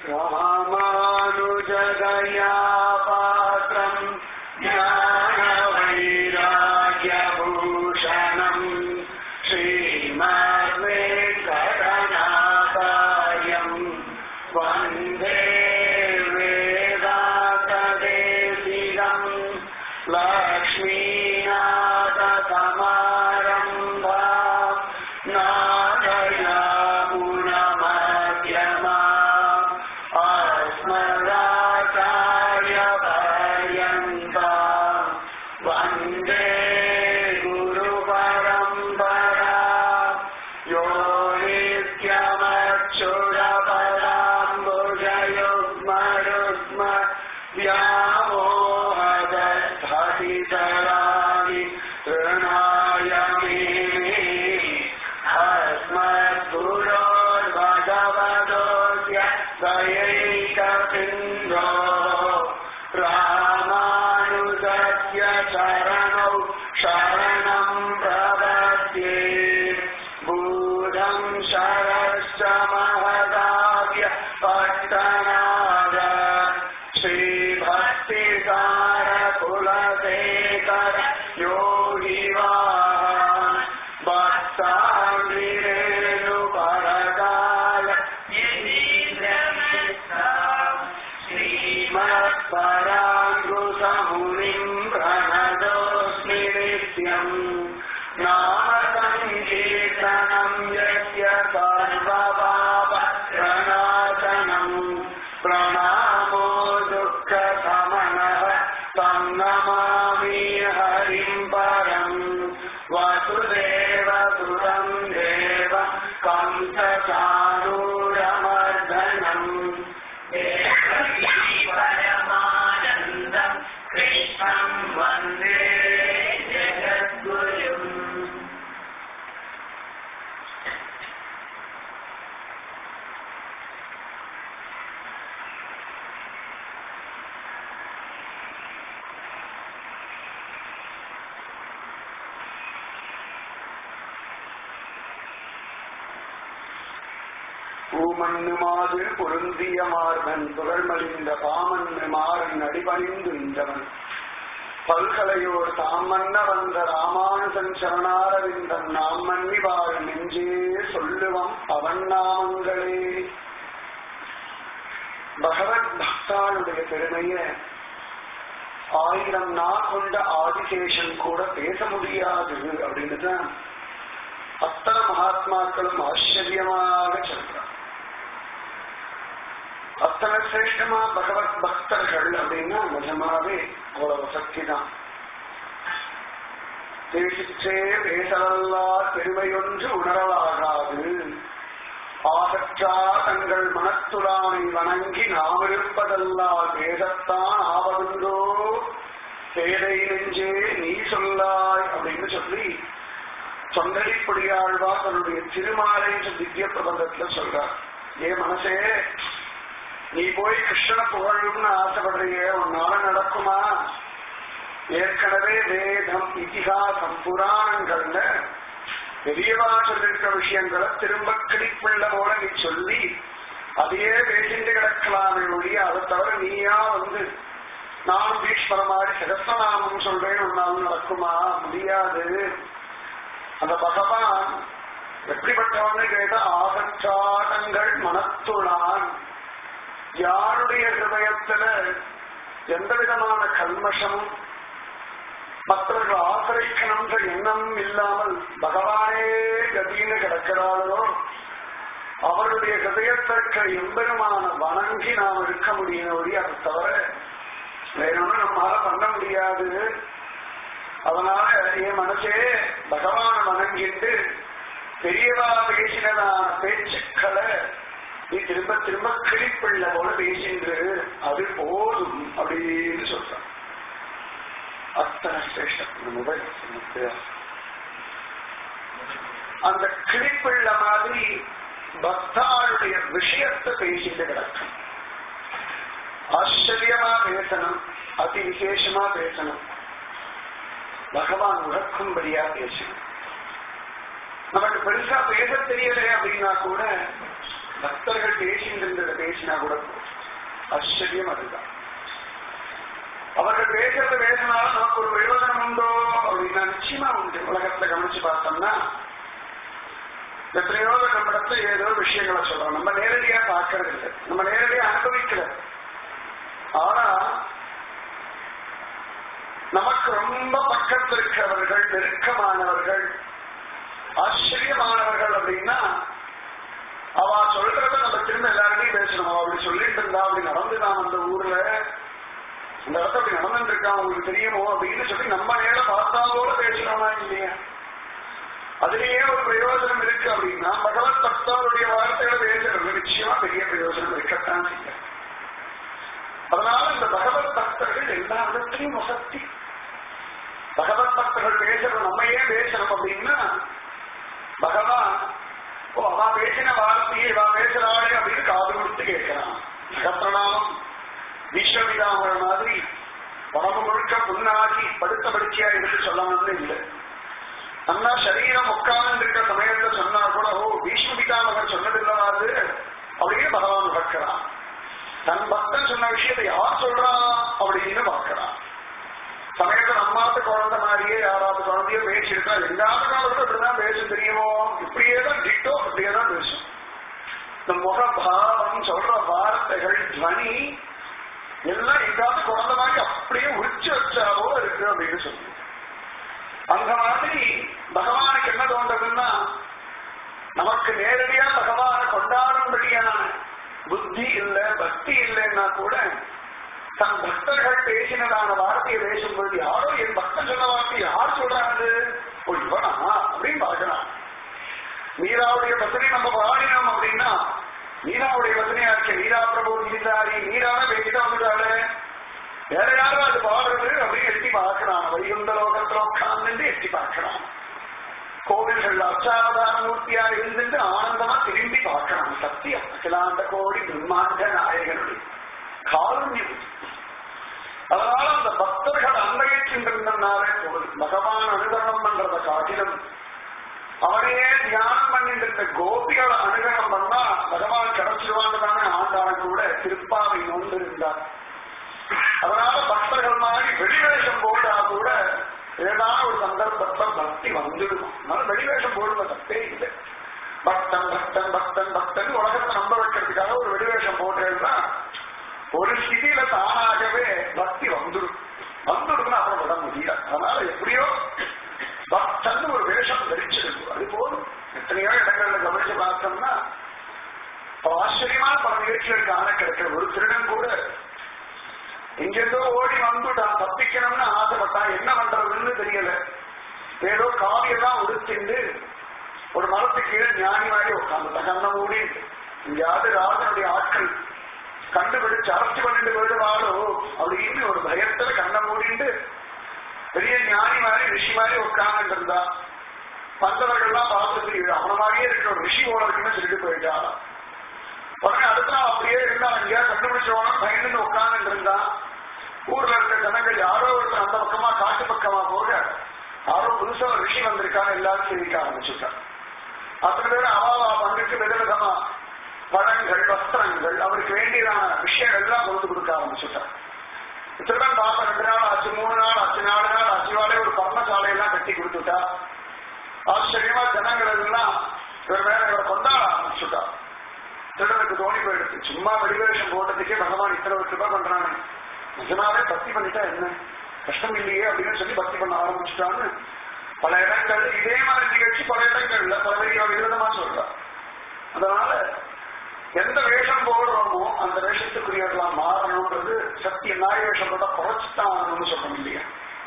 ராமானுஜதயா பாத்திரம் ஞானவைராக்கியபூஷணம் ஸ்ரீமத்வேங்கடநாதாயம் வந்தே வேதாந்ததேசிகம் லக்ஷ்மீநாதசமாரம்பா நாதயாமுனமத்யமா अस्मदाचार्यपर्यन्ता वन्दे गुरुपरम्परा यो नित्यमक्षुरपराम्बुजयुग्मरुग्म व्यामोहदधतितराणि तृणाय मेने अस्मद्गुरोर्भगवतोऽस्य दयैकसिन्धो रामानुजस्य चरणौ शरणम् प्रपद्ये भूतम् शरश्च महदाव्य पट्टनाद श्रीभक्तिसारकुलशेखर योगिवान् भक्ताङ्गिरेणुपरकाल श्रीमत्पराङ्गुसमुनिम् प्रणतोऽस्मि नित्यम् नाम सङ्कीर्तनम् यस्य सर्वपापप्रणाशनम् प्रणामो दुःखशमनः तं नमामि हरिम् परम् वसुदेवसुतं देव कंसचारूरमर्दनम् परमानन्दम् कृष्णम् वन्दे जगद्गुरुम् பூமண்ணுமாது பொருந்திய மார்பன் புகழ்மலிந்த பாமன்னு மாறன் அடிபணிந்து இந்தவன் பல்கலையோர் தாமன்ன வந்த ராமானுஜன் சரணாரவிந்தன் நாம் மன்னி வாழ் நெஞ்சே சொல்லுவம் அவன் நாமங்களே பகவத் பக்தாளுடைய பெருமைய ஆயிரம் நா கொண்ட ஆதிசேஷன் கூட பேச முடியாது அப்படின்னு தான் அத்தனை மகாத்மாக்களும் ஆச்சரியமாக சொல்றாங்க அத்தனை சிரேஷ்டமா பகவத் பக்தர்கள் அப்படின்னா நிஜமாவே அவ்வளவு சக்தி தான் பேசிச்சே பேசலல்லா பெருமையொன்று உணரலாகாது ஆகற்றா தங்கள் மனத்துளானை வணங்கி நாம் இருப்பதல்லா பேசத்தான் ஆவதுண்டோ பேதை நெஞ்சே நீ சொல்லாய் அப்படின்னு சொல்லி தொண்டடிப்படியாழ்வா தன்னுடைய திருமாலை திவ்ய பிரபந்தத்துல சொல்றார் ஏ மனசே நீ போய் கிருஷ்ண புகழும்னு ஆசைப்படுறியே உன்னால நடக்குமா ஏற்கனவே வேதம் இதிகாசம் புராணங்கள்ல பெரியவா சொல்லிருக்க விஷயங்களை திரும்ப கிளிப்புள்ள போல நீ சொல்லி அதையே பேசிட்டு கிடக்கலாமே ஒழிய அதை தவிர நீயா வந்து நான் பீஷ்மர மாதிரி சகஸ்ரநாமம் சொல்றேன் உன்னால் நடக்குமா முடியாது அந்த பகவான் எப்படிப்பட்டவன்னு கேட்ட ஆகச்சாட்டங்கள் மனத்துளான் யாருடைய ஹிருதயத்துல எந்த விதமான கல்மஷமும் மற்றவர்கள் ஆசிரிக்கணும்ன்ற எண்ணம் இல்லாமல் பகவானே கதின்னு கிடக்கிறாளோ அவருடைய ஹிருதயத்திற்கு எம்பெருமான வணங்கி நாம் இருக்க முடியும் ஒழி அதை தவிர வேற ஒன்றும் நம்மளால பண்ண முடியாது அதனால என் மனசே பகவான வணங்கிட்டு பெரியவா பேசினதான பேச்சுக்களை நீ திரும்ப திரும்ப கிளிப்பிள்ள போல பேசின்று அது போதும் அப்படின்னு சொல்றான் அத்தனை சிரேஷ்டம் மொபைல் அந்த கிளிப்பிள்ள மாதிரி பக்தாளுடைய விஷயத்தை பேசிட்டு கிடக்கும் ஆச்சரியமா பேசணும் அதி விசேஷமா பேசணும் பகவான் உறக்கும்படியா பேசணும் நமக்கு பெருசா பேச தெரியல அப்படின்னா கூட பக்தர்கள் பேசிட்டு இருந்ததை பேசி பேசினா கூட போதும். ஆச்சரியம் அதுதான் அவர்கள் பேசுறது பேசினாலும் நமக்கு ஒரு பிரயோஜனம் உண்டோ அப்படின்னா நிச்சயமா உண்டு உலகத்துல கவனிச்சு பார்த்தோம்னா எத்தனையோ பேர் நம்ம இடத்துல ஏதோ விஷயங்களை சொல்றோம் நம்ம நேரடியா பார்க்கறது இல்லை நம்ம நேரடியா அனுபவிக்கல ஆனா நமக்கு ரொம்ப பக்கத்தில் இருக்கிறவர்கள் நெருக்கமானவர்கள் ஆச்சரியமானவர்கள் அப்படின்னா அவ சொல்றத நம்ம திரும்ப எல்லாருடையும் பேசணும் அவ அப்படி சொல்லிட்டு இருந்தா அப்படி நடந்துதான் அந்த ஊர்ல இந்த இடத்துல அப்படி நடந்துட்டு இருக்கான் உங்களுக்கு தெரியுமோ அப்படின்னு சொல்லி நம்ம நேரம் பார்த்தாலோட பேசுறோமா இல்லையா அதுலயே ஒரு பிரயோஜனம் இருக்கு அப்படின்னா பகவத் பக்தருடைய வார்த்தைகளை பேசுறது நிச்சயமா பெரிய பிரயோஜனம் இருக்கத்தான் செய்யும் அதனால இந்த பகவத் பக்தர்கள் எல்லா விதத்திலையும் வசதி பகவத் பக்தர்கள் பேசுறது நம்ம ஏன் பேசணும் அப்படின்னா பகவான் ஓ அவ பேசின வார்த்தையை இவ பேசுறாளே அப்படின்னு காது கொடுத்து கேட்கிறான் நகப்பிரணாமம் விஸ்வவிதாமர் மாதிரி உடம்பு முழுக்க புண்ணாகி படுத்த படுக்கையா எடுத்து சொல்லணும்னு இல்லை அண்ணா சரீரம் உட்கார்ந்து இருக்கிற சமயத்தை சொன்னா கூட ஓ பீஷ்மபிதாமகன் சொன்னதில்லாது அப்படின்னு பகவான் பார்க்கிறான் தன் பக்தன் சொன்ன விஷயத்தை யார் சொல்றா அப்படின்னு பார்க்கிறான் சமயத்தில் அம்மாத்து குழந்தை மாதிரியே யாராவது குழந்தையோ பேசியிருக்கா எங்காவது காலத்துல இப்படிதான் பேசும் தெரியுமோ இப்படியே தான் டிட்டோ அப்படியே தான் பேசும் இந்த முகபாவம் சொல்ற வார்த்தைகள் துவனி எல்லாம் எங்காவது குழந்தை மாதிரி அப்படியே உரிச்சு வச்சாவோ இருக்கு அப்படின்னு சொல்லி அந்த மாதிரி பகவானுக்கு என்ன தோன்றதுன்னா நமக்கு நேரடியா பகவானை கொண்டாடும்படியான புத்தி இல்ல பக்தி இல்லைன்னா கூட தன் பக்தர்கள் பேசினதான வார்த்தையை பேசும்போது யாரோ என் பக்தன் சொன்ன வார்த்தை யார் சொல்றாங்க ஓ இவனா அப்படின்னு பார்க்கலாம் மீராவுடைய வசனை நம்ம பாடினோம் அப்படின்னா மீராவுடைய வசனையா இருக்க மீரா பிரபு நீதாரி மீரான பேசிதான் வந்துட்டாரு வேற யாரும் அது பாடுறது அப்படின்னு எட்டி பார்க்கிறான் வைகுந்த லோகத்துல உட்கார்ந்து எட்டி பார்க்கிறான் கோவில்கள் அச்சாவதார மூர்த்தியா இருந்துட்டு ஆனந்தமா திரும்பி பார்க்கிறான் சத்தியம் அகிலாந்த கோடி பிரம்மாண்ட நாயகனுடைய காருண்யம் அதனால அந்த பக்தர்கள் அன்றையின்றிருந்தனாலே போதும் பகவான் அனுகரணம் பண்றதை காட்டிலும் அவனையே தியானம் பண்ணிட்டு இருந்த கோபிகளை அனுகரணம் பண்ணா பகவான் கிடைச்சிருவாங்க தானே ஆண்டான் கூட திருப்பாவை நோந்து இருந்தார் அதனால பக்தர்கள் மாதிரி வெளிவேஷம் போட்டா கூட ஏதாவது ஒரு சந்தர்ப்பத்துல பக்தி வந்துடும் அதனால வெளிவேஷம் போடுற தப்பே இல்லை பக்தன் பக்தன் பக்தன் பக்தன் உலகத்தை நம்ப வைக்கிறதுக்காக ஒரு வெளிவேஷம் போட்டேன்னா ஒரு ஸ்திதியில தானாகவே பக்தி வந்துடும் வந்துடும்னு அப்புறம் விட முடியாது அதனால எப்படியோ பக்தன் ஒரு வேஷம் தரிச்சிருக்கு அது போதும் எத்தனையோ இடங்கள்ல கவனிச்சு பார்த்தோம்னா ஆச்சரியமான பல நிகழ்ச்சிகள் காண கிடைக்கிற ஒரு திருடன் கூட எங்கேருந்தோ ஓடி வந்துட்டான் தப்பிக்கணும்னு ஆசைப்பட்டான் என்ன பண்றதுன்னு தெரியல ஏதோ காவியெல்லாம் உடுத்திண்டு ஒரு மரத்துக்கு கீழே ஞானி மாதிரி உட்காந்து கண்ண மூடி எங்கேயாவது ராஜனுடைய ஆட்கள் கண்டுபிடிச்சு அரெஸ்ட் பண்ணிட்டு போயிடுவாளோ அப்படின்னு ஒரு பயத்துல கண்ணை மூடிட்டு பெரிய ஞானி மாதிரி ரிஷி மாதிரி உட்கார்ந்து இருந்தா வந்தவர்கள்லாம் பார்த்துட்டு அவன மாதிரியே இருக்கிற ஒரு ரிஷி போல இருக்குன்னு சொல்லிட்டு போயிட்டான் உடனே அடுத்த நாள் அப்படியே இருந்தா எங்கேயா கண்டுபிடிச்சவன பயந்து உட்கார்ந்து இருந்தா ஊர்ல இருக்க ஜனங்கள் யாரோ ஒருத்தர் அந்த பக்கமா காட்டு பக்கமா போக யாரோ புதுசா ஒரு ரிஷி வந்திருக்கான்னு எல்லாரும் சிரிக்க ஆரம்பிச்சுட்டான் அத்தனை பேர் அவாவா பங்குக்கு விதவிதமா பழங்கள் வஸ்திரங்கள் அவருக்கு வேண்டியதான விஷயங்கள் எல்லாம் கொண்டு கொடுக்க ஆரம்பிச்சுட்டார் திருடன் பார்த்த ரெண்டு நாள் ஆச்சு மூணு நாள் ஆச்சு நாலு நாள் ஆச்சுவாலே ஒரு பர்ணசாலை எல்லாம் கட்டி கொடுத்துட்டா ஆச்சரியமா ஜனங்கள் எல்லாம் இவர் மேல இவரை கொண்டாட ஆரம்பிச்சுட்டா திருடனுக்கு தோணி போயிடுச்சு சும்மா வெளிவேஷம் போட்டதுக்கே பகவான் இத்தனை வருஷம் ரூபாய் பண்றானே நிஜமாவே பக்தி பண்ணிட்டா என்ன கஷ்டம் இல்லையே அப்படின்னு சொல்லி பக்தி பண்ண ஆரம்பிச்சுட்டான்னு பல இடங்கள் இதே மாதிரி நிகழ்ச்சி பல இடங்கள்ல பல விதமா சொல்றா அதனால எந்த வேஷம் போடுறோமோ அந்த வேஷத்துக்குரியவர்களா மாறணும்ன்றது சத்திய நாய் வேஷம் போட்டா குறைச்சுதான் ஆகணும்னு சொல்றோம் இல்லையா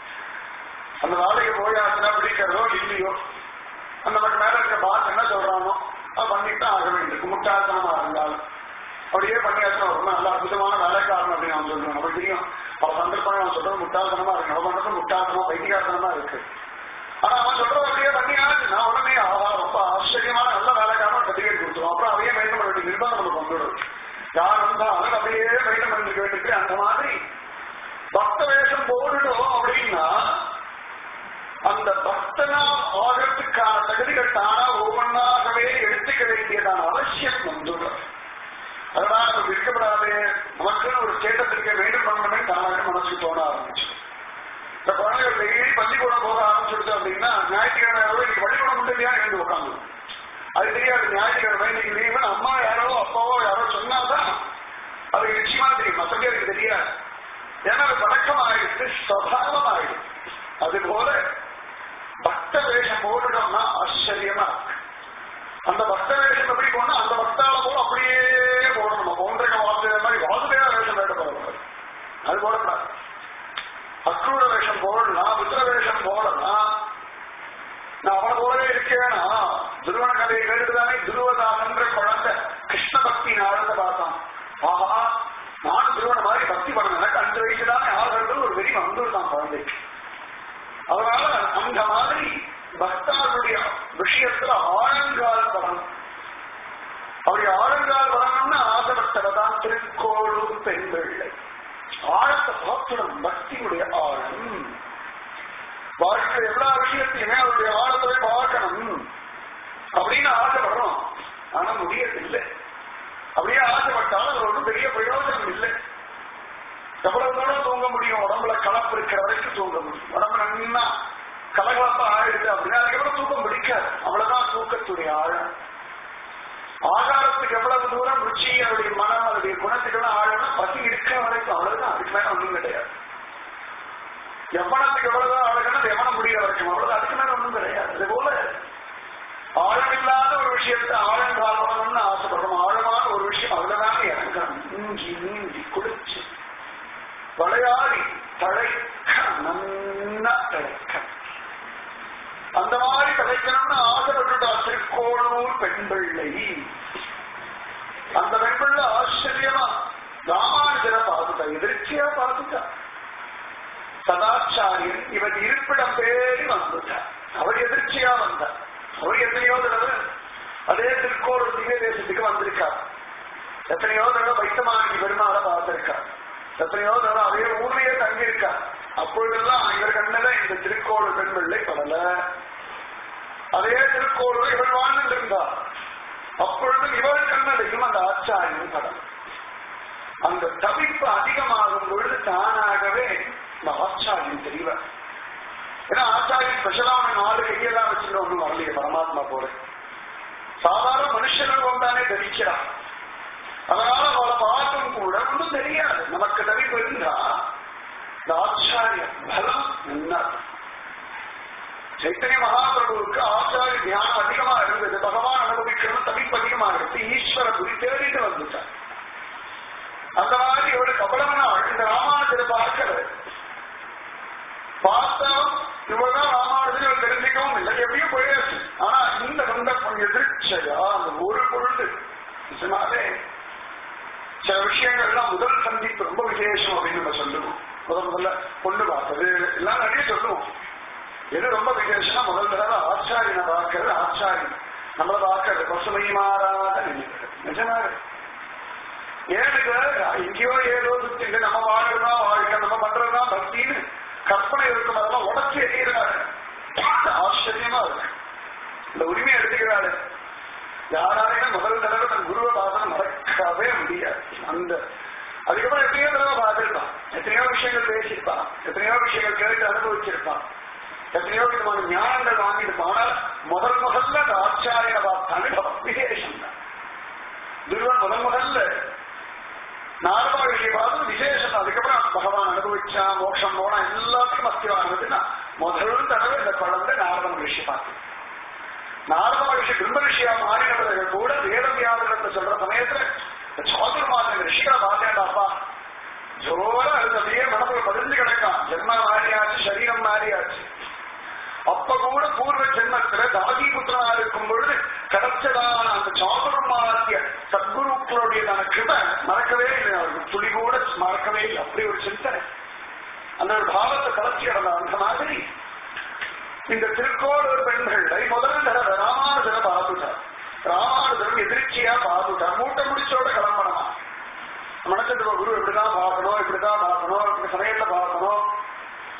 அந்த வேலைக்கு போயாச்சுன்னா பிடிக்கிறதோ இல்லையோ அந்த மட்டும் மேல இருக்க பாஸ் என்ன சொல்றானோ அது பண்ணித்தான் ஆக வேண்டியிருக்கு முட்டாள்தனமா இருந்தாலும் அப்படியே பண்ணியாச்சுன்னா ரொம்ப நல்ல அற்புதமான வேலைக்காரன் அப்படின்னு அவன் சொல்லுவான் நமக்கு தெரியும் பல சந்தர்ப்பங்கள் அவன் சொல்றது முட்டாள்தனமா இருக்கு நம்ம பண்றது முட்டாள்தனமா பைத்தியாசனமா இருக்கு ஆனா அவன் சொல்றது அப்படியே பண்ணியாச்சு நான் உடனே ஆஹா ரொம்ப ஆச்சரியமான நல்ல வேலைக்காரன் சர்டிபிகேட் கொடுத்துருவோம் அப்புறம் அதையே மெயின்டைன் பண்ண வேண்டிய நிர்பந்தம் நமக்கு வந்துடும் யார் வந்தாலும் அப்படியே மெயின்டைன் பண்ணிக்க வேண்டியிருக்கு அந்த மாதிரி பக்த வேஷம் போட்டுட்டோம் அப்படின்னா அந்த பக்தனா ஆகிறதுக்கான தகுதிகள் தானா ஒவ்வொன்றாகவே எடுத்துக்க வேண்டியதான அவசியம் வந்துடும் அதனால நம்ம இருக்கப்படாது நமக்குன்னு ஒரு ஸ்டேட்டஸ் இருக்க வேண்டும் பண்ணணுமே தானாக மனசுக்கு தோண ஆரம்பிச்சு இந்த குழந்தைகள் டெய்லி பள்ளிக்கூடம் போக ஆரம்பிச்சுடுச்சு அப்படின்னா ஞாயிற்றுக்கிழமை இன்னைக்கு பள்ளிக்கூடம் முடியலையா எழுந்து உட்காந்து அது தெரியாது ஞாயிற்றுக்கிழமை இன்னைக்கு லீவுன்னு அம்மா யாரோ அப்பாவோ யாரோ சொன்னாதான் அது நிச்சயமா தெரியும் மற்றபடி அதுக்கு தெரியாது ஏன்னா அது பழக்கம் ஆயிடுச்சு சுவாவம் ஆயிடுச்சு அது போல பக்த வேஷம் போட்டுட்டோம்னா ஆச்சரியமா இருக்கு அந்த பக்த வேஷம் எப்படி போனா அந்த பக்தால போல அப்படியே போடணும் பவுண்டரிக வாசு மாதிரி வாசுதேவ வேஷம் போட போடக்கூடாது அது போடக்கூடாது அக்ரூர வேஷம் போடலாம் ருத்ர வேஷம் போடலாம் நான் அவனை போலவே இருக்கேனா துருவன கதையை கேட்டுதானே துருவதானன்ற குழந்தை கிருஷ்ண பக்தி ஆழ்ந்த பார்த்தான் ஆஹா நான் துருவன மாதிரி பக்தி பண்ண எனக்கு அஞ்சு வயசு தானே ஆகிறது ஒரு வெறி வந்துருந்தான் குழந்தைக்கு அதனால அந்த மாதிரி பக்தாருடைய விஷயத்துல ஆழங்கால் வரணும் அப்படி ஆழங்கால் வரணும்னு ஆசைப்பட்டவதான் திருக்கோளூர் பெண் பிள்ளை ஆழத்தை பார்க்கணும் பக்தியுடைய ஆழம் வாழ்க்கை எல்லா விஷயத்தையுமே அவருடைய ஆழத்தை பார்க்கணும் அப்படின்னு ஆசைப்படுறோம் ஆனா முடியதில்லை அப்படியே ஆசைப்பட்டாலும் அது ஒன்றும் பெரிய பிரயோஜனம் இல்லை எவ்வளவு தூரம் தூங்க முடியும் உடம்புல கலப்பு இருக்கிற வரைக்கும் தூங்க முடியும் உடம்பு நன்னா கலகலப்பா ஆயிடுது அப்படின்னா அதுக்கப்புறம் தூக்கம் பிடிக்காது அவ்வளவுதான் தூக்கத்துடைய ஆழம் ஆகாரத்துக்கு எவ்வளவு தூரம் ருச்சி அவருடைய மனம் அவருடைய குணத்துக்கெல்லாம் ஆழம்னா பசி இருக்கிற வரைக்கும் அவ்வளவுதான் அதுக்கு மேல ஒண்ணும் கிடையாது எவ்வளத்துக்கு எவ்வளவுதான் அழகணும் அது எவனம் முடிகிற வரைக்கும் அவ்வளவு அதுக்கு மேல ஒண்ணும் கிடையாது அதே போல ஆழமில்லாத ஒரு விஷயத்தை ஆழங்கால் வரணும்னு ஆசைப்படுறோம் ஆழமான ஒரு விஷயம் அதுலதான் இறங்கணும் இஞ்சி நீந்தி குளிச்சு விளையாடி தழைக்க நன்னா தழைக்க அந்த மாதிரி தழைக்கணும்னு ஆசைப்பட்டுட்டா திருக்கோளூர் பெண் பிள்ளை அந்த பெண் பிள்ளை ஆச்சரியமா ராமானுஜரை பார்த்துட்டா எதிர்ச்சியா பார்த்துட்டா சதாச்சாரியன் இவன் இருப்பிடம் தேடி வந்துட்டார் அவர் எதிர்ச்சியா வந்தார் அவர் எத்தனையோ தடவை அதே திருக்கோளூர் திவ்ய தேசத்துக்கு வந்திருக்கார் எத்தனையோ தடவை வைத்தமானி பெருமாளை பார்த்திருக்கார் எத்தனையோ தடவை அதே ஊர்லயே தங்கியிருக்கார் அப்பொழுதெல்லாம் இவர் கண்ணல இந்த திருக்கோளூர் பெண் பிள்ளை படல அதே திருக்கோளூர் இவள் வாழ்ந்துட்டு இருந்தார் அப்பொழுது இவள் கண்ணலையும் அந்த ஆச்சாரியம் படம் அந்த தவிப்பு அதிகமாகும் பொழுது தானாகவே இந்த ஆச்சாரியம் தெரியவர் ஏன்னா ஆச்சாரியம் ஸ்பெஷலான நாலு கையெல்லாம் வச்சுட்டு ஒண்ணும் வரலையே பரமாத்மா போல சாதாரண மனுஷர்கள் கொண்டானே தரிக்கிறான் அதனால அவளை பார்க்கும் கூட ஒன்றும் தெரியாது நமக்கு தவிப்பு இருந்தா இந்த ஆச்சாரிய பலம் என்ன சைத்தன்ய மகாபிரபுவுக்கு ஆச்சாரிய தியானம் அதிகமா இருந்தது பகவான் அனுபவிக்கணும் தவிப்பு அதிகமா இருக்கு ஈஸ்வர குரி தேடிட்டு வந்துட்டார் அந்த மாதிரி இவளுக்கு அவ்வளவு நாள் இந்த ராமானுஜரை பார்க்கல பார்த்தா இவள்தான் ராமானுஜன் இவள் தெரிஞ்சுக்கவும் இல்லை எப்படியும் போயாச்சு ஆனா இந்த சந்தர்ப்பம் எதிர்ச்சையா அந்த ஒரு பொழுது நிஜமாவே சில விஷயங்கள்லாம் முதல் சந்திப்பு ரொம்ப விசேஷம் அப்படின்னு நம்ம சொல்லுவோம் முதல் முதல்ல பொண்ணு பார்த்தது எல்லாம் நிறைய சொல்லுவோம் எது ரொம்ப விசேஷம்னா முதல் தடவை ஆச்சாரியனை பார்க்கறது ஆச்சாரியன் நம்மளை பார்க்கறது பசுமை மாறாத நினைக்கிறது நிஜமாக ஏனுக்கு எங்கேயோ ஏதோ சுத்திட்டு நம்ம வாழ்றதா வாழ்க்கை நம்ம பண்றதா பக்தின்னு கற்பனை இருக்கும் அதெல்லாம் உடச்சு எறிகிறாரு ஆச்சரியமா இருக்கு இந்த உரிமையை எடுத்துக்கிறாரு யாராலையும் முதல் தடவை தன் குருவை பார்த்து மறக்கவே முடியாது அந்த அதுக்கப்புறம் எத்தனையோ தடவை பார்த்திருப்பான் எத்தனையோ விஷயங்கள் பேசியிருப்பான் எத்தனையோ விஷயங்கள் கேட்டு அனுபவிச்சிருப்பான் எத்தனையோ விதமான ஞானங்கள் வாங்கியிருப்பான் ஆனால் முதல் முதல்ல அந்த ஆச்சாரியனை பார்த்தாங்க விசேஷம் தான் துருவன் முதல் முதல்ல நார்மலா விஷயம் பார்த்து விசேஷம் அதுக்கப்புறம் பகவான் அனுபவிச்சா மோட்சம் போனா எல்லாத்துக்கும் அஸ்திவானதுன்னா முதல் தடவை இந்த குழந்தை நாரத மகிழ்ச்சி பார்த்து நாரத மகிழ்ச்சி பிரம்ம ரிஷியா மாறினவர்கள் கூட வேத வியாபகத்தை சொல்ற சமயத்துல சாதுர்மாத ரிஷிகளை பார்த்தேன்டாப்பா ஜோரா அது அப்படியே மனசுல பதிஞ்சு கிடக்கான் ஜென்ம மாறியாச்சு சரீரம் மாறியாச்சு அப்ப கூட பூர்வ ஜென்மத்துல தாதி புத்திரனா இருக்கும் பொழுது கிடைச்சதான அந்த சாதுர்மாத்திய சத்குருக்களுடையதான கிருப மறக்கவே இல்லை அவருக்கு துளி கூட மறக்கவே இல்லை அப்படி ஒரு சிந்தனை அந்த ஒரு பாவத்தை கலச்சி கிடந்த அந்த மாதிரி இந்த திருக்கோளூர் பெண்களை முதல் தடவை ராமானுஜரை பார்த்துட்டார் ராமானுஜரும் எதிர்ச்சியா பார்த்துட்டார் மூட்டை முடிச்சோட கிளம்பணுமா மனசத்துவ குரு இப்படிதான் பார்க்கணும் இப்படிதான் பார்க்கணும் இப்படி சமயத்துல பார்க்கணும்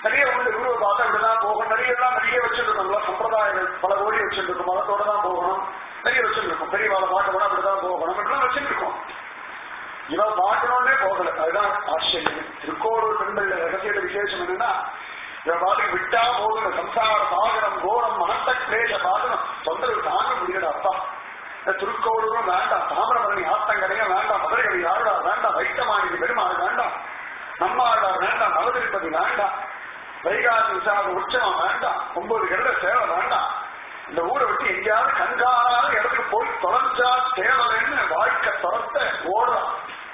நிறைய உண்டு குருவை பார்த்தா இப்படிதான் போகணும் நிறைய எல்லாம் நிறைய வச்சிருக்கோம்ல சம்பிரதாயங்கள் பல கோடி வச்சிருக்கோம் மதத்தோட தான் போகணும் நிறைய வச்சிருக்கோம் பெரியவாளை பார்க்க போனா அப்படிதான் போகணும் இப்படிலாம் வச்சிருக்கோம் இவன் பார்க்கணும்னே போகல அதுதான் ஆச்சரியம் திருக்கோளூர் பெண்கள் ரகசியத விசேஷம் என்னன்னா இவன் பாட்டுக்கு விட்டா போகணும் சம்சார சாகரம் கோரம் மனத்த கிளேஷ பாகனம் தொந்தரவு தாங்க முடியல அப்பா இந்த திருக்கோளூரும் வேண்டாம் தாமிரபரணி ஆத்தங்கரையும் வேண்டாம் மதுரைகளை யாருடா வேண்டாம் வைத்தமானி பெருமாள் வேண்டாம் நம்மாழ்வார் வேண்டாம் நவதிருப்பதி வேண்டாம் வைகாசி விசாக உற்சவம் வேண்டாம் ஒன்பது கருட சேவை வேண்டாம் இந்த ஊரை விட்டு எங்கேயாவது கண்காணாத இடத்துக்கு போய் தொலைஞ்சா தேவலைன்னு வாழ்க்கை துரத்த ஓடுறான்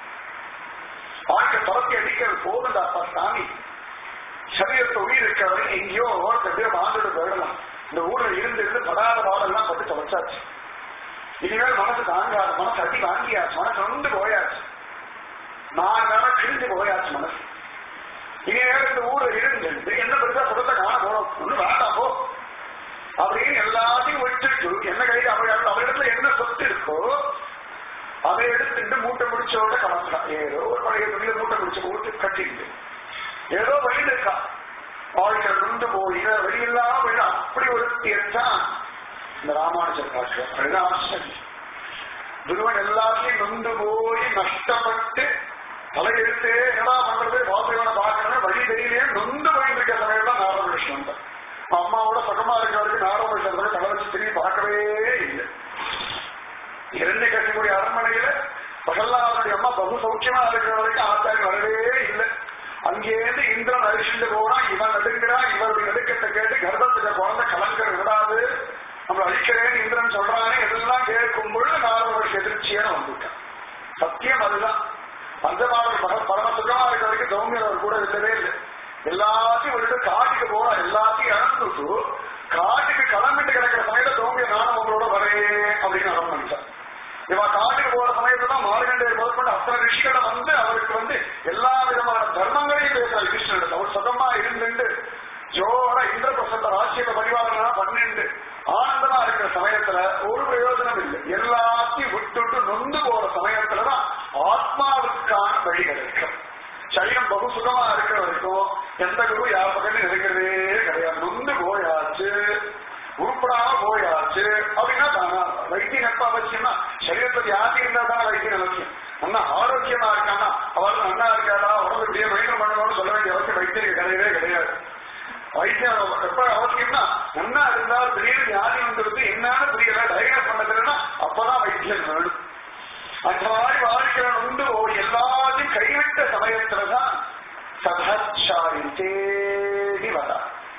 வாழ்க்கை துரத்தி அடிக்கிறது போதுண்டாப்பா சாமி சரீரத்தை உயிர் இருக்கிற வரைக்கும் எங்கேயோ ஒருத்தர் பேர் வாழ்ந்துட்டு போயிடலாம் இந்த ஊர்ல இருந்து இருந்து படாத பாடெல்லாம் பட்டு தொலைச்சாச்சு இனிமேல் மனசு தாங்காது மனசு அடி வாங்கியாச்சு மனசு வந்து போயாச்சு நான் வேணா கிழிஞ்சு போயாச்சு மனசு இனிமேல் இந்த ஊர்ல இருந்து என்ன பெருசா சுகத்தை காண போறோம் ஒண்ணு வேண்டாம் போ அப்படின்னு எல்லாத்தையும் விட்டுட்டு என்ன கையில் அவள் அவளிடத்துல என்ன சொத்து இருக்கோ அதை எடுத்துட்டு மூட்டை முடிச்சோட கலந்துறான் ஏதோ ஒரு பழைய துணியில மூட்டை முடிச்ச ஊட்டு கட்டிட்டு ஏதோ வழியில் இருக்கா வாழ்க்கை நுண்டு போய் வெளியில்லாம வெளியில அப்படி ஒரு தீர்த்தான் இந்த ராமானுஜர் காட்டு அதுதான் ஆச்சரியம் துருவன் எல்லாத்தையும் நொந்து போய் நஷ்டப்பட்டு தலையெடுத்து என்னடா பண்றது வாசகனை பார்க்கணும் வழி தெரியலையே நொந்து போயிட்டு இருக்க சமயம் தான் நாராயணகிருஷ்ணன் வந்தார் அம்மாவோட சுகமா இருக்கிறவருக்கு நாராயணகிருஷ்ணன் தலை வச்சு திரும்பி பார்க்கவே இல்லை இரண்டு கட்டிக்கூடிய அரண்மனையில பகல்லாவுடைய அம்மா பகு சௌக்கியமா இருக்கிற வரைக்கும் ஆச்சாரி வரவே இல்லை அங்கேருந்து இந்திரன் அரிசிண்டு போனா இவன் நடுங்கிறா இவருடைய நடுக்கத்தை கேட்டு கர்ப்பத்துக்கு குழந்தை கலங்கர் விடாது நம்ம அழிக்கிறேன்னு இந்திரன் சொல்றானே இதெல்லாம் கேட்கும் பொழுது நாரதர் எதிர்ச்சியான வந்துட்டான் சத்தியம் அதுதான் பஞ்சமாவர் பர பரம சுகமா இருக்கிற வரைக்கும் சௌமியர் அவர் கூட இல்லவே இல்லை எல்லாத்தையும் விட்டு காட்டுக்கு போறா எல்லாத்தையும் இழந்துட்டு காட்டுக்கு கிளம்பிட்டு கிடக்கிற சமயத்தை சௌமிய நானும் உங்களோட வரேன் அப்படின்னு அடம் பண்ணிட்டான் இவ காட்டுக்கு போற சமயத்துல தான் மார்கண்டையை முதற்கொண்டு அத்தனை ரிஷிகளை வந்து அவருக்கு வந்து எல்லா விதமான தர்மங்களையும் பேசுறாரு கிருஷ்ணன் அவர் சுகமா இருந்துட்டு ஜோர இந்திர பிரசந்த ராசியில பரிவாரங்களா பன்னெண்டு ஆனந்தமா இருக்கிற சமயத்துல ஒரு பிரயோஜனம் இல்லை எல்லாத்தையும் விட்டுட்டு நொந்து போற சமயத்துலதான் ஆத்மாவுக்கான வழி கிடைக்கும் சரீரம் பகு சுகமா இருக்கிற வரைக்கும் எந்த குரு யார் பக்கமும் இருக்கிறதே கிடையாது நொந்து போயாச்சு உருப்படாம போயாச்சு அப்படின்னா தானா வைத்தியம் எப்ப அவசியம்னா சரீரத்தை வியாதி இருந்தா தானே வைத்தியம் அவசியம் நல்லா ஆரோக்கியமா இருக்கானா அவருக்கு நல்லா இருக்காதா உடம்பு இப்படியே மெயின்டைன் பண்ணணும்னு சொல்ல வேண்டிய அவசியம் வைத்தியம் கிடையவே கிடையாது வைத்தியம் எப்ப அவசியம்னா நல்லா இருந்தால் திடீர்னு வியாதி வந்துருது என்னன்னு புரியல டயக்னோஸ் பண்ண தெரியலன்னா அப்பதான் வைத்தியம் வேணும் அந்த மாதிரி வாழ்க்கையில உண்டு ஒரு எல்லாத்தையும் கைவிட்ட சமயத்துலதான் சதாச்சாரி தேடி வரா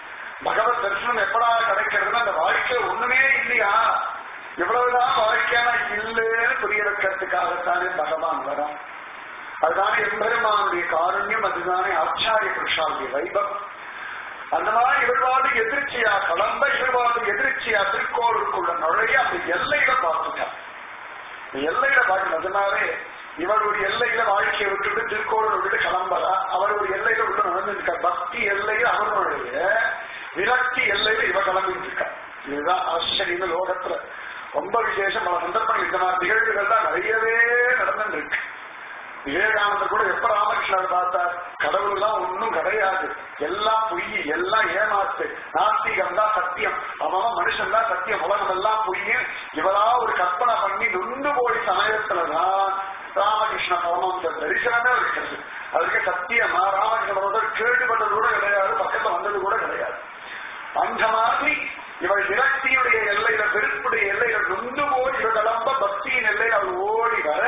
பகவத் தரிசனம் எப்படா கிடைக்கிறதுன்னா அந்த வாழ்க்கையில ஒண்ணுமே இல்லையா எவ்வளவுதான் வாழ்க்கையான இல்லைன்னு புரிய வைக்கிறதுக்காகத்தானே பகவான் வரா அதுதானே எம்பெருமானுடைய காருண்யம் அதுதானே ஆச்சாரிய புருஷாவுடைய வைபவம் அந்த மாதிரி இவர்வாது எதிர்ச்சியா கலம்ப இவர்வாது எதிர்ச்சியா திருக்கோளுக்குள்ள நுழைய அந்த எல்லையில பார்த்துட்டார் எல்லையில பார்க்கணும் அதனாலே இவருடைய எல்லையில வாழ்க்கையை விட்டுட்டு திருக்கோளூர் விட்டு கிளம்பலா அவருடைய எல்லையில உள்ள நடந்துருக்கார் பக்தி எல்லையில அவருடைய விரக்தி எல்லையில இவ கிளம்பிட்டு இருக்கா இதுதான் ஆச்சரியம் லோகத்துல ரொம்ப விசேஷம் பல சந்தர்ப்பங்கள் இந்த மாதிரி நிகழ்வுகள் தான் நிறையவே நடந்துட்டு இருக்கு விவேகானந்தர் கூட எப்ப ராமகிருஷ்ணர் பார்த்தார் கடவுள் எல்லாம் ஒன்னும் கிடையாது எல்லாம் பொய் எல்லாம் ஏமாத்து நாஸ்திகம் தான் சத்தியம் அவன் மனுஷன் தான் சத்தியம் உலகம் எல்லாம் பொய் இவரா ஒரு கற்பனை பண்ணி நொந்து போய் சமயத்துலதான் ராமகிருஷ்ண பரமஹம்சர் தரிசனமே இருக்கிறது அதுக்கு சத்தியமா ராமகிருஷ்ண பரமஹம்சர் கேள்விப்பட்டது கூட கிடையாது பக்கத்துல வந்தது கூட கிடையாது அந்த மாதிரி இவள் விரக்தியுடைய எல்லையில வெறுப்புடைய எல்லையில நொந்து போய் இவள் கிளம்ப பக்தியின் எல்லையில அவள் ஓடி வர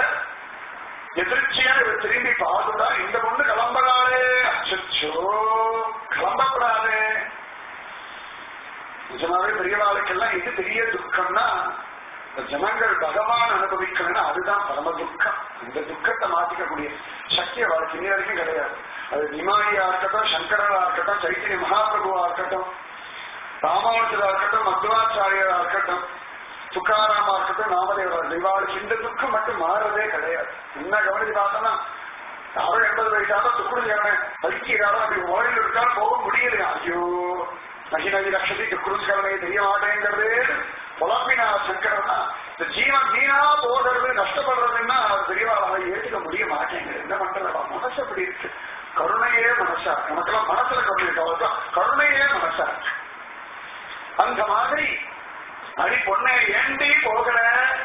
எதிர்ச்சியா இவர் திரும்பி பார்த்துட்டா இந்த பொண்ணு கிளம்புறாளே அச்சோ கிளம்பக்கூடாது நிஜமாவே பெரியவாளுக்கெல்லாம் இது பெரிய துக்கம்னா இந்த ஜனங்கள் பகவான் அனுபவிக்கணும்னா அதுதான் பரம துக்கம் இந்த துக்கத்தை மாத்திக்கக்கூடிய சக்தி அவளுக்கு இனி வரைக்கும் கிடையாது அது நிமாயியா இருக்கட்டும் சங்கரனா இருக்கட்டும் சைத்தன்ய மகாபிரபுவா இருக்கட்டும் ராமானுஜரா இருக்கட்டும் மத்வாச்சாரியரா இருக்கட்டும் துக்காராமா இருக்கட்டும் நாமதேவரா இவாளுக்கு இந்த துக்கம் மட்டும் மாறதே கிடையாது என்ன கவனிச்சு பார்த்தோம்னா அவள் எண்பது வயசாக துக்குடுங்கிறவன பைக்கிறாரோ அப்படி ஓடியில் இருக்கா போக முடியலையா ஐயோ நகிநதி லட்சதி துக்குடுங்கிறவனே தெரிய மாட்டேங்கிறது புலம்பினா சங்கரன்னா இந்த ஜீவன் வீணா போகிறது நஷ்டப்படுறதுன்னா அவர் பெரியவா அதை ஏற்றுக்க முடிய மாட்டேங்குது என்ன பண்றது மனசு அப்படி இருக்கு கருணையே மனசு மனசா நமக்கெல்லாம் மனசுல கருணை இருக்கா கருணையே மனசா அந்த மாதிரி அடி பொண்ணை ஏண்டி போகல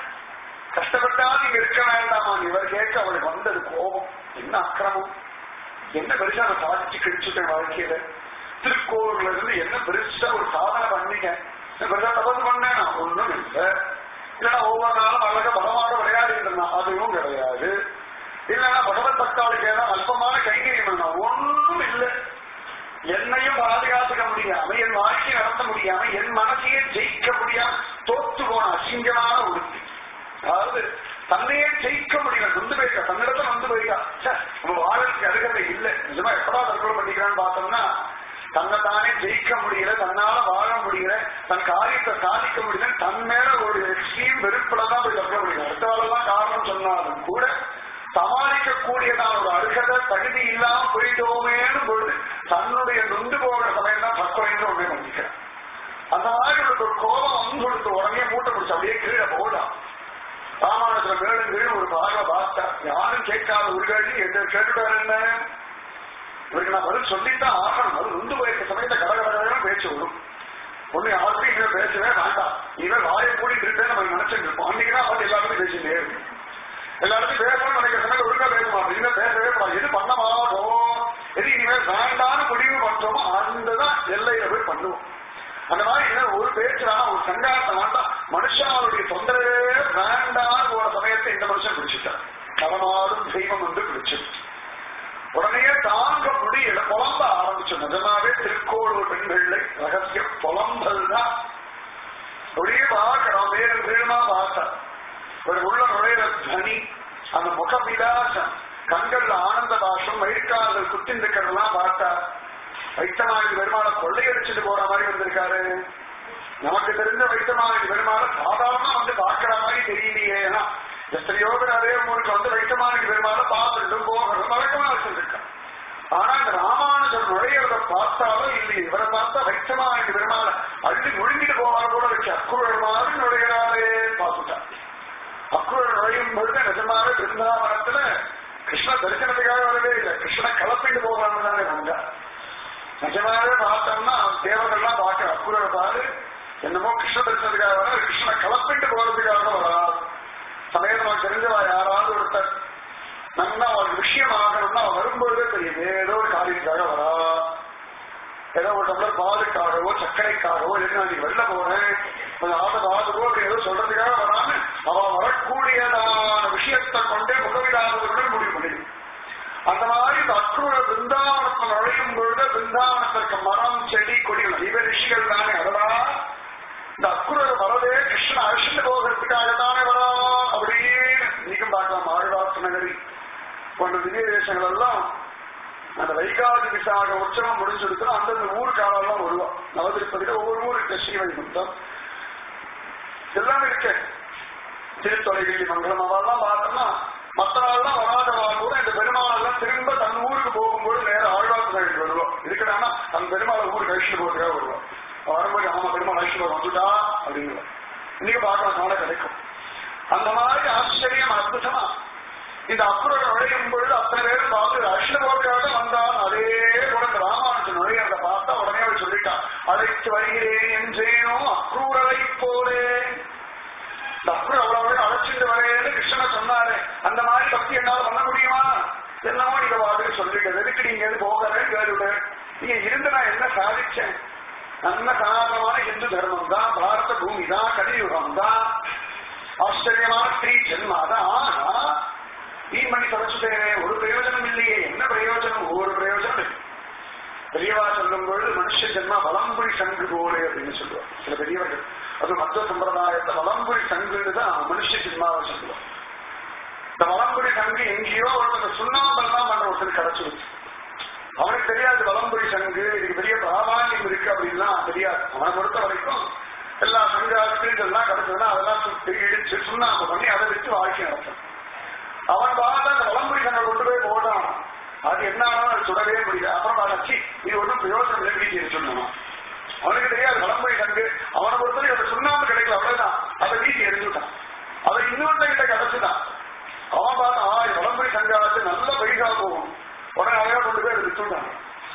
கஷ்டப்பட்டா நீங்க இருக்க வேண்டாமா இவர் கேட்க அவளுக்கு வந்தது கோபம் என்ன அக்கிரமம் என்ன பெருசா நான் சாதிச்சு கிழிச்சுட்டேன் வாழ்க்கையில திருக்கோவில இருந்து என்ன பெருசா ஒரு சாதனை பண்ணிட்டேன் என்ன பெருசா தபசு பண்ணேன் நான் ஒண்ணும் இல்லை இல்லைன்னா ஒவ்வொரு நாளும் அழகா பலமாக விளையாடிட்டு இருந்தான் அதுவும் கிடையாது இல்லைன்னா பகவத் பக்தாளுக்கு ஏதாவது அல்பமான கைங்கரியம் பண்ணா ஒண்ணும் இல்லை என்னையும் பாதுகாத்துக்க முடியாம என் வாழ்க்கையை நடத்த முடியாம என் மனசையே ஜெயிக்க முடியாம தோத்து போன அசிங்கமான உறுதி அதாவது தன்னையே ஜெயிக்க முடியல நொந்து போயிருக்கா தன்னிடத்துல நொந்து போயிருக்கா ச்சே, நம்ம வாழறதுக்கு அருகதை இல்லை நிஜமா எப்படா தற்கொலை பண்ணிக்கிறான்னு பார்த்தோம்னா தன்னை தானே ஜெயிக்க முடியல தன்னால வாழ முடியல தன் காரியத்தை சாதிக்க முடியல தன் மேல ஒரு எக்ஸ்ட்ரீம் வெறுப்புல தான் போய் தற்கொலை பண்ணிக்கலாம் அடுத்தவாளெல்லாம் காரணம் சொன்னாலும் கூட சமாளிக்கக்கூடியதான ஒரு அருகதை தகுதி இல்லாம போயிட்டோமேனு பொழுது தன்னுடைய நொந்து போகிற சமயம் தான் தற்கொலைன்னு ஒண்ணே பண்ணிக்கிறேன் அந்த மாதிரி உனக்கு ஒரு கோபம் வந்து கொடுத்து உடனே மூட்டை பிடிச்சு அப்படியே கீழே போடான் ராமாயணத்துல மேலும் கீழே ஒரு பாக பார்த்தா யாரும் கேட்காத ஒரு கேள்வி எந்த கேட்டுட்டாரு என்ன இவருக்கு நான் பதில் சொல்லித்தான் ஆகணும் அது நொந்து போயிருக்க சமயத்தை கடகடகடன்னு பேச்சு வரும் ஒண்ணு யாருக்கும் இனிமே பேசவே வேண்டாம் இவன் வாயை கூடிட்டு இருக்கேன் நம்ம நினைச்சிட்டு இருப்போம் அன்னைக்கு தான் பார்த்து எல்லாருமே பேசிட்டே இருக்கும் எல்லாருமே பேசணும்னு நினைக்கிற சமயத்தை ஒழுங்கா பேச மாட்டோம் இனிமே பேசவே கூடாது எது பண்ண மாட்டோம் எது இனிமேல் வேண்டாம்னு முடிவு பண்றோமோ அந்த தான் எல்லையில போய் பண்ணுவோம் அந்த மாதிரி இன்னும் ஒரு பேச்சுனா ஒரு சங்காரத்தை வேண்டாம் மனுஷாவுடைய தொந்தரவே வேண்டான்னு ஒரு சமயத்தை இந்த மனுஷன் பிடிச்சிட்டார் களமாடும் தெய்வம் வந்து பிடிச்சிருச்சு உடனே தாங்க முடியல புலம்ப ஆரம்பிச்சு நிஜமாவே திருக்கோளூர் பெண்களை ரகசியம் புலம்பல் தான் அப்படியே பார்க்கிறோம் மேலும் கீழுமா பார்த்தா ஒரு உள்ள நுழையிற தனி அந்த முக விலாசம் கண்கள்ல ஆனந்த பாஷம் மயிர்கால்கள் குத்தின் இருக்கிறதெல்லாம் பார்த்தா வைத்தமாகி பெருமாள கொள்ளையடிச்சுட்டு போற மாதிரி வந்திருக்காரு நமக்கு தெரிஞ்ச வைத்தமாகி பெருமாள சாதாரணமா வந்து பார்க்கிற மாதிரி தெரியலையே ஏன்னா எத்தனையோ பேர் அதே ஊருக்கு வந்து வைத்தமாகி பெருமாள பார்த்துட்டு போகிறதும் வழக்கமா வச்சிருக்கான் ஆனா இந்த ராமானுஜர் நுழையிறத பார்த்தாலும் இல்லையே இவரை பார்த்தா வைத்தமாகி பெருமாள அள்ளி முழுங்கிட்டு போவார் கூட வச்சு அக்குழல் மாதிரி நுழைகிறாரே பார்த்துட்டான் அக்குழல் நுழையும் பொழுது நிஜமாவே பிருந்தாவனத்துல கிருஷ்ண தரிசனத்துக்காக வரவே இல்லை கிருஷ்ண கலப்பிட்டு போகலாம்னு தானே வந்தார் நிஜமாவே பார்த்தோம்னா தேவர்கள்லாம் பார்க்கிற அக்குரரை பாரு என்னமோ கிருஷ்ண தரிசனத்துக்காக வர கிருஷ்ண கலப்பிட்டு போறதுக்காக வரா சமயம் நமக்கு தெரிஞ்சவா யாராவது ஒருத்தர் நல்லா அவருக்கு விஷயம் ஆகணும்னா அவன் வரும்பொழுதே தெரியும் ஏதோ ஒரு காரியத்துக்காக வரா ஏதோ ஒரு டம்ளர் பாலுக்காகவோ சர்க்கரைக்காகவோ என்ன நீ வெளில போறேன் கொஞ்சம் ஆசை பாதுகோ அப்படி ஏதோ சொல்றதுக்காக வராம அவன் வரக்கூடியதான விஷயத்தை கொண்டே முகவிடாதவர்கள் முடிவு பண்ணிடும் அந்த மாதிரி இந்த அக்ரூர பிருந்தாவனத்தில் நுழையும் பொழுது பிருந்தாவனத்திற்கு மரம் செடி கொடிகள் இவ ரிஷிகள் தானே அதனா இந்த அக்குரர் வரதே கிருஷ்ணன் அழிச்சுட்டு போகிறதுக்காக தானே வரா அப்படின்னு நீக்கும் பார்க்கலாம் ஆழ்வார்த்து நகரி போன்ற திவ்ய தேசங்கள் எல்லாம் அந்த வைகாதி விசாக உற்சவம் முடிஞ்சிருக்கிறோம் அந்தந்த ஊருக்காரெல்லாம் வருவா நவதிருப்பதியில ஒவ்வொரு ஊருக்கு ஸ்ரீவைகுண்டம் எல்லாம் இருக்கு திருத்தொலைகிரி மங்கலம் அவெல்லாம் பார்த்தோம்னா மற்ற நாள்லாம் வராதவா கூட இந்த பெருமாளெல்லாம் திரும்ப தன் ஊருக்கு போகும்போது நேரம் ஆழ்வார்த்து நகருக்கு வருவோம் இருக்கிறான்னா தன் பெருமாளை ஊருக்கு அழிச்சுட்டு போகிறதுக்காக வருவோம் வரும்போது ஆமா பெருமாள் அழிச்சுட்டு வந்துட்டா அப்படிங்கிற இன்னைக்கு பார்க்கலாம் நாளை கிடைக்கும் அந்த மாதிரி ஆச்சரியம் அற்புதமா இந்த அப்புறம் நுழையும் பொழுது அத்தனை பேரும் பார்த்து அஷ்டபோக்காக வந்தான் அதே கூட இந்த ராமானுஜன் நுழையறத பார்த்தா உடனே அவர் சொல்லிட்டான் அழைத்து வருகிறேன் என்றேனோ அக்ரூரரை போலே இந்த அக்ரூர் அவ்வளவு அழைச்சிட்டு வரேன்னு கிருஷ்ணனை சொன்னாரு அந்த மாதிரி பக்தி என்னால பண்ண முடியுமா என்னமோ நீங்க வாதுக்கு சொல்லிட்டு எதுக்கு நீங்க எது போகிறேன்னு கேட்டுவிடு நீங்க இருந்து நான் என்ன சாதிச்சேன் நல்ல சனாதனமான இந்து தர்மம் தான் பாரத பூமி தான் கலியுகம் தான் ஆச்சரியமான ஸ்ரீ ஜென்மா தான் ஆனா வீண் பண்ணி தொலைச்சுட்டேனே ஒரு பிரயோஜனம் இல்லையே என்ன பிரயோஜனம் ஒவ்வொரு பிரயோஜனம் இல்லை. பெரியவா சொல்லும் பொழுது மனுஷ ஜென்மா வலம்புரி சங்கு போலே அப்படின்னு சொல்லுவார் சில பெரியவர்கள் அது மத்த சம்பிரதாயத்தை வலம்புரி சங்குன்னு தான் மனுஷ ஜென்மாவை சொல்லுவார் இந்த வலம்புரி சங்கு எங்கேயோ ஒருத்தர் சுண்ணாம்பெல்லாம் பண்ற ஒருத்தர் கிடைச்சிருச்சு அவனுக்கு தெரியாது வலம்புரி சங்கு இதுக்கு பெரிய பிராமான்யம் இருக்கு அப்படின்லாம் தெரியாது அவனை பொறுத்த வரைக்கும் எல்லா சங்காஸ்கள் எல்லாம் கிடைச்சதுன்னா அதெல்லாம் சுத்தி இடிச்சு சுண்ணாம்பு பண்ணி அதை வச்சு வாழ்க்கை நடத்தும் அவன் பார்த்தா அந்த வலம்புரி சங்கை கொண்டு போய் போடான் அது என்ன ஆனாலும் அது சுடவே முடியல அப்புறம் வளர்ச்சி இது ஒன்றும் பிரயோஜனம் இல்லை வீசி சொன்னான் அவனுக்கு தெரியாது வலம்புரி சங்கு அவனை பொறுத்தவரை அந்த சுண்ணாம்பு கிடைக்கல அவ்வளவுதான் அதை வீசி எரிஞ்சுட்டான் அதை இன்னொருத்த கிடைச்சுதான் அவன் பார்த்தான் ஆ இது வலம்புரி சங்காச்சு நல்ல பைசா போகும் உடனே அழகா கொண்டு போய் அதை வித்துட்டான்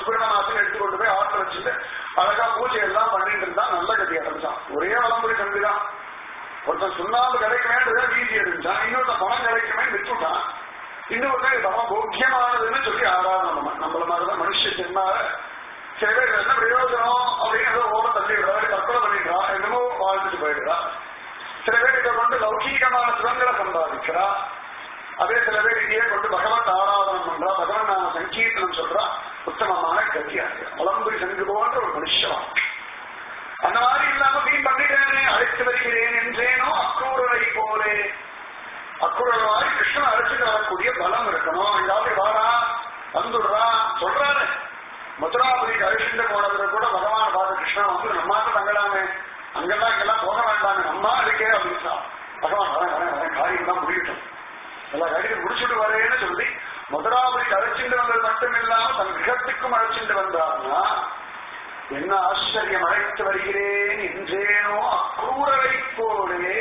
சுப்பிரமணியமாசன் எடுத்து கொண்டு போய் ஆத்துல வச்சுட்டு அழகா பூஜை எல்லாம் பண்ணிட்டு இருந்தா நல்ல கதி அடைஞ்சான் ஒரே வளம்புரி சங்குதான் ஒருத்தன் சுண்ணாம்பு கிடைக்குமேன்றதா வீதி எரிஞ்சான் இன்னொருத்தன் பணம் கிடைக்குமே விட்டுட்டான் இன்னொருத்தன் பணம் போக்கியமானதுன்னு சொல்லி ஆராதனை பண்ணான் நம்மள மாதிரிதான் மனுஷ ஜென்மால சில பேர் என்ன பிரயோஜனம் அப்படின்னு ஏதோ ஓட தள்ளி விடுறா தற்கொலை பண்ணிடுறா என்னமோ வாழ்ந்துட்டு போயிடுறா சில பேர் இதை கொண்டு லௌகீகமான சுகங்களை சம்பாதிக்கிறா அதே சில பேர் இதையே கொண்டு பகவத் ஆராதனம் பண்றா பகவன் நாம சங்கீர்த்தனம் சொல்றா உத்தமமான கதியாக வளம்புரி சங்கு போன்ற ஒரு மனுஷன் அந்த மாதிரி இல்லாம நீ பண்ணிட்டேனே அழைத்து வருகிறேன் என்றேனோ அக்ரூரரை போலே அக்ரூரர் மாதிரி கிருஷ்ணன் அழைச்சிட்டு வரக்கூடிய பலம் இருக்கணும் ஏதாவது வாரா வந்துடுறா சொல்றாரு மதுராபுரிக்கு அழிச்சுட்டு போனதுல கூட பகவான் பார்த்து கிருஷ்ணா வந்து நம்மாட்ட தங்கலாமே அங்கெல்லாம் இங்கெல்லாம் போக வேண்டாமே நம்மா இருக்கே அப்படின்னா பகவான் வரேன் வரேன் வரேன் காரியம் தான் முடியட்டும் எல்லா காரியம் முடிச்சுட்டு வரேன்னு சொல்லி மதுராபுரிக்கு அழைச்சிட்டு வந்தது மட்டும் இல்லாம தன் கிரகத்துக்கும் அழைச்சிட்டு வந்தார்னா என்ன ஆச்சரியம் அழைத்து வருகிறேன் என்றேனோ அக்ரூரரை போலே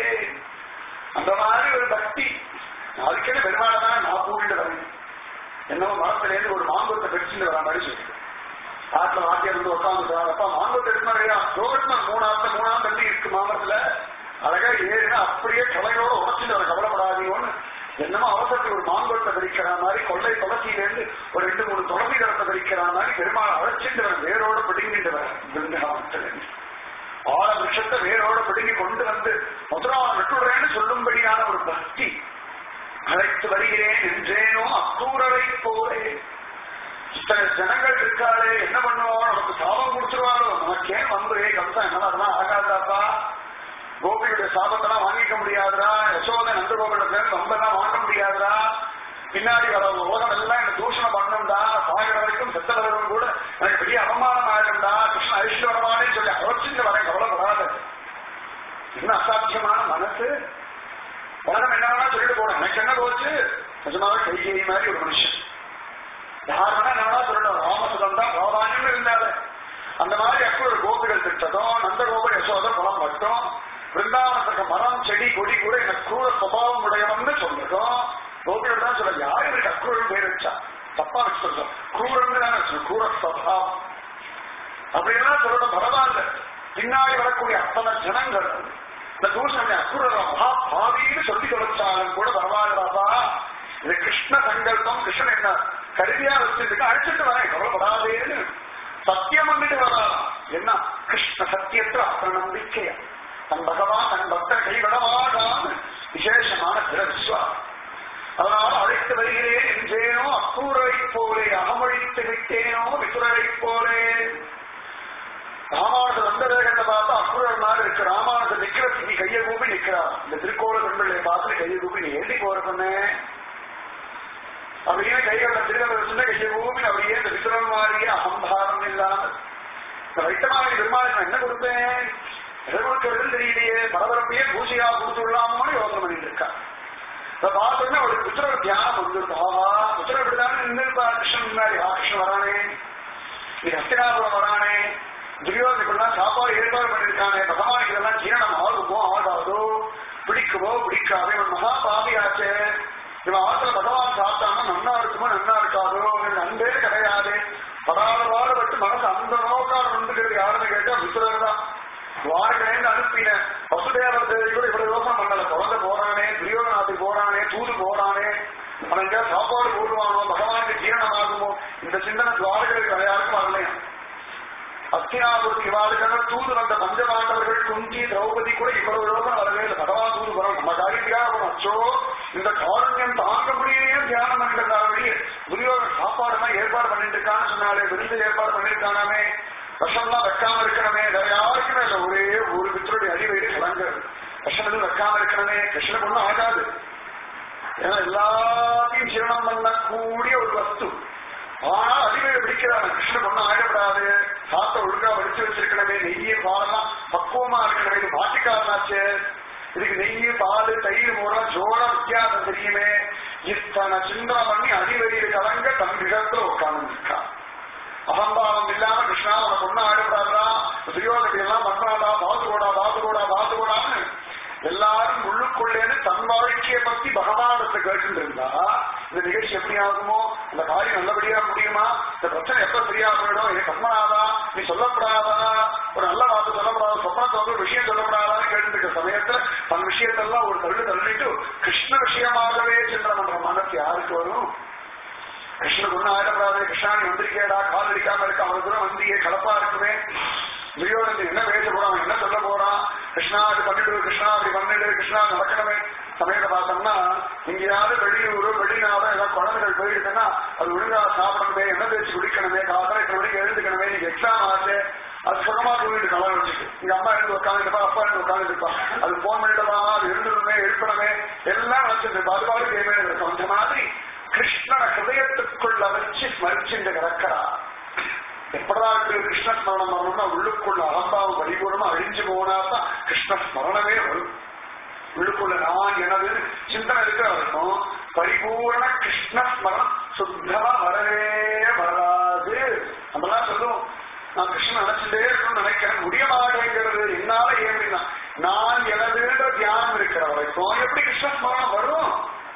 அந்த மாதிரி ஒரு பக்தி அதுக்கே பெருமாள் தான் நான் கூட்டிட்டு வரேன் என்னவோ மரத்திலேருந்து ஒரு மாம்பழத்தை பெருச்சுட்டு வர மாதிரி சொல்லிட்டு ஆட்டில் வாத்தியம் வந்து உட்காந்துருக்காங்க அப்பா மாம்பழத்தை எடுக்கணும் ரோட்மன் மூணாவது மூணாவது தள்ளி இருக்கு மாமரத்துல அழகா ஏறுனா அப்படியே கலையோட உடச்சிட்டு வர கவலைப்படாதீங்கன்னு என்னமோ அவசரத்துக்கு ஒரு மாம்பழத்தை பறிக்கிற மாதிரி கொள்ளை துளசியிலேருந்து ஒரு ரெண்டு மூணு துளசி தரத்தை பறிக்கிற மாதிரி பெருமாள் அழைச்சிட்டு வர வேரோட பிடுங்கிட்டு வர பிருந்தாவனத்திலிருந்து ஆழ விஷத்தை வேரோட பிடுங்கி கொண்டு வந்து முதலாவது விட்டுடுறேன்னு சொல்லும்படியான ஒரு பக்தி அழைத்து வருகிறேன் என்றேனோ அக்கூரரை போலே இத்தனை ஜனங்கள் இருக்காளே என்ன பண்ணுவோம் நமக்கு சாபம் கொடுத்துருவாரோ நமக்கு ஏன் வந்து கம்சா என்ன அதெல்லாம் ஆகாதாப்பா கோபியுடைய சாபத்தெல்லாம் வாங்கிக்க முடியாதுடா யசோத நந்த கோபியுடைய ரொம்பலாம் வாங்க முடியாதுடா பின்னாடி வர உலகம் எல்லாம் எனக்கு தூஷணம் பண்ணணும்டா சாகிற வரைக்கும் செத்த வரைக்கும் கூட எனக்கு பெரிய அவமானம் ஆயிடும்டா கிருஷ்ண ஐஸ்வரமானே சொல்லி அவச்சிட்டு வரேன் கவலைப்படாத என்ன அசாத்தியமான மனசு உலகம் என்ன சொல்லிட்டு போறேன் எனக்கு என்ன போச்சு நிஜமாவே கைகேயி மாதிரி ஒரு மனுஷன் யார் வேணா என்ன சொல்லணும் ராமசுதம் தான் பிராதானியம் இருந்தாரு அந்த மாதிரி அக்குள் கோபிகள் திட்டதும் நந்த கோபுர யசோத குளம் மட்டும் பிருந்தாவனத்துக்கு மரம் செடி கொடி கூட எனக்கு கூற சுபாவம் உடையவன்னு சொல்லிடும் கோபிகள் தான் சொல்ல யார் இவருக்கு அக்குள் பேர் வச்சா தப்பா வச்சு சொல்றோம் கூரன்னு தான் வச்சு கூற சுபாவம் அப்படியெல்லாம் சொல்லணும் பரவாயில்ல பின்னாடி வரக்கூடிய அத்தனை ஜனங்கள் இந்த தூஷணை அக்குற மகா பாவின்னு சொல்லி தொலைச்சாலும் கூட பரவாயில்லப்பா இது கிருஷ்ண சங்கல்பம் கிருஷ்ணன் என்ன கருதியா வச்சிருக்கு அழைச்சிட்டு வரேன் கவலைப்படாதேன்னு சத்தியம் வந்துட்டு வரலாம் என்ன கிருஷ்ண சத்தியத்துல அப்புறம் நம்பிக்கையா தன் பகவான் தன் பக்தர் கைவிடவாகான்னு விசேஷமான திற விஸ்வாசம் அதனால் அழைத்து வருகிறேன் என்றேனோ அக்கூரை போலே அகமழித்து விட்டேனோ விசுரரை போலே ராமானுஜர் வந்த வேகத்தை பார்த்தா அக்குரர் மாதிரி இருக்கு ராமானுஜர் நிக்கிறதுக்கு கையை கூப்பி நிக்கிறார் இந்த திருக்கோள பெண்பிள்ளையை பார்த்து கையை கூப்பி நீ ஏண்டி போற சொன்னே அப்படியே கைகளை திருடல் சொன்ன கையை கூப்பி அப்படியே இந்த விசுரன் மாதிரியே அகம்பாரம் இல்லாம இந்த வைத்தமாவை பெருமாளுக்கு என்ன கொடுப்பேன் எதை கொடுக்கறதுன்னு தெரியலையே பரபரப்பையே பூஜையா கொடுத்துடலாமோன்னு யோசனை பண்ணிட்டு இருக்கா இதை பார்த்தோன்னா அவளுக்கு புத்திரர் தியானம் வந்துருக்கு ஆஹா புத்திரர் இப்படிதான் நின்றுப்பா கிருஷ்ணன் முன்னாடி ஆ கிருஷ்ணன் வரானே நீ ஹஸ்தினாபுரம் வரானே துரியோதன் இப்படிலாம் சாப்பாடு ஏற்பாடு பண்ணிருக்கானே பகவானுக்கு இதெல்லாம் ஜீரணம் ஆகுமோ ஆகாதோ பிடிக்குமோ பிடிக்காதோ இவன் மகா பாபியாச்சே இவன் ஆத்துல பகவான் சாப்பிட்டானா நன்னா இருக்குமோ நன்னா இருக்காதோ இவன் அன்பே கிடையாது படாத பாடுபட்டு மனசு அந்த நோக்காடு வந்துக்கிறது யாருன்னு கேட்டா விசுரர் தான் துவாரகனேன்னு அனுப்பின வசுதேவர் தேவி கூட இவ்வளவு யோசனை பண்ணல குழந்தை போறானே துரியோதனாத்துக்கு போறானே தூது போறானே அவன் எங்கேயாவது சாப்பாடு போடுவானோ பகவானுக்கு ஜீரணம் ஆகுமோ இந்த சிந்தனை துவாரகருக்கு யாருக்கும் வரலையா அத்தியாபுரத்து இவாளுக்கான தூது வந்த பஞ்சபாண்டவர்கள் குந்தி திரௌபதி கூட இவ்வளவு யோசனை வரவே இல்லை பகவான் தூது வரும் நம்ம காரியத்துக்காக அச்சோ இந்த காரண்யம் தாங்க முடியலையே தியானம் பண்ணிட்டு துரியோதன சாப்பாடு எல்லாம் ஏற்பாடு பண்ணிட்டு இருக்கான்னு சொன்னாலே விருந்து ஏற்பாடு பண்ணிருக்கானாமே விஷம்லாம் வைக்காம இருக்கணுமே வேற யாருக்குமே இல்லை ஒரே ஒரு பித்தருடைய அடிவயிறு கலங்குறது விஷம் எதுவும் வைக்காம இருக்கணுமே கிருஷ்ணன் ஒண்ணும் ஆகாது ஏன்னா எல்லாத்தையும் ஜீரணம் பண்ணக்கூடிய ஒரு வஸ்து ஆனா அதிகம் பிடிக்கிறாங்க கிருஷ்ணன் ஒண்ணும் ஆயிடப்படாது சாத்த ஒழுங்கா வடிச்சு வச்சிருக்கணுமே நெய்யி பாலெல்லாம் பக்குவமா இருக்கணுமே இது மாட்டுக்காரனாச்சு இதுக்கு நெய் பால் தயிர் மூலம் ஜோட வித்தியாசம் தெரியுமே இத்தனை சிந்தனை பண்ணி அடிவெளியில் கலங்க தன் கிரகத்துல உட்கார்ந்து இருக்கான் அகம்பாவம் இல்லாம கிருஷ்ணா உனக்கு ஒன்னும் ஆயிடப்படாதா துரியோகத்தை எல்லாம் பண்றாடா பாத்துக்கூடா பாத்துக்கூடா பாத்துக்கூடான்னு எல்லாரும் உள்ளுக்குள்ளேன்னு தன் வாழ்க்கையை பத்தி பகவானத்தை கேட்டு இருந்தா இந்த நிகழ்ச்சி எப்படி ஆகுமோ இந்த காரியம் நல்லபடியா முடியுமா இந்த பிரச்சனை எப்ப சரியா போயிடும் ஏ கர்மனாதா நீ சொல்லப்படாதா ஒரு நல்ல வார்த்தை சொல்லப்படாத சொப்பனத்தை வந்து ஒரு விஷயம் சொல்லப்படாதான்னு கேட்டு இருக்க சமயத்துல தன் விஷயத்தெல்லாம் ஒரு தள்ளு தள்ளிட்டு கிருஷ்ண விஷயமாகவே சிந்தனை பண்ற மனசு யாருக்கு வரும் கிருஷ்ணனுக்கு ஒன்னும் ஆயிடப்படாது கிருஷ்ணா நீ வந்திருக்கேடா கால் அடிக்காம இருக்க அவ்வளவு தூரம் வந்தியே கலப்பா இருக்குமே துரியோதன் என்ன பேச போறான் என்ன சொல்ல போறான் கிருஷ்ணா அது பண்ணிடு கிருஷ்ணா அப்படி பண்ணிடு கிருஷ்ணா நடக்கணுமே சமயத்தை பார்த்தோம்னா எங்கேயாவது வெளியூர் வெளிநாடு ஏதாவது குழந்தைகள் போயிடுச்சுன்னா அது ஒழுங்கா சாப்பிடணுமே என்ன தேய்ச்சி குடிக்கணுமே காலையில எட்டு மணிக்கு எழுந்துக்கணுமே நீங்க எக்ஸாம் ஆச்சு அது சுகமா தூங்கிட்டு கலர் வச்சுட்டு எங்க அம்மா எழுந்து உட்காந்துருப்பா அப்பா எழுந்து உட்காந்துருப்பா அது போன் பண்ணிட்டு அது எழுந்துடணுமே எழுப்பணுமே எல்லாம் வச்சிருப்பா அது பாடு கேமே இருக்கும் அந்த மாதிரி கிருஷ்ணனை ஹிருதயத்துக்குள்ள வச்சு ஸ்மரிச்சுட்டு கிடக்கிறா எப்படா இருக்கு கிருஷ்ண ஸ்மரணம் வரணும்னா உள்ளுக்குள்ள அகம்பாவம் பரிபூர்ணமா அழிஞ்சு போனாதான் கிருஷ்ண ஸ்மரணமே வரும் உள்ளுக்குள்ள நான் எனது சிந்தனை இருக்கிற வரைக்கும் பரிபூர்ண கிருஷ்ண ஸ்மரணம் சுத்தமா வரவே வராது நம்மளாம் சொல்லுவோம் நான் கிருஷ்ணன் நினைச்சுட்டே இருக்கணும்னு நினைக்கிறேன் முடிய மாட்டேங்கிறது என்னால ஏன் அப்படின்னா நான் எனதுன்ற தியானம் இருக்கிற வரைக்கும் எப்படி கிருஷ்ண ஸ்மரணம் வரும்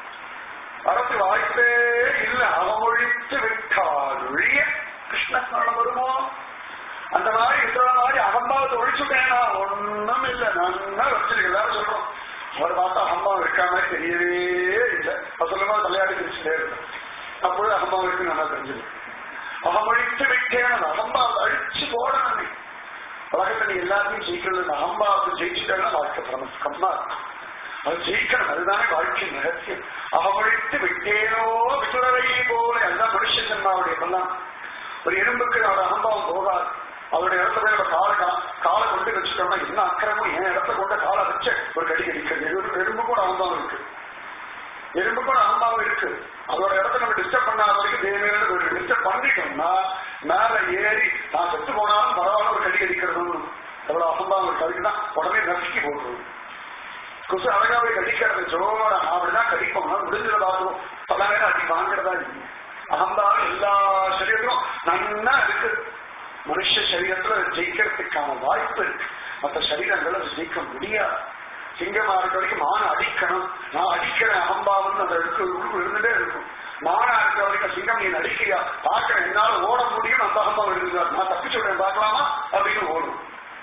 வரத்து வாய்ப்பே இல்ல அவமொழித்து விட்டாலுடைய கிருஷ்ணஸ்மரணம் வருமோ அந்த மாதிரி இருக்கிற மாதிரி அகம்பாவத்தை ஒழிச்சுட்டேனா ஒண்ணும் இல்ல நன்னா வச்சிருக்கு எல்லாரும் சொல்றோம் அவர் பார்த்தா அகம்பாவம் இருக்கா மாதிரி தெரியவே இல்லை அது சொல்லுமா தலையாடி பிரிச்சுட்டே இருக்கும் அப்பொழுது அகம்பாவம் இருக்கு நல்லா தெரிஞ்சது அகமொழித்து விட்டேன் அந்த அகம்பாவத்தை அழிச்சு போடணும் நீ உலகத்தை நீ எல்லாத்தையும் ஜெயிக்கிறது அந்த அகம்பாவத்தை ஜெயிச்சுட்டேன்னா வாழ்க்கை பிரமஸ்கமா இருக்கும் அது ஜெயிக்கணும் அதுதானே வாழ்க்கை ரகசியம் அவழித்து விட்டேனோ விசுரவை போல எல்லாம் மனுஷ ஜன்மாவுடைய எல்லாம் ஒரு எறும்புக்கு அவரோட அகம்பாவம் போகாது அவருடைய இடத்துல போய் காலை காலை கொண்டு வச்சுட்டோம்னா என்ன அக்கிரமும் என் இடத்த கொண்டு காலை வச்ச ஒரு கடி கடிக்கிறது எறும்பு எறும்பு கூட அகம்பாவம் இருக்கு எறும்பு கூட அகம்பாவம் இருக்கு அதோட இடத்த நம்ம டிஸ்டர்ப் பண்ணாத வரைக்கும் தேவையான ஒரு டிஸ்டர்ப் பண்ணிட்டோம்னா மேல ஏறி நான் செத்து போனாலும் பரவாயில்ல ஒரு கடி கடிக்கிறதும் எவ்வளவு அகம்பாவம் இருக்கு அதுக்கு தான் உடனே நசுக்கி போட்டுருவோம் கொசு அழகா போய் கடிக்கிறது ஜோரா அப்படிதான் கடிப்போம் முடிஞ்சத பார்த்துவோம் பல நேரம் அடி வாங்குறதா இல்லை அகம்பாவம் எல்லா சரீரத்திலும் நன்னா இருக்கு மனுஷ சரீரத்துல ஜெயிக்கிறதுக்கான வாய்ப்பு இருக்கு மற்ற சரீரங்களை ஜெயிக்க முடியாது சிங்கமா இருக்க வரைக்கும் மான அடிக்கணும் நான் அடிக்கிறேன் அகம்பாவம் அந்த இருக்கு இருந்துட்டே இருக்கும் மானா இருக்க வரைக்கும் சிங்கம் நீ நடிக்கிறியா பார்க்கிறேன் என்னால ஓட முடியும் அந்த அகம்பாவம் இருக்கு நான் தப்பிச்சு விடுறேன் பார்க்கலாமா அப்படின்னு ஓடும்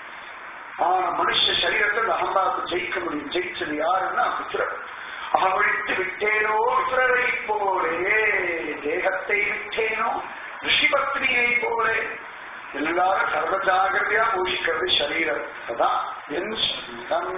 ஆனா மனுஷ சரீரத்தில் அகம்பாவத்தை ஜெயிக்க முடியும் ஜெயிச்சது யாருன்னா விசுரர் அகமழித்து விட்டேனோ விசுரரை போலே தேகத்தை விட்டேனோ ரிஷிபத்னியை போலே எல்லாரும் சர்வ ஜாகிரதையா பூஷிக்கிறது சரீரம் அதான் என் சரீரம்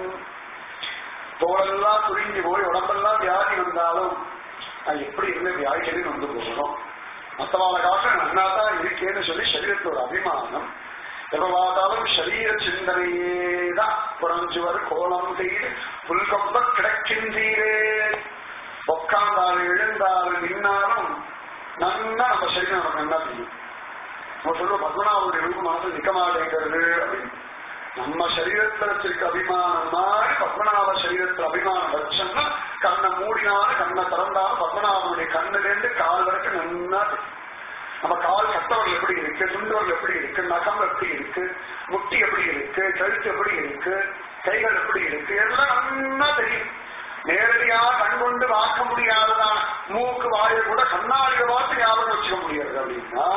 தோளெல்லாம் சுருங்கி போய் உடம்பெல்லாம் வியாதி வந்தாலும் நான் எப்படி இருந்த வியாதிகளில் வந்து போகணும் மற்றவாள காலம் நன்னா தான் இருக்கேன்னு சொல்லி சரீரத்தோட அபிமானம் எப்ப பார்த்தாலும் சரீர சிந்தனையே தான் புறஞ்சுவர் கோலம் செய்து புல்கொம்ப கிடக்கின்றீரே உட்கார்ந்தாலும் எழுந்தாலும் நின்னாலும் நன்னா நம்ம சரீரம் நமக்கு நல்லா தெரியும் நம்ம சொல்லுவோம் பத்மநாபனுடைய ரூபம் மனசு நிக்க மாட்டேங்கிறது அப்படின்னு நம்ம சரீரத்துல வச்சிருக்க அபிமானம் மாதிரி பத்மநாப சரீரத்துல அபிமானம் வச்சோம்னா கண்ணை மூடினாலும் கண்ணை திறந்தாலும் பத்மநாபனுடைய கண்ணுல இருந்து கால் வரைக்கும் நன்னா தெரியும் நம்ம கால் கட்டவர்கள் எப்படி இருக்கு சுண்டவர்கள் எப்படி இருக்கு நகம் எப்படி இருக்கு முட்டி எப்படி இருக்கு கழுத்து எப்படி இருக்கு கைகள் எப்படி இருக்கு எல்லாம் நன்னா தெரியும் நேரடியா கண் கொண்டு பார்க்க முடியாததான் மூக்கு வாயை கூட கண்ணாடியை பார்த்து ஞாபகம் வச்சுக்க முடியாது அப்படின்னா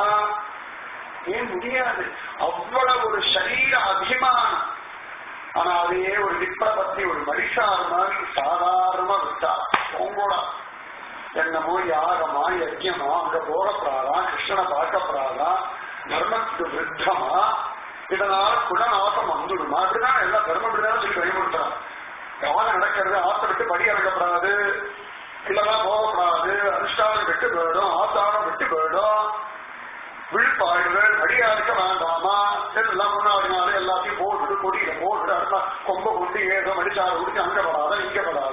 ஏன் முடியாது அவ்வளவு ஒரு சரீர அபிமானம் ஆனா அதே ஒரு விப்ர பத்தி ஒரு மனுஷார் மாதிரி சாதாரணமா விட்டா போங்கோடா என்னமோ யாகமா யஜ்யமா அங்க போகப்படாதா கிருஷ்ணனை பார்க்கப்படாதா தர்மத்துக்கு விருத்தமா இதனால குணநாசம் வந்துடுமா அப்படிதான் எல்லாம் தர்மம் இப்படிதான் சொல்லி பயன்படுத்துறான் கவனம் நடக்கிறது ஆத்த விட்டு படி இறங்கப்படாது இல்லதான் போகப்படாது அனுஷ்டானம் விட்டு போயிடும் ஆத்தாரம் விட்டு போயிடும் விழுப்பாடுகள் அடியா இருக்க வேண்டாமா எல்லாம் முன்னாடி நாள் எல்லாத்தையும் போட்டுட்டு கொடியில போட்டுட்டு அடுத்த கொம்ப கொண்டு ஏதோ மடிச்சாறு குடிச்சு அங்க படாத இங்க படாத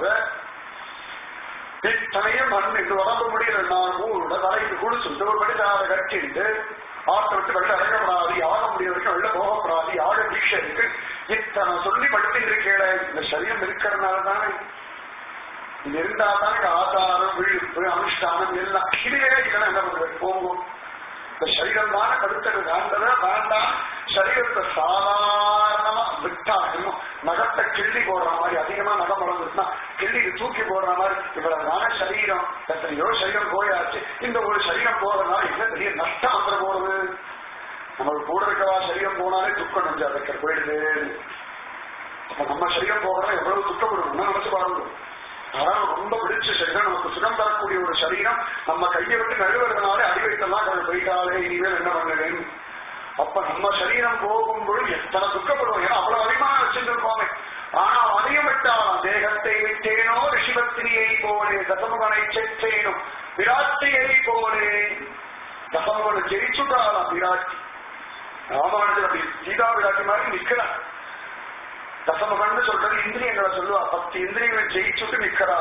இத்தனையும் மண் இது உடம்பு முடியல நான் ஊரோட தலைக்கு குடிச்சுட்டு ஒரு மடிச்சாரை கட்டிட்டு ஆட்டை விட்டு வெளில இறங்கப்படாது யாக முடிய வரைக்கும் வெளில போகப்படாது யாக தீட்சை இருக்கு இத்தனை சொல்லி படுத்திட்டு இருக்கேன் இந்த சரீரம் இருக்கிறதுனால தானே இது இருந்தா தானே ஆதாரம் விழிப்பு அனுஷ்டானம் எல்லாம் இதுவே இல்லைன்னா என்ன பண்றது போகும் இந்த சரீரம் தானே கடுத்தது வேண்டதா வேண்டாம் சரீரத்தை சாதாரணமா விட்டா இன்னும் நகத்தை கிள்ளி போடுற மாதிரி அதிகமா நகம் வளர்ந்துச்சுன்னா கிள்ளி தூக்கி போடுற மாதிரி இவ்வளவுதான சரீரம் எத்தனையோ சரீரம் போயாச்சு இந்த ஒரு சரீரம் போறதுனால என்ன பெரிய நஷ்டம் வந்துட போறது நம்ம கூட இருக்கவா சரீரம் போனாலே துக்கம் நெஞ்சா வைக்க போயிடுது அப்ப நம்ம சரீரம் போகிறோம் எவ்வளவு துக்கப்படும் நினைச்சு பாருங்க அதான் ரொம்ப பிடிச்ச சரீரம் நமக்கு சுகம் தரக்கூடிய ஒரு சரீரம் நம்ம கையை விட்டு நழுவுறதுனால அடிவைத்தெல்லாம் கொஞ்சம் போயிட்டாலே இனிமேல் என்ன பண்ணுவேன் அப்ப நம்ம சரீரம் போகும்போது எத்தனை துக்கப்படுவோம் ஏன்னா அவ்வளவு அதிகமாக வச்சிருந்திருப்போமே ஆனா அதையும் விட்டாலாம் தேகத்தை விட்டேனோ ரிஷிபத்தினியை போலே தசமுகனை செற்றேனும் விராட்டியை போலே தசமுகனை ஜெயிச்சுட்டாலாம் விராட்டி ராமானுஜர் அப்படி சீதா விராட்டி மாதிரி நிக்கிறார் தசமுகன்னு சொல்றது இந்திரியங்களை சொல்லுவா பத்து இந்திரியங்களை ஜெயிச்சுட்டு நிக்கிறா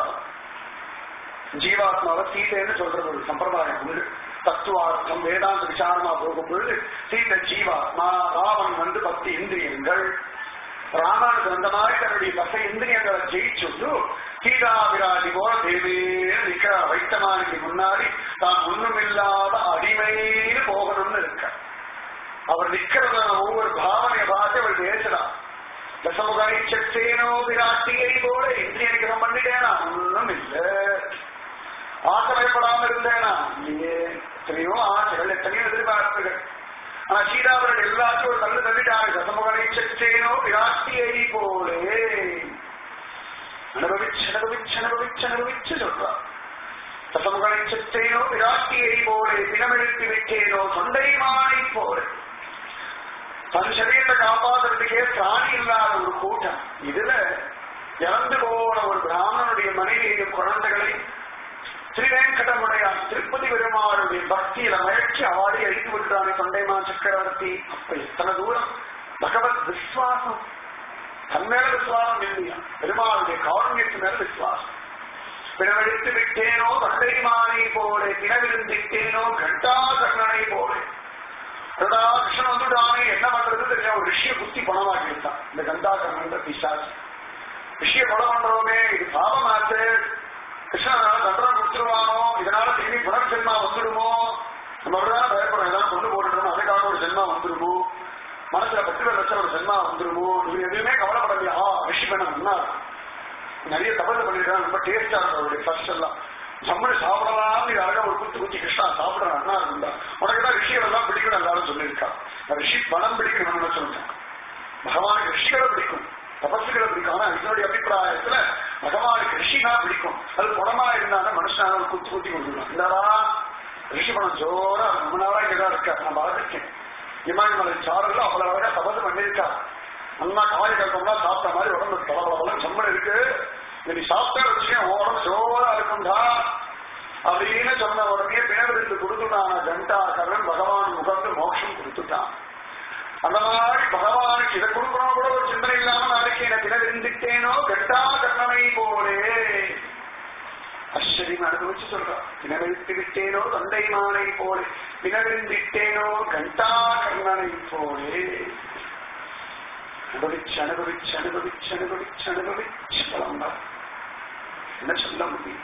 ஜீவாத்மாவை சீதைன்னு சொல்றது ஒரு சம்பிரதாயம் உண்டு தத்துவார்த்தம் வேதாந்த விசாரமா போகும்பொழுது சீதை ஜீவாத்மா ராவன் வந்து பத்து இந்திரியங்கள் ராமானுஜர் அந்த மாதிரி தன்னுடைய பச இந்திரியங்களை ஜெயிச்சுட்டு சீதா விராஜி போல தேவேன்னு நிக்கிறா வைத்தமானிக்கு முன்னாடி தான் ஒண்ணுமில்லாத அடிமைன்னு போகணும்னு இருக்க அவர் நிக்கிறத ஒவ்வொரு பாவனையை பார்த்து அவள் பேசுறான் தசமுகனை செத்தேனோ விராட்டியை போல இந்திரிய நிகிரம் பண்ணிட்டேனா ஒண்ணும் இல்ல ஆசைப்படாம இருந்தேனா இல்லையே எத்தனையோ ஆசைகள் எத்தனையோ எதிர்பார்ப்புகள் ஆனா சீதாவர்கள் எல்லாத்தையும் ஒரு தள்ளு தள்ளிட்டாங்க தசமுகனை செத்தேனோ விராட்டியை போலே அனுபவிச்சு அனுபவிச்சு அனுபவிச்சு அனுபவிச்சு சொல்றான் தசமுகனை செத்தேனோ விராட்டியை போலே பிணமெழுத்து விட்டேனோ தொண்டை மானை போலே தன் சரீரத்தை காப்பாத்துறதுக்கே பிராணி இல்லாத ஒரு கூட்டம் இதுல இறந்து போன ஒரு பிராமணனுடைய மனைவியையும் குழந்தைகளை ஸ்ரீவேங்கடமுடைய திருப்பதி பெருமாளுடைய பக்தியில மயக்கி அவாடி அழித்து விட்டானே தொண்டைமா சக்கரவர்த்தி அப்ப எத்தனை தூரம் பகவத் விஸ்வாசம் தன் மேல விசுவாசம் இல்லையா பெருமாளுடைய காரண்யத்து மேல விசுவாசம் பிணவெடுத்து விட்டேனோ தொண்டைமானை போலே பிணவிருந்திட்டேனோ கண்டா கர்ணனை போலே அடடா கிருஷ்ணன் வந்துட்டானே என்ன பண்றது தெரியும் ஒரு ரிஷிய குத்தி பணமாக்கி விட்டான் இந்த கந்தாகரன் பிசாசு ரிஷிய கொலை பண்றோமே இது பாவமாச்சு கிருஷ்ணனால தண்டனை கொடுத்துருவானோ இதனால திரும்பி புனர்ஜென்மா வந்துடுமோ நம்ம அப்படிதான் பயப்படுறோம் ஏதாவது கொண்டு போட்டுட்டோம் அதுக்காக ஒரு ஜென்மா வந்துருமோ மனசுல பக்திகள் வச்ச ஒரு ஜென்மா வந்துருமோ இது எதுவுமே கவலைப்படலையா ஆ ரிஷி பண்ண முன்னா நிறைய தபசு பண்ணிருக்காங்க ரொம்ப டேஸ்டா இருக்கும் அவருடைய ஃபர்ஸ்ட் எல்லாம் ஜம்முன்னு சாப்பிடலாம் இது அழகா ஒரு குத்து குத்தி கிருஷ்ணா சாப்பிடுறான் அண்ணா இருந்தா உனக்கு தான் ரிஷிகள் எல்லாம் பிடிக்கும் எல்லாரும் சொல்லியிருக்கா ரிஷி பணம் பிடிக்கணும்னு சொல்லிட்டேன் பகவானுக்கு ரிஷிகளை பிடிக்கும் தபசுகளை பிடிக்கும் ஆனா என்னுடைய அபிப்பிராயத்துல பகவானுக்கு ரிஷினா பிடிக்கும் அது குணமா இருந்தாலும் மனுஷனால ஒரு குத்து குத்தி கொண்டுருவான் இல்லடா ரிஷி பணம் ஜோரா ரொம்ப நாளா இங்கதான் இருக்கா நான் பார்த்துருக்கேன் இமானிமலை சாரல்ல அவ்வளவு அழகா தபசு பண்ணியிருக்கா நல்லா காய் கட்டம்லாம் சாப்பிட்ட மாதிரி உடம்பு பலபலம் சம்மன் இருக்கு நீ சாப்பிட்ட விஷயம் உடம்பு ஜோரா இருக்கும்டா அப்படின்னு சொன்ன உடனே பிணவிருந்து கொடுத்துட்டான கண்டாகரன் பகவான் முகந்து மோட்சம் கொடுத்துட்டான் அந்த மாதிரி பகவானுக்கு இதை கொடுக்கணும் கூட ஒரு சிந்தனை இல்லாம நாளைக்கு எனக்கு இதை விருந்துட்டேனோ கட்டா கர்ணனை போலே ஆச்சரியம் அனுபவிச்சு சொல்றான் பிணவிழ்த்து விட்டேனோ தொண்டை மானை போலே பிணவிருந்திட்டேனோ கண்டா கர்ணனை போலே அனுபவிச்சு அனுபவிச்சு அனுபவிச்சு அனுபவிச்சு அனுபவிச்சு கிளம்பார் என்ன சொல்ல முடியும்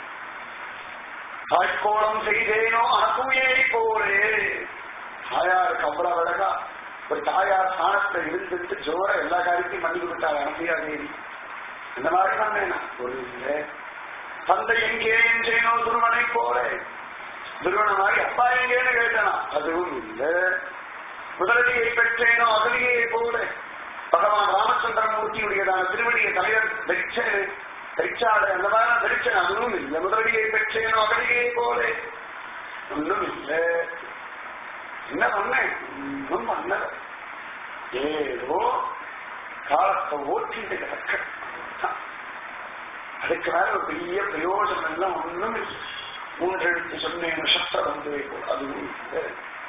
தாய்க்கோளம் செய்தேனோ அனசூயை போலே தாயாருக்கு அவ்வளவு அழகா ஒரு தாயார் ஸ்தானத்துல இருந்துட்டு ஜோர எல்லா காரியத்தையும் பண்ணி கொடுத்தாள் அனசூயா தேவி இந்த மாதிரி பண்ணேனா ஒரு இல்லை தந்தை எங்கே என்றேனோ துருவனை போல துருவன மாதிரி அப்பா எங்கேன்னு கேட்டனா அதுவும் இல்லை முதலடியை பெற்றேனோ அகலியை போல பகவான் ராமச்சந்திரமூர்த்தியுடையதான திருவடியை தலைவர் தரிச்ச தரிச்சாடு அந்த மாதிரி நான் தரிச்சேன் அதுவும் இல்லை முதலடியை பெற்றேனோ அகலியை போல ஒன்றும் இல்லை என்ன பண்ணேன் ஒன்றும் பண்ணல ஏதோ காலத்தை ஓட்டிட்டு கிடக்க அதுக்கு மேல ஒரு பெரிய பிரயோஜனம் எல்லாம் ஒண்ணும் இல்லை மூன்றெழுத்து சொன்னேன் நட்சத்திர வந்து அதுவும் இல்லை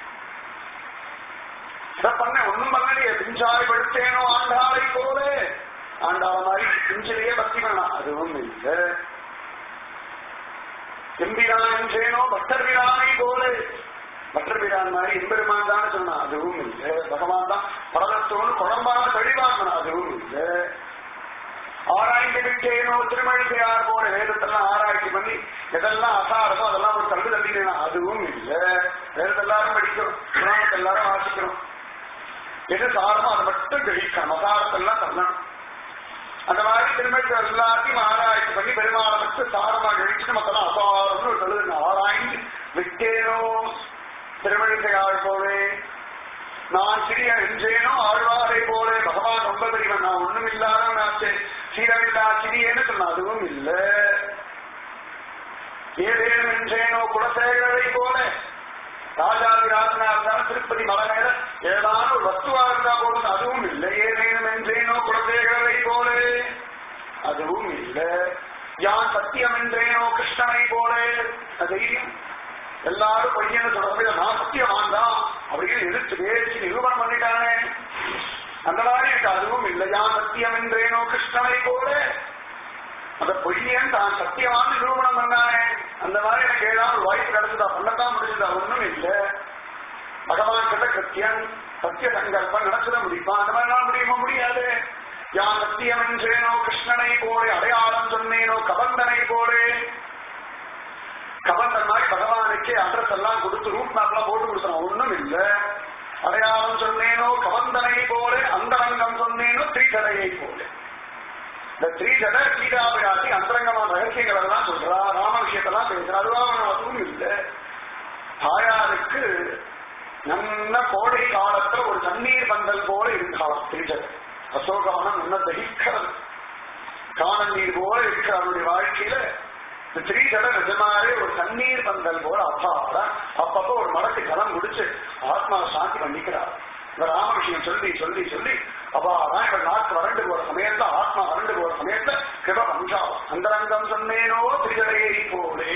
இதை பண்ண ஒண்ணும் பண்ணலையே பிஞ்சாய் படுத்தேனோ ஆண்டாளை போல ஆண்டாள மாதிரி பிஞ்சிலேயே பக்தி பண்ணலாம் அதுவும் இல்லை எம்பிரான் என்றேனோ பக்தர் பிரானை போல பக்தர் பிரான் மாதிரி எம்பெருமான் தான் சொன்னா அதுவும் இல்லை பகவான் தான் பரதத்தோடு குழம்பான தெளிவாங்கணும் அதுவும் இல்லை ஆராய்ந்து விட்டேனோ திருமழிசையார் போல வேதத்தெல்லாம் ஆராய்ச்சி பண்ணி எதெல்லாம் அசாரமோ அதெல்லாம் ஒரு தள்ளு தள்ளினா அதுவும் இல்லை வேதத்தை எல்லாரும் படிக்கணும் புராணத்தை எல்லாரும் வாசிக்கணும் எது சாரமோ அதை மட்டும் கிரகிக்கணும் அசாரத்தெல்லாம் தள்ளணும் அந்த மாதிரி திருமணத்தை எல்லாத்தையும் ஆராய்ச்சி பண்ணி பெருமாளை வச்சு சாரமாக கழிச்சுட்டு மத்தெல்லாம் அபாரம்னு ஒரு சொல்லுது ஆராய்ந்து விட்டேனோ திருமணிசையாள் போலே நான் சிறிய நெஞ்சேனோ ஆழ்வாரை போலே பகவான் ரொம்ப பெரியவன் நான் ஒண்ணும் இல்லாதவன் ஆச்சேன் சீரமில்லா சிறியேன்னு சொன்ன அதுவும் இல்ல ஏதேனும் என்றேனோ குலசேகரை போல ராஜாதி ராஜனா இருந்தாலும் திருப்பதி மலை மேல ஏதான ஒரு வஸ்துவா இருந்தா போதும் அதுவும் இல்லை ஏதேனும் என்றேனோ குலசேகரை போல அதுவும் இல்லை யான் சத்தியம் என்றேனோ கிருஷ்ணனை போல தைரியம் எல்லாரும் பொய்யன்னு சொல்றது நான் சத்தியமான் தான் அப்படின்னு எதிர்த்து பேசி நிரூபணம் பண்ணிட்டானே அந்த மாதிரி எனக்கு அதுவும் இல்லை யான் சத்தியம் என்றேனோ கிருஷ்ணனை போல அந்த பொய்யன் தான் சத்தியமான நிரூபணம் பண்ணானே அந்த மாதிரி எனக்கு ஏதாவது ஒரு வாய்ப்பு கிடைச்சதா பண்ணத்தான் முடிஞ்சதா ஒண்ணும் இல்லை பகவான் கிட்ட கிருத்தியன் சத்திய சங்கல்பம் நினைச்சத முடிப்பான் அந்த மாதிரி நான் முடியுமா முடியாது யான் சத்தியம் என்றேனோ கிருஷ்ணனை போலே அடையாளம் சொன்னேனோ கபந்தனை போலே கபந்தன் மாதிரி பகவானுக்கே அட்ரஸ் எல்லாம் கொடுத்து ரூட் மேப் எல்லாம் போட்டு கொடுத்துறான் ஒண்ணும் இல்ல அடையாளம் சொன்னேனோ கபந்தனை போல அந்தரங்கம் சொன்னேனோ திரிகடையை போல இந்த திரிகட சீதாபிராசி அந்தரங்கமான ரகசியங்கள் எல்லாம் சொல்றா ராம விஷயத்தெல்லாம் பேசுறா அதுவாக அதுவும் இல்ல தாயாருக்கு நல்ல கோடை காலத்துல ஒரு தண்ணீர் பந்தல் போல இருந்தாலும் திரிஜட அசோகவனம் நல்ல தகிக்கிறது காணல் நீர் போல இருக்கிற அவருடைய வாழ்க்கையில இந்த திரிஜட நிஜமாவே ஒரு தண்ணீர் பந்தல் போல அப்பாட அப்பப்போ ஒரு மடக்கு ஜலம் முடிச்சு ஆத்மா சாந்தி பண்ணிக்கிறார் இந்த ராம விஷயம் சொல்லி சொல்லி சொல்லி அப்பாதான் இவர் நாக்கு வறண்டு போற சமயத்துல ஆத்மா வறண்டு போற சமயத்துல கிருப பஞ்சாவம் அந்தரங்கம் சொன்னேனோ திரிஜடையை போலே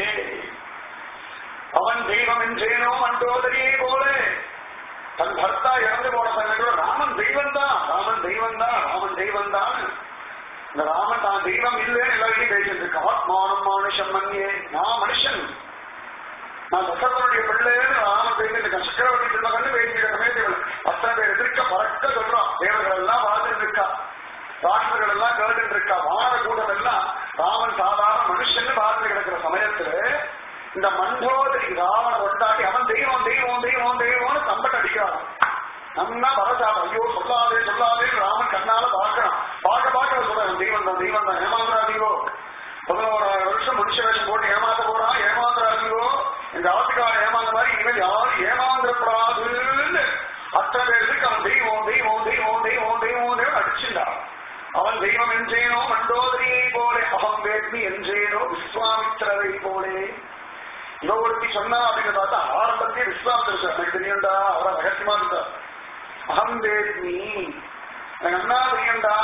அவன் தெய்வம் என்றேனோ மண்டோதரியை போலே தன் பர்த்தா இறந்து போன சமயத்தில் ராமன் தெய்வம் தான் ராமன் தெய்வம் தான் ராமன் தெய்வம் தான் இந்த ராமன் தான் தெய்வம் இல்லைன்னு எல்லாரையும் பேசிட்டு இருக்கு ஆத்மானம் மானுஷம் மன்னியே நான் மனுஷன் நான் தசரனுடைய பிள்ளைன்னு ராமன் பேசிட்டு இருக்கேன் சக்கரவர்த்தி திருமகன் பேசிட்டு சமயத்தில் அத்தனை பேர் எதிர்க்க பறக்க சொல்றான் தேவர்கள் எல்லாம் வாழ்ந்துட்டு இருக்கா ராஷ்டிரங்கள் எல்லாம் கேட்டு இருக்கா வான கூட்டம் எல்லாம் ராமன் சாதாரண மனுஷன் வாழ்ந்து கிடக்கிற சமயத்துல இந்த மண்டோதரி ராவண கொண்டாடி அவன் தெய்வம் தெய்வம் தெய்வம் தெய்வம்னு சம்பட் அடிக்கிறான் நல்லா வரசாபம் ஐயோ சொல்லாதே சொல்லாதே ராமன் கண்ணால பார்க்கறான் பார்க்க பார்க்க சொல்றான் தெய்வம் தான் தெய்வம் தான் ஏமாந்துறாதீங்கோ பதினோராயிரம் வருஷம் மனுஷ வேஷம் போட்டு ஏமாத்த போறான் ஏமாந்துறாதீங்கோ எங்க ஆட்டுக்கார ஏமாந்த மாதிரி இனிமேல் யாரும் ஏமாந்துடப்படாதுன்னு அத்தனை பேருக்கு அவன் தெய்வம் தெய்வம் தெய்வம் தெய்வம் தெய்வம் தெய்வம் அடிச்சுட்டான் அவன் தெய்வம் என்றேனோ மண்டோதரியை போலே அகம் வேட்மி என்றேனோ விஸ்வாமித்திரரை போலே இவ ஒருத்தி சொன்னா அப்படின்னு பார்த்தா ஆரம்பத்திலே விஸ்வாமித்திர சார் எனக்கு தெரியும்டா அவரை ரகசியமா இருந்தார் அகம் வேத்மி எனக்கு அண்ணா தெரியும்டா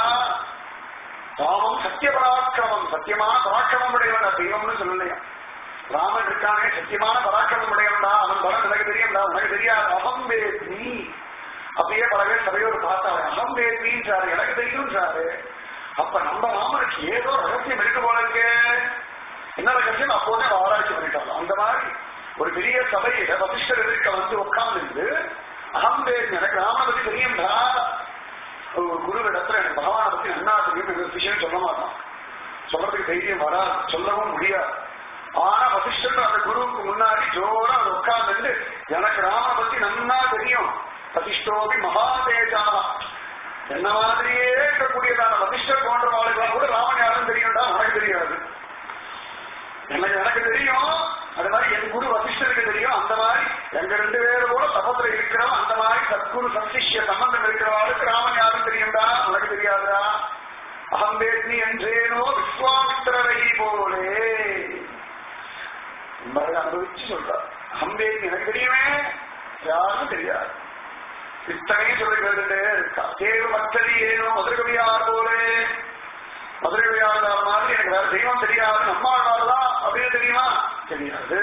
ராமம் சத்திய பராக்கிரமம் சத்தியமான பராக்கிரமம் உடையவன் தெய்வம்னு சொல்லலையா ராமன் இருக்கானே சத்தியமான பராக்கிரமம் உடையவன்டா அவன் பலம் எனக்கு தெரியும்டா உனக்கு தெரியாது அகம் வேத்மி அப்படியே பல பேர் சபையோடு பார்த்தாரு அகம் வேத்மின்றாரு எனக்கு தெரியும்ன்றாரு அப்ப நம்ம ராமனுக்கு ஏதோ ரகசியம் இருக்கு போல இருக்கே என்ன ரகசியம் அப்போதே ஆராய்ச்சி பண்ணிட்டாங்க அந்த மாதிரி ஒரு பெரிய சபையில வசிஷ்டர் எதிர்க்க வந்து உட்கார்ந்து அகம்பேத் எனக்கு ராமனை பத்தி தெரியும்டா ஒரு குரு இடத்துல எனக்கு பகவானை பத்தி நன்னா தெரியும் எனக்கு விஷயம் சொல்ல மாட்டான் சொல்றதுக்கு தைரியம் வராது சொல்லவும் முடியாது ஆனா வசிஷ்டர் அந்த குருவுக்கு முன்னாடி ஜோரா அவர் உட்கார்ந்து எனக்கு ராமனை பத்தி நன்னா தெரியும் வசிஷ்டோபி மகாதேஜா என்ன மாதிரியே இருக்கக்கூடியதான வசிஷ்டர் போன்றவர்களுக்கு கூட ராமன் யாரும் தெரியும்டா உனக்கு தெரியாது எனக்கு எனக்கு தெரியும் அது மாதிரி என் குரு வசிஷ்டருக்கு தெரியும் அந்த மாதிரி எங்க ரெண்டு பேரும் கூட தபத்துல இருக்கிறோம் அந்த மாதிரி சத்குரு சத்சிஷ்ய சம்பந்தம் இருக்கிறவர்களுக்கு ராமன் யாரும் தெரியும்டா உனக்கு தெரியாதா அகம்பேத்னி என்றேனோ விஸ்வாமித்திரரை போலே என்பதை அனுபவிச்சு சொல்றார் அகம்பேத்னி எனக்கு தெரியுமே யாரும் தெரியாது இத்தனையும் சொல்லுகிறது இருக்கா தேவு மற்றதி ஏனோ மதுரகவியார் போலே மதுரையாளர் மாதிரி எனக்கு வேற தெய்வம் தெரியாது நம்மாழ்வார்தான் அப்படின்னு தெரியுமா தெரியாது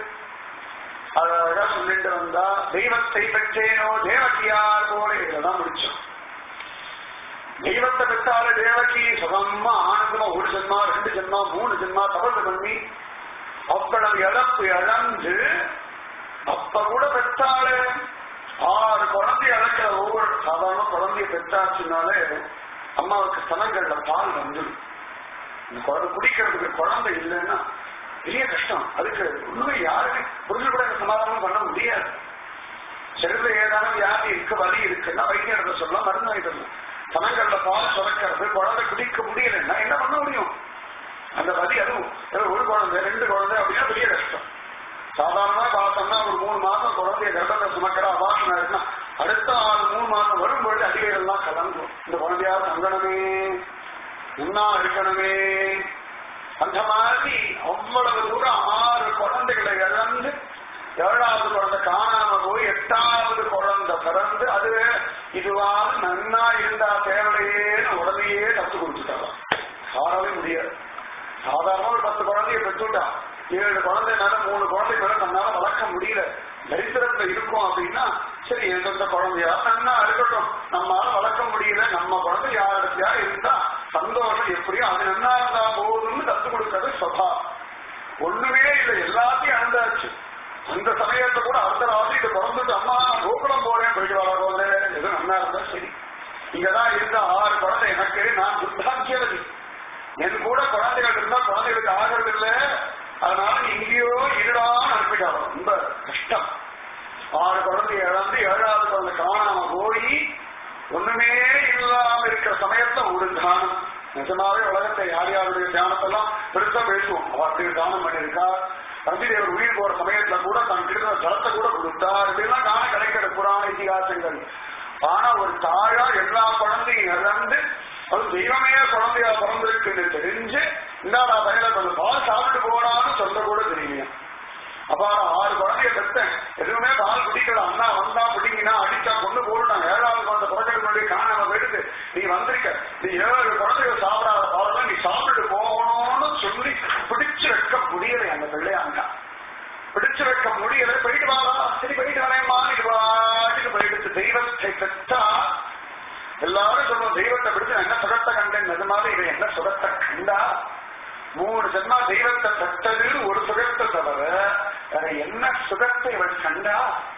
அழகா சொல்லிட்டு வந்தா தெய்வத்தை பெற்றேனோ தேவகியார் போல இதெல்லாம் முடிச்சோம் தெய்வத்தை பெற்றாரு தேவகி சுகமா ஆனந்தமா ஒரு ஜென்மா ரெண்டு ஜென்மா மூணு ஜென்மா தபசு பண்ணி அவ்வளவு இழப்பு இழந்து அப்ப கூட பெற்றாரு ஆறு குழந்தை இழக்கிற ஒவ்வொரு சாதாரண குழந்தைய பெற்றாச்சுனாலே அம்மாவுக்கு ஸ்தலங்கள்ல பால் வந்துடும் இந்த குழந்தை குடிக்கிறதுக்கு குழந்தை இல்லைன்னா பெரிய கஷ்டம் அதுக்கு உண்மை யாருமே புரிஞ்சு கூட சமாதானம் பண்ண முடியாது சரீரத்தில் ஏதானும் வியாதி இருக்கு வலி இருக்குன்னா வைத்தியத்தை சொல்லலாம் மருந்து வாங்கிட்டு வரலாம் பணங்கள்ல பால் சுரக்கிறது குழந்தை குடிக்க முடியலன்னா என்ன பண்ண முடியும் அந்த வதி அதுவும் ஏதோ ஒரு குழந்தை ரெண்டு குழந்தை அப்படின்னா பெரிய கஷ்டம் சாதாரணமா பார்த்தோம்னா ஒரு மூணு மாசம் குழந்தைய கர்ப்பத்தை சுமக்கிற அபாஷனா இருக்குன்னா அடுத்த ஆறு மூணு மாசம் வரும்பொழுது அடிவைகள்லாம் கலந்தும் இந்த குழந்தையா தங்கணுமே உண்ணா இருக்கணுமே அந்த மாதிரி அவ்வளவு தூரம் ஆறு குழந்தைகளை இழந்து ஏழாவது குழந்தை காணாம போய் எட்டாவது குழந்தை பிறந்து அது இதுவாக நன்னா இருந்தா தேவையேன்னு உடனேயே கத்து கொடுத்துட்டாங்க சாரவே முடியாது சாதாரண ஒரு பத்து குழந்தைய பெற்றுட்டா ஏழு குழந்தைனால மூணு குழந்தை மேல தன்னால வளர்க்க முடியல தரித்திரத்துல இருக்கும் அப்படின்னா சரி எந்தெந்த குழந்தையா நன்னா இருக்கட்டும் நம்மளால வளர்க்க முடியல நம்ம குழந்தை யாரிடத்தையா இருந்தா சந்தோஷம் எப்படியும் அது நன்னா இருந்தா போதும்னு கத்து கொடுக்கறது சபா ஒண்ணுமே இல்லை எல்லாத்தையும் அழுந்தாச்சு அந்த சமயத்தை கூட அடுத்த ராசி இதை பிறந்துட்டு அம்மா கோகுலம் போறேன் போயிட்டு வர குழந்தை எதுவும் நன்னா இருந்தா சரி இங்கதான் இருந்த ஆறு குழந்தை எனக்கு நான் துர்பாக்கியவதி என் கூட குழந்தைகள் இருந்தா குழந்தைகளுக்கு ஆகிறது இல்ல அதனால நீ எங்கேயோ இருடான்னு அனுப்பிட்டாங்க ரொம்ப கஷ்டம் ஆறு குழந்தை இழந்து ஏழாவது குழந்தை காணாம போய் ஒண்ணுமே இல்லாம இருக்கிற சமயத்துல ஒரு தானம் நிஜமாவே உலகத்தை யார் யாருடைய தியானத்தெல்லாம் பெருசா பேசுவோம் அவ அப்படி தானம் பண்ணியிருக்கா தம்பிதேவர் உயிர் போற சமயத்துல கூட தன் கிட்ட ஜலத்தை கூட கொடுத்தார் இப்படிலாம் காண கிடைக்கிற புராண இதிகாசங்கள் ஆனா ஒரு தாயா எல்லா குழந்தையும் இழந்து அது தெய்வமே குழந்தையா பிறந்திருக்குன்னு தெரிஞ்சு இந்தாடா பையல கொஞ்சம் பால் சாப்பிட்டு போடான்னு சொல்ல கூட தெரியலையா அப்ப ஆறு குழந்தைய பெற்றேன் எதுவுமே பால் குடிக்கல அண்ணா வந்தா பிடிங்கினா அடிச்சா கொண்டு போட்டுட்டான் ஏழாவது குழந்தை பிறகு முன்னாடி காணாம போயிடுது நீ வந்திருக்க நீ ஏழு குழந்தைகள் சாப்பிடாத பாலெல்லாம் நீ சாப்பிட்டு போகணும்னு சொல்லி பிடிச்சு வைக்க முடியலை அந்த பிள்ளையாங்க பிடிச்சு வைக்க முடியல போயிட்டு வாடா சரி போயிட்டு வரேம்மா இது பாட்டுக்கு போயிடுச்சு தெய்வத்தை பெற்றா எல்லாரும் சொல்லுவோம் தெய்வத்தை பிடிச்சு நான் என்ன சுகத்தை கண்டேன் நிஜமாவே இவன் என்ன சுகத்தை கண்டா மூணு ஜென்மா தெய்வத்தை பெற்றது ஒரு சுகத்தை தவிர வேற என்ன சுகத்தை இவன் கண்டா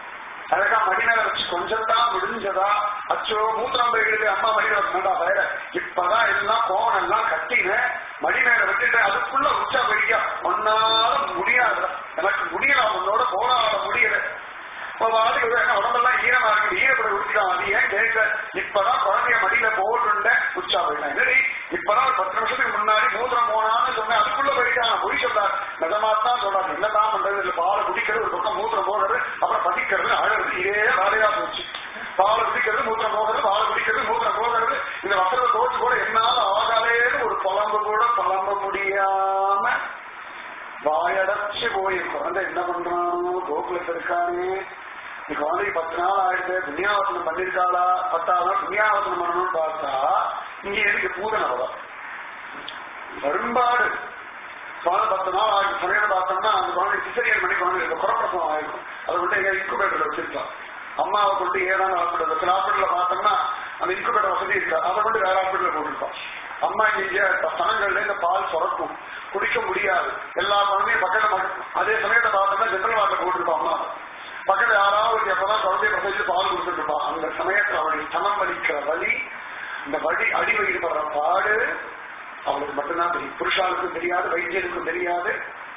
அழகா மடிநேர வச்சு கொஞ்சம் தான் முடிஞ்சதா அச்சோ மூத்திரம் போயிடுது அம்மா மடியில வச்சுடா வேற இப்பதான் எல்லாம் போன் எல்லாம் கட்டினேன் மடிநேர விட்டுட்டு அதுக்குள்ள உச்சா போய்யா ஒன்னால முடியாது எனக்கு முடியல உன்னோட போராட முடியல இப்ப வாட்டுக்கு என்ன உடம்பெல்லாம் ஈரமா இருக்கு ஈரப்பட குடிக்கலாம் அது ஏன் கேட்க இப்பதான் குழந்தைய மடியில போட்டுட்டேன் உச்சா போயிட்டேன் என்னடி இப்பதான் ஒரு பத்து நிமிஷத்துக்கு முன்னாடி மூத்திரம் போனான்னு சொன்னேன் அதுக்குள்ள போயிட்டான் பொய் சொல்றார் நிஜமா தான் சொல்றாரு என்னதான் பண்றது இல்ல பாலை குடிக்கிறது ஒரு பக்கம் மூத்திரம் போடுறது அப்புறம் பதிக்கிறது அழகு இதே வேலையா போச்சு பாலை குடிக்கிறது மூத்திரம் போகிறது பாலை குடிக்கிறது மூத்திரம் போகிறது இந்த வசதி தோச்சு கூட என்னால ஆகாதேன்னு ஒரு புலம்பு கூட புலம்ப முடியாம வாயடைச்சு போய் குழந்தை என்ன பண்றானோ கோகுலத்தில் இருக்கானே நீ குழந்தைக்கு பத்து நாள் ஆயிடுச்சு புண்ணியாவசனம் பண்ணிருக்காளா பத்தாவது நாள் புண்ணியாவசனம் பண்ணணும்னு பார்த்தா இங்க எனக்கு பூதனை வரும் வரும்பாடு குழந்தை பத்து நாள் ஆகிட்டு சமயம் பார்த்தோம்னா அந்த குழந்தை சிசரியன் பண்ணி குழந்தை குறப்பிரசவம் ஆயிருக்கும் அதை கொண்டு எங்க இன்குபேட்டர்ல வச்சிருக்கோம் அம்மாவை கொண்டு ஏதாவது ஹாஸ்பிட்டல் சில ஹாஸ்பிட்டல்ல பார்த்தோம்னா அந்த இன்குபேட்டர் வசதி இருக்கா அதை கொண்டு வேற ஹாஸ்பிட்டல்ல போட்டிருக்கோம் அம்மா இங்க ஸ்தலங்கள்ல இந்த பால் சுரக்கும் குடிக்க முடியாது எல்லா குழந்தையும் பக்கத்துல அதே சமயத்தை பார்த்தோம்னா ஜெனரல் வார்டில் போட்டிருப்போம் அம்மா பக்கத்துல யாராவது எப்பதான் குழந்தைய பிரசவிச்சு பால் கொடுத்துட்டு இருப்பான் அந்த சமயத்துல அவளுடைய ஸ்தலம் வலிக்கிற வலி இந்த வழி அடி வயிறு படுற பாடு அவளுக்கு மட்டும்தான் தெரியும் புருஷாளுக்கும் தெரியாது வைத்தியனுக்கும் தெரியாது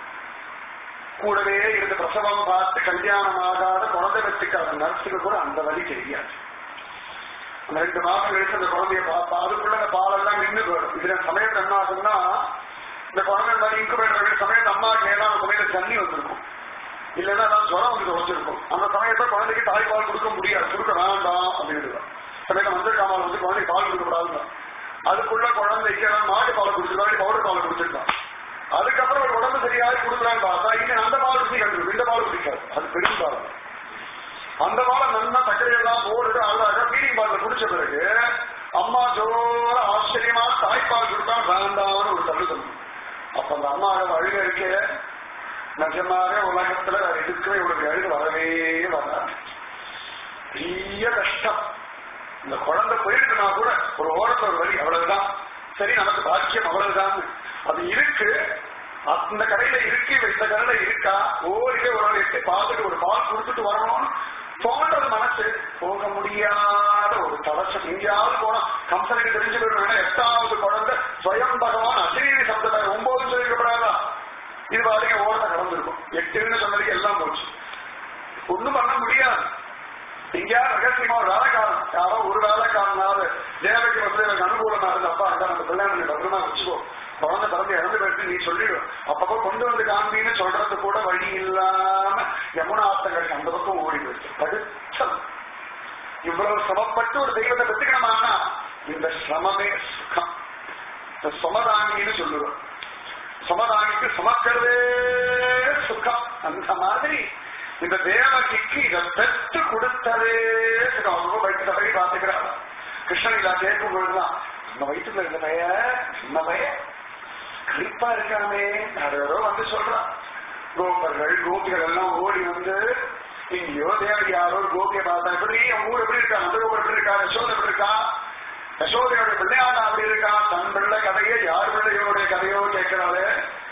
கூடவே இருந்து பிரசவம் பார்த்து கல்யாணம் ஆகாத குழந்தை வச்சுக்காத நர்ஸுக்கு கூட அந்த வழி தெரியாது அந்த ரெண்டு மாசம் கழிச்சு அந்த குழந்தைய பார்த்தா அதுக்குள்ள அந்த பாலெல்லாம் நின்று போயிடும் இதுல சமயத்து என்ன ஆகுதுன்னா இந்த குழந்தை மாதிரி இன்குபேட்டர் சமயத்து அம்மாவுக்கு ஏதாவது சமயத்துல தண்ணி வந்திருக்கும் இல்லைன்னா நான் ஜுரம் வந்து வச்சிருக்கும் அந்த சமயத்தை குழந்தைக்கு தாய்ப்பால் கொடுக்க முடியாது கொடுக்க வேண்டாம் அப்படின்னு சமயத்தை மஞ்சள் காமால் வந்து குழந்தை பால் கொடுக்க கூடாதுன்னு அதுக்குள்ள குழந்தைக்கு எல்லாம் மாட்டு பால் குடிச்சிருக்காங்க பவுடர் பால் குடிச்சிருக்கான் அதுக்கப்புறம் ஒரு உடம்பு சரியாக கொடுக்குறான்னு பார்த்தா இன்னும் அந்த பால் குடி கண்டு இந்த பால் குடிக்காது அது பெரும் பால் அந்த பாலை நல்லா சர்க்கரை எல்லாம் போட்டுட்டு அழகாக பீடிங் பால்ல குடிச்ச பிறகு அம்மா ஜோர ஆச்சரியமா தாய்ப்பால் கொடுத்தா வேண்டாம்னு ஒரு தள்ளு சொல்லணும் அப்ப அந்த அம்மா அழுக இருக்கே நிஜமாக உலகத்துல வேற எதுக்குமே இவளுக்கு அழுகு வரவே வராது பெரிய கஷ்டம் இந்த குழந்தை போயிருக்குன்னா கூட ஒரு ஓரத்துல ஒரு வழி அவ்வளவுதான் சரி நமக்கு பாக்கியம் அவ்வளவுதான் அது இருக்கு அந்த கடையில இருக்கு இந்த கடையில இருக்கா ஓரிலே ஒரு நாள் எட்டு பார்த்துட்டு ஒரு பால் கொடுத்துட்டு வரணும்னு தோன்றது மனசு போக முடியாத ஒரு தவசம் எங்கேயாவது போனா கம்சனுக்கு தெரிஞ்சு போயிடும் எட்டாவது குழந்தை ஸ்வயம் பகவான் அசிரீரி சப்தம் ஒன்பது சொல்லிக்கப்படாதா இது பாருங்க ஓரத்தை கடந்திருக்கும் எட்டுன்னு சொன்னதுக்கு எல்லாம் போச்சு ஒண்ணும் பண்ண முடியாது எங்கேயாவது ரகசியமா ஒரு வேலைக்காரன் யாரோ ஒரு வேலைக்காரனாவது தேவைக்கு வசதிகளுக்கு அனுகூலமா இருந்து அப்பா அங்க நம்ம கல்யாணம் பண்ணி பத்திரமா வச்சுக்கோ குழந்தை பிறந்து இறந்து போயிட்டு நீ சொல்லிடும் அப்பப்போ கொண்டு வந்து காமின்னு சொல்றது கூட வழி இல்லாம யமுனா ஆத்தங்கரைக்கு அந்த பக்கம் ஓடி போயிடுச்சு படுத்தம் இவ்வளவு சிரமப்பட்டு ஒரு தெய்வத்தை பெற்றுக்கணுமானா இந்த சிரமமே சுகம் இந்த சுமதாங்கின்னு சொல்லுவோம் சுமதாங்கிக்கு சுமக்கிறதே சுகம் அந்த மாதிரி இந்த தேவகிக்கு இதை பெற்று கொடுத்ததே சுகம் அவங்க வயிற்று தவறி பார்த்துக்கிறார் கிருஷ்ணன் இல்லா கேட்கும் பொழுதுதான் நம்ம வயிற்றுல இருந்த பைய சின்ன பைய கழிப்பா இருக்காமே யாரோ வந்து சொல்றான் கோபர்கள் கோபிகள் எல்லாம் ஓடி வந்து இங்கேயோ தேவடி யாரோ ஒரு கோபியை பார்த்தா எப்படி என் ஊர் எப்படி இருக்கா அந்த ஊர் எப்படி இருக்கா யசோதை எப்படி இருக்கா யசோதையோட பிள்ளையாண்டா அப்படி இருக்கா தன் பிள்ளை கதையே யார் பிள்ளையோடைய கதையோ கேட்கிறாளே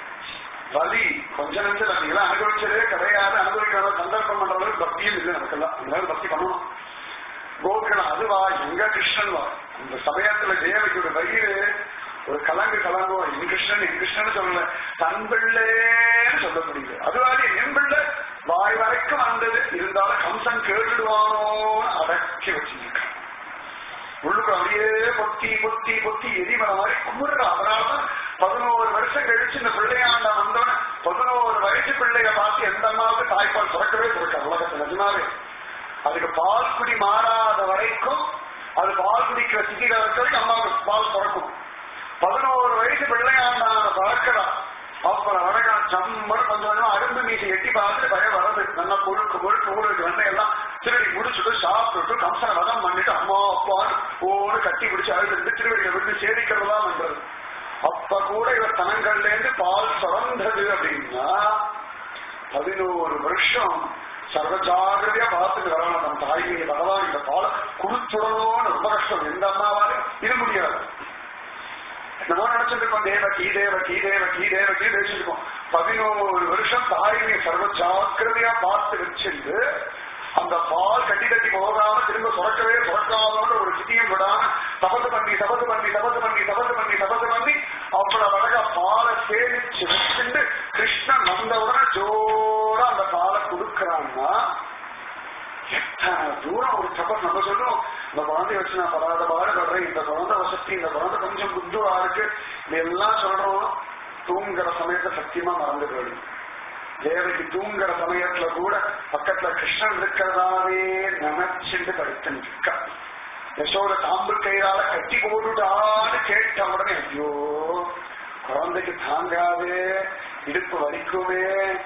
வலி கொஞ்ச நிமிஷம் நீங்களா அனுபவிச்சதே கிடையாது அனுபவிக்காத சந்தர்ப்பம் பண்றது பக்தியும் இல்லை நமக்கெல்லாம் எல்லாரும் பக்தி பண்ணணும் கோகுலம் அதுவா எங்க கிருஷ்ணன் வா இந்த சமயத்துல தேவகியோட வயிறு ஒரு கலங்கு கலங்கோ என் கிருஷ்ணன் என் கிருஷ்ணன் சொல்லல தன் பிள்ளைன்னு சொல்ல முடியல அதுவாது என் பிள்ளை வாய் வரைக்கும் வந்தது இருந்தாலும் கம்சன் கேட்டுடுவானோன்னு அடக்கி வச்சிருக்கான் உள்ளுக்கு அப்படியே பொத்தி பொத்தி பொத்தி எரிமலை மாதிரி குமுற அதனாலதான் பதினோரு வருஷம் கழிச்சு இந்த பிள்ளையாண்ட வந்தவன பதினோரு வயசு பிள்ளைய பார்த்து எந்த அம்மாவுக்கு தாய்ப்பால் சுரக்கவே சுரக்க உலகத்துல நிஜமாவே அதுக்கு பால் குடி மாறாத வரைக்கும் அது பால் குடிக்கிற சிக்கிற வரைக்கும் அம்மாவுக்கு பால் சுரக்கும் பதினோரு வயசு பிள்ளையாண்டான பறக்கிறான் அப்புறம் வடகான் சம்மர் கொஞ்சம் கொஞ்சம் அரும்பு மீசை எட்டி பார்த்துட்டு பயம் வரது நல்லா கொழுக்கு கொழுக்கு ஊருக்கு வெண்ணெய் எல்லாம் திருடி முடிச்சுட்டு சாப்பிட்டுட்டு கம்சனை வதம் பண்ணிட்டு அம்மா அப்பான்னு ஓடு கட்டி பிடிச்சு அழுது திருவடியை விட்டு சேரிக்கிறதா பண்றது அப்ப கூட இவர் தனங்கள்ல இருந்து பால் சுரந்தது அப்படின்னா பதினோரு வருஷம் சர்வ ஜாகிரதையா பார்த்துட்டு வரணும் நம்ம தாய்மையை பகவான் இந்த பாலை குடுத்துடணும்னு ரொம்ப கஷ்டம் எந்த அம்மாவாலும் இது முடியாது நம்ம நினைச்சிருக்கோம் தேவகி தேவகி தேவகி தேவகி பேசிருக்கோம் பதினோரு வருஷம் தாய்மையை சர்வ ஜாக்கிரதையா பார்த்து வச்சிருந்து அந்த பால் கட்டி கட்டி போகாம திரும்ப சுரக்கவே சுரக்காதோட ஒரு சிட்டியும் விடாம தபது பண்ணி தபது பண்ணி தபது பண்ணி தபது பண்ணி தபது பண்ணி அவ்வளவு அழகா பாலை சேமிச்சு வச்சுட்டு கிருஷ்ணன் வந்தவுடனே ஜோரா அந்த பாலை கொடுக்கறான்னா எத்தனை தூரம் ஒரு தபஸ் நம்ம சொல்லுவோம் இந்த குழந்தைய வச்சு நான் படாத பாடுபடுறேன் இந்த குழந்தை வசதி இந்த குழந்தை கொஞ்சம் புத்துவா இருக்கு இதெல்லாம் சொல்றோம் தூங்குற சமயத்தை சத்தியமா மறந்து போயிடும் தேவகி தூங்குற சமயத்துல கூட பக்கத்துல கிருஷ்ணன் இருக்கிறதாவே நினைச்சுட்டு படுத்து நிற்க யசோட தாம்பு கையால கட்டி போட்டுட்டான்னு கேட்ட உடனே ஐயோ குழந்தைக்கு தாங்காது இடுப்பு வலிக்குமே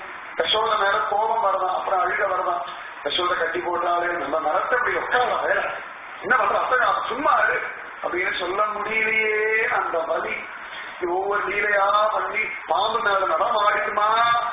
யசோத மேல கோபம் வரதான் அப்புறம் அழுக வரதான் யசோத கட்டி போட்டாலே நம்ம மரத்தை அப்படி உட்கார வேலை என்ன பண்ற அத்தை சும்மா இரு அப்படின்னு சொல்ல முடியலையே அந்த வலி ஒவ்வொரு லீலையா பண்ணி பாம்பு மேல நடமாடிக்குமா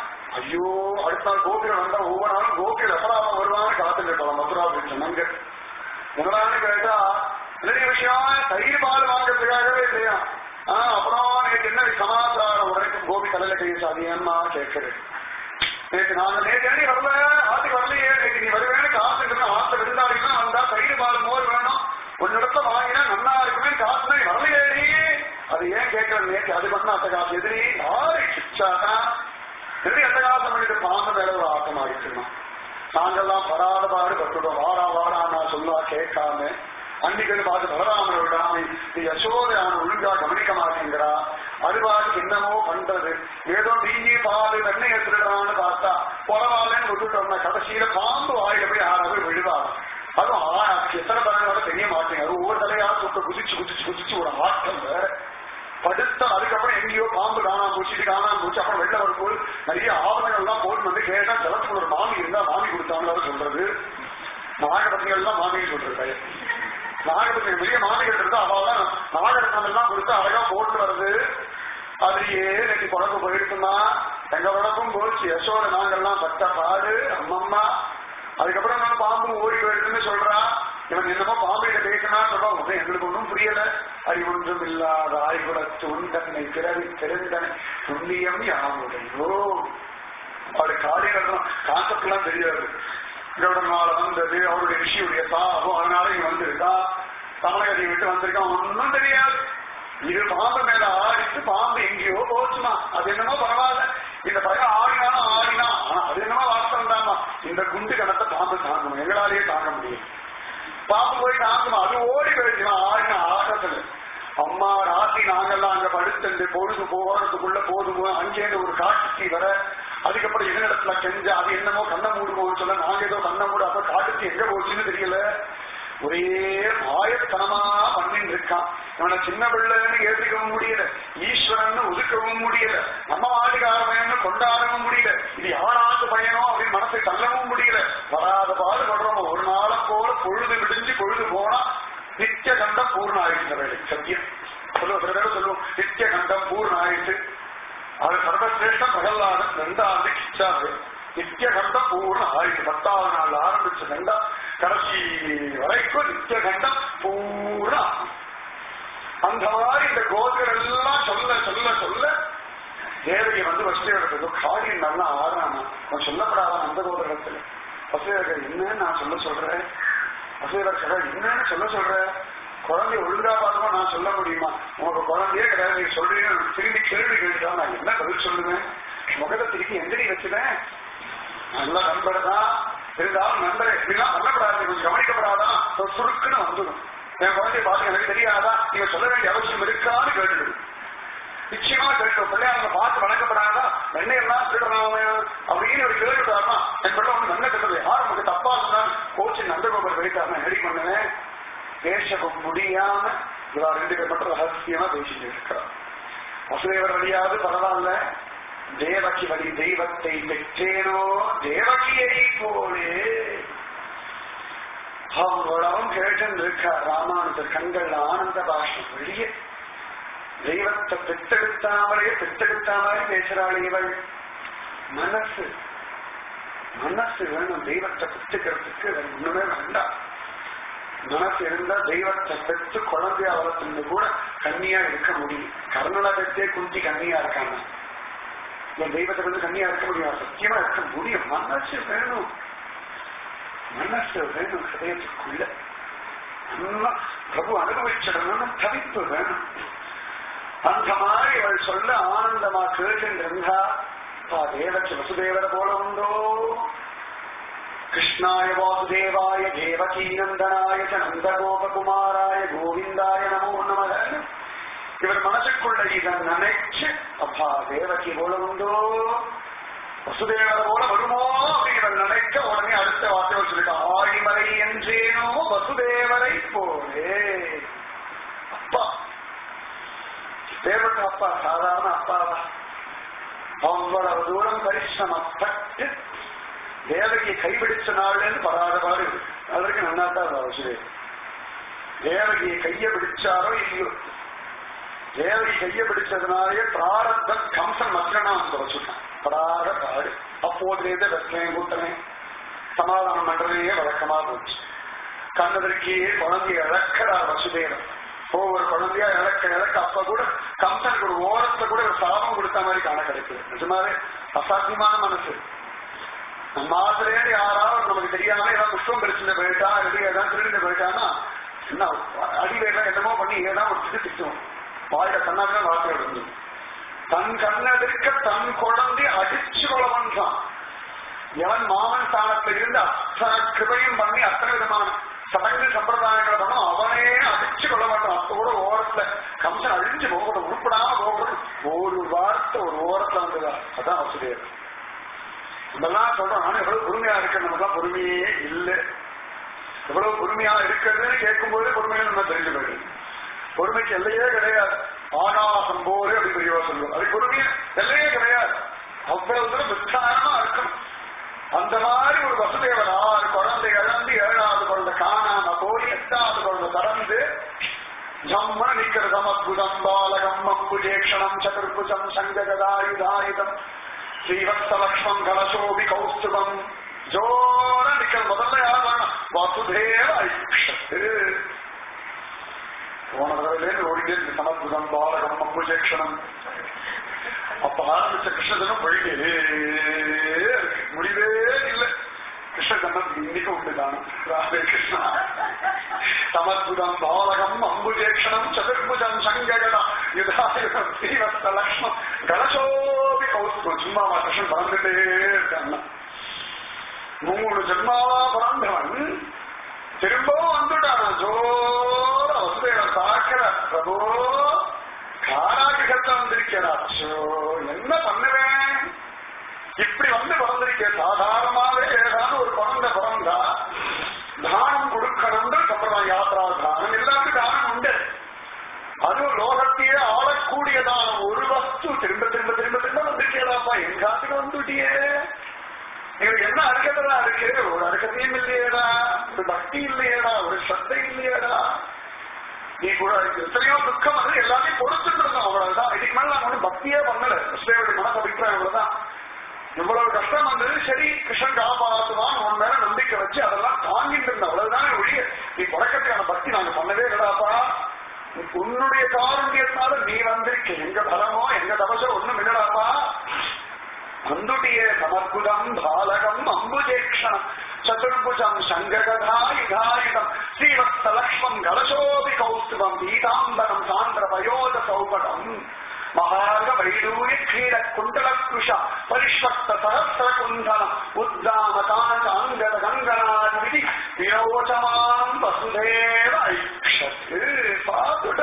ஐயோ அடுத்த நாள் கோபிகள் வந்தா ஒவ்வொரு நாளும் கோபிகள் எப்படாம வருவான்னு காத்துட்டு இருக்கலாம் மதுரா அப்படின்னு சொன்னாங்க என்னடான்னு கேட்டா நிறைய விஷயம் தயிர் பால் வாங்கறதுக்காகவே இல்லையா ஆஹ் அப்புறம் எனக்கு என்ன சமாச்சாரம் வரைக்கும் கோபி தலையில கை சாதியம்மா கேட்கிறேன் நேற்று நாங்க நேற்று நீ வரல ஆத்துக்கு வரலையே நேற்று நீ வருவேன்னு காசு ஆத்த விருந்தாளினா வந்தா தயிர் பால் மோர் வேணும் உன்னிடத்த வாங்கினா நல்லா இருக்குமே காசு நீ வரலையே நீ அது ஏன் கேட்கற நேற்று அது பண்ண அத்த காசு எதிரி யாரு சிச்சாதான் எதிரி அத்த காசு பண்ணிட்டு பாம்பு மேல ஒரு ஆட்டம் ஆயிடுச்சுமா நாங்கெல்லாம் படாத பாடு பட்டுட்டோம் வாடா வாடா நான் சொல்லுவா கேட்காம அன்னைக்கு பார்த்து பலராமனை விடாம நீ யசோதை அவனை ஒழுங்கா கவனிக்க மாட்டேங்கிறா அதுவாக்கு என்னமோ பண்றது ஏதோ நீங்கி பால் வெண்ணெய் திருடான்னு பார்த்தா பரவாயில்லன்னு விட்டுட்டோம்னா கடைசியில பாம்பு வாயில போய் யாராவது விழுவா அதுவும் ஆ, எத்தனை பலனோட தெரிய மாட்டேங்க அது ஒவ்வொரு தலையா சுட்ட குதிச்சு குதிச்சு குதிச்சு ஒரு ஆட்டம் வேற படுத்த அதுக்கப்புறம் எங்கேயோ பாம்பு காணாம போச்சு காணாம போச்சு அப்புறம் வெளில வரும்போது நிறைய ஆவணங்கள் எல்லாம் போட்டு வந்து கேட்டா ஜலத்துக்கு ஒரு மாமி இருந்தா மாமி கொடுத்தாங்களா சொல்றது நாகரத்னங்கள் எல்லாம் மாமின்னு சொல்றது நாகரத்னம் பெரிய மாமிகள் இருந்தா அவெல்லாம் நாகரத்னம் எல்லாம் கொடுத்து அழகா போட்டு வருது அதுலயே இன்னைக்கு குழம்பு போயிருக்குமா எங்க உடம்பும் போச்சு யசோட நாங்கெல்லாம் பட்ட பாடு அம்மம்மா அதுக்கப்புறம் நான் பாம்பு ஓடி போயிருக்குன்னு சொல்றா இவன் என்னமோ பாம்பிட்ட பேசினா சொல்றா உடனே எங்களுக்கு ஒன்றும் புரியல அறிவொன்றும் இல்லாத ஆய்குலத்து உண்டனை பிறவி தெரிந்தனை துல்லியம் யாமுடையோ அவரு காரியங்கள் கான்செப்ட் எல்லாம் தெரியாது கவுடனால வந்தது அவருடைய ரிஷியுடைய சாபம் அதனால இங்க வந்திருக்கா தமிழகத்தை விட்டு வந்திருக்கான் ஒன்றும் தெரியாது இது பாம்பு மேல ஆடிட்டு பாம்பு எங்கேயோ போச்சுமா அது என்னமோ பரவாயில்ல இந்த பையன் ஆடினாலும் ஆடினா ஆனா அது என்னமோ வாஸ்தவம் தான்மா இந்த குண்டு கணத்தை பாம்பு தாங்கணும் எங்களாலேயே தாங்க முடியும் பாம்பு போய் நாங்குமா அது ஓடி போயிடுச்சுமா ஆடின ஆட்டத்துல அம்மா ராத்தி நாங்கெல்லாம் அங்க படுத்துண்டு பொழுது போறதுக்குள்ள போதுமோ அங்கேருந்து ஒரு காட்டுத்தீ வர அதுக்கப்புறம் என்னிடத்துல கெஞ்ச அது என்னமோ கண்ணை மூடுமோன்னு சொல்ல நாங்க ஏதோ கண்ணை மூடு அப்ப காட்டுத்தீ எங்க போச்சுன்னு தெரியல ஒரே மாயத்தனமா பண்ணிட்டு இருக்கான் இவனை சின்ன பிள்ளைன்னு ஏற்றுக்கவும் முடியல ஈஸ்வரன் ஒதுக்கவும் முடியல நம்ம ஆடுகாரமையன்னு கொண்டாடவும் முடியல இது யாராவது பையனோ அப்படின்னு மனசை தள்ளவும் முடியல வராத பாடுபடுறோம் ஒரு நாளை போல பொழுது விடிஞ்சு பொழுது போனா நித்திய கண்டம் பூர்ண ஆயிடுச்சு வேலை சத்தியம் சொல்லுவோம் சில பேர் சொல்லுவோம் நித்திய கண்டம் பூர்ண ஆயிடுச்சு அது சர்வசிரேஷ்டம் பிரகல்லாதன் ரெண்டாவது கிச்சாது நித்திய கண்டம் பூர்ண ஆயிடுச்சு பத்தாவது நாள் ஆரம்பிச்ச கண்டம் கடைசி வரைக்கும் நித்திய கண்டம் பூர்ண ஆகும். அந்த மாதிரி இந்த கோதிகள் எல்லாம் சொல்ல சொல்ல சொல்ல தேவகி வந்து வசுதேவருக்கு காரியம் நல்லா ஆடுறானா அவன் சொல்லப்படாதான் அந்த கோதிரத்துல வசுதேவர்கள் என்னன்னு நான் சொல்ல சொல்றேன் வசுதேவர் சொல்ற என்னன்னு சொல்ல சொல்றேன் குழந்தை ஒழுங்கா பார்க்கணும் நான் சொல்ல முடியுமா உனக்கு குழந்தையே கிடையாது நீங்க சொல்றீங்க திரும்பி கேள்வி கேட்டுட்டா நான் என்ன பதில் சொல்லுவேன் முகத்தை திருப்பி எந்திரி வச்சுட்டேன் நல்ல நண்பர் தான் இருந்தாலும் நண்பரை இப்படிலாம் பண்ணப்படாது கொஞ்சம் கவனிக்கப்படாதான் ஒரு சுருக்குன்னு வந்துடும் என் குழந்தைய பார்த்து எனக்கு தெரியாதா நீங்க சொல்ல வேண்டிய அவசியம் இருக்கான்னு கேட்டுடு நிச்சயமா கேட்டோம் பிள்ளையாங்க பார்த்து வணக்கப்படாதா வெண்ணையெல்லாம் திருடுறாங்க அப்படின்னு ஒரு கேட்டுட்டாருன்னா என் பிள்ளை ஒண்ணு நல்ல கட்டது யார் நமக்கு தப்பா இருந்தா கோச்சு நந்தகோபர் போயிட்டாருன்னா ரெடி பண்ணுவேன் பேச முடியாம இவா ரெண்டு பேர் மட்டும் ரகசியமா பேசிட்டு இருக்கிறார் வசுதேவர் வழியாவது பரவாயில்ல தேவகி வழி தெய்வத்தை பெற்றேனோ தேவகியை போலே அவ்வளவும் கேட்டு இருக்கார் ராமானுஜர் கண்கள் ஆனந்த பாஷம் வெளியே தெய்வத்தை பெற்றெடுத்தாமலே பெற்றெடுத்தாமலே பேசுறாள் இவள் மனசு மனசு வேணும் தெய்வத்தை பெற்றுக்கிறதுக்கு வேற ஒண்ணுமே வேண்டாம் மனசு இருந்தா தெய்வத்தை பெற்று குழந்தைய வளர்த்துன்னு கூட கன்னியா இருக்க முடியும் கர்ணனை பெற்றே குந்தி கன்னியா இருக்காங்க இவன் தெய்வத்தை வந்து கன்னியா இருக்க முடியும் சத்தியமா இருக்க முடியும் மனசு வேணும் மனசு வேணும் ஹதயத்துக்குள்ள நல்லா பிரபு அனுபவிச்சிடணும்னு தவிப்பு வேணும் அந்த மாதிரி அவள் சொல்ல ஆனந்தமா கேட்டுருந்தா தேவச்சி வசுதேவர போல உண்டோ கிருஷ்ணாய வாசுதேவாய தேவகீ நந்தனாய ச நந்தகோபகுமாராய கோவிந்தாய நமோ நம இவர் மனசுக்குள்ள இதை நினைச்சு அப்பா தேவகி போல உண்டோ வசுதேவர போல வருமோ அப்படிங்கிற நினைக்க உடனே அடுத்த வார்த்தை சொல்லிட்டா ஆழிமலை என்றேனோ வசுதேவரை போலே அப்பா தேவக்கு அப்பா சாதாரண அப்பாவா அவ்வளவு தூரம் பரிசிரமப்பட்டு தேவகி கைபிடிச்ச நாள்லேருந்து படாத பாடு அதற்கு நன்னாத்தான் அவசியம் தேவகியை கைய பிடிச்சாரோ இல்லையோ தேவகி கைய பிடிச்சதுனாலே பிராரத்த கம்சன் மத்திரனாம் வச்சுட்டான் படாத பாடு அப்போதுலேருந்து வெற்றிலையும் கூட்டமே சமாதானம் பண்றதையே வழக்கமா போச்சு கண்ணதற்கே குழந்தைய இழக்கிறார் வசுதேவன் ஒவ்வொரு குழந்தையா இழக்க இழக்க அப்ப கூட கம்சனுக்கு ஒரு ஓரத்தை கூட ஒரு சாபம் கொடுத்த மாதிரி காண கிடைக்குது நிஜமாவே அசாத்தியமான மனசு நம்ம ஆசிரியர் யாராவது நமக்கு தெரியாம ஏதாவது புஷ்பம் பிரிச்சுட்டு போயிட்டா இல்லை ஏதாவது திருடிட்டு போயிட்டான்னா என்ன அடிவேலாம் என்னமோ பண்ணி ஏதாவது ஒரு திட்டு திட்டும் வாயில கண்ணாதான் வார்த்தை இருந்து தன் கண்ணெதிர்க்க தன் குழந்தை அடிச்சு கொள்ளவன்றான் எவன் மாமன் ஸ்தானத்தில் இருந்து அத்தனை கிருபையும் பண்ணி அத்தனை விதமான சடங்கு சம்பிரதாயங்களை பண்ணும் அவனே அடிச்சு கொள்ள மாட்டான் அப்ப கூட ஓரத்துல கம்சன் அழிஞ்சு போகணும் உருப்படாம போகணும் ஒரு வார்த்தை ஒரு ஓரத்துல வந்ததா அதான் வசுதேவர் இதெல்லாம் சொல்றோம் ஆனா எவ்வளவு பொறுமையா இருக்கு நமக்கு பொறுமையே இல்லை எவ்வளவு பொறுமையா இருக்கிறதுன்னு கேட்கும்போது பொறுமையை நம்ம தெரிஞ்சு போயிடுது பொறுமைக்கு எல்லையே கிடையாது ஆகாசம் போரு அப்படி பெரியவா சொல்லுவோம் அது பொறுமையே எல்லையே கிடையாது அவ்வளவு தூரம் விஸ்தாரமா இருக்கணும் அந்த மாதிரி ஒரு வசுதேவர் ஆறு குழந்தை இழந்து ஏழாவது குழந்தை காணாம போய் எட்டாவது குழந்தை கடந்து ஜம்ம நிக்கிற சமத்புதம் பாலகம் அம்புஜேக்ஷணம் சதுர்புஜம் சங்ககதாயுதாயுதம் ஸ்ரீவத்சலக்ஷ்மம் கலசோபி கௌஸ்துபம் ஜோர நிக்கிற முதல்ல யார் வரணும் வசுதேவ ஐக்ஷத்து போன தடவையிலேருந்து ஓடிட்டே இருக்கு சமத்புதம் பாலகம் அம்புஜேக்ஷணம் அப்ப ஆரம்பிச்ச கிருஷ்ணதனம் வழியே இருக்கு முடிவே இல்லை கிருஷ்ணதனம் இன்னைக்கு உண்டு தானும் ராதே கிருஷ்ணா சமத்புதம் பாலகம் அம்புஜேக்ஷணம் சதுர்புஜம் சங்ககடா யுதாயுதம் ஸ்ரீவஸ்த லக்ஷ்மம் கணசோபி கௌஸ்துவம் சும்மாவா கிருஷ்ணன் பறந்துட்டே இருக்காங்க மூணு ஜென்மாவா பிறந்தவன் திரும்பவும் வந்துட்டான் ஜோர வசுதேவர் பார்க்கிற பிரபு காராகிரகத்தை வந்திருக்கிறா அச்சோ என்ன பண்ணுவேன் இப்படி வந்து பிறந்திருக்கேன் சாதாரணமாவே ஏதாவது ஒரு குழந்தை பிறந்தா தானம் கொடுக்கணும்னு சம்பிரதாயம் யாத்ரா தானம் எல்லாருக்கும் தானம் உண்டு அதுவும் லோகத்தையே ஆளக்கூடியதான ஒரு வஸ்து திரும்ப திரும்ப திரும்ப திரும்ப வந்திருக்கேடாப்பா எங்காத்துக்கு வந்துட்டியே இவருக்கு என்ன அர்க்கத்தா இருக்கு ஒரு அர்க்கத்தையும் இல்லையேடா ஒரு பக்தி இல்லையேடா ஒரு சத்தை இல்லையேடா நீ கூட எத்தனையோ துக்கம் வந்து எல்லாத்தையும் பொறுத்துட்டு இருந்தோம் அவ்வளவுதான் இதுக்கு மேல நான் ஒன்றும் பக்தியே பண்ணல கிருஷ்ணனுடைய மனசு அபிப்பிராயம் அவ்வளவுதான் இவ்வளவு கஷ்டம் வந்தது சரி கிருஷ்ணன் காப்பாற்றுவான் உன் மேல நம்பிக்கை வச்சு அதெல்லாம் தாங்கிட்டு இருந்த அவ்வளவுதானே ஒழிய நீ தொடக்கத்துக்கான பக்தி நாங்க பண்ணவே இல்லடாப்பா உன்னுடைய காரணியத்தினால நீ வந்திருக்க எங்க பலமோ எங்க தபசோ ஒண்ணும் இல்லடாப்பா அந்துட்டியே சமர்புதம் பாலகம் அம்புஜேக்ஷணம் சதுர்புஜம் சங்ககதாயுதாயுதம் ஸ்ரீவத்சலக்ஷ்மம் கலசோபி கௌஸ்துவம் பீதாம்பரம் சாந்திர வயோத சௌபடம் மகார்க வைடூரிய கிரீட குண்டல குஷ பரிஷ்வக்த சகசிர குந்தலம் உத்தாம காந்த அங்கத கங்கனாதிபதி விரோச்சமான் வசுதேவ ஐக்ஷத்து பாத்துட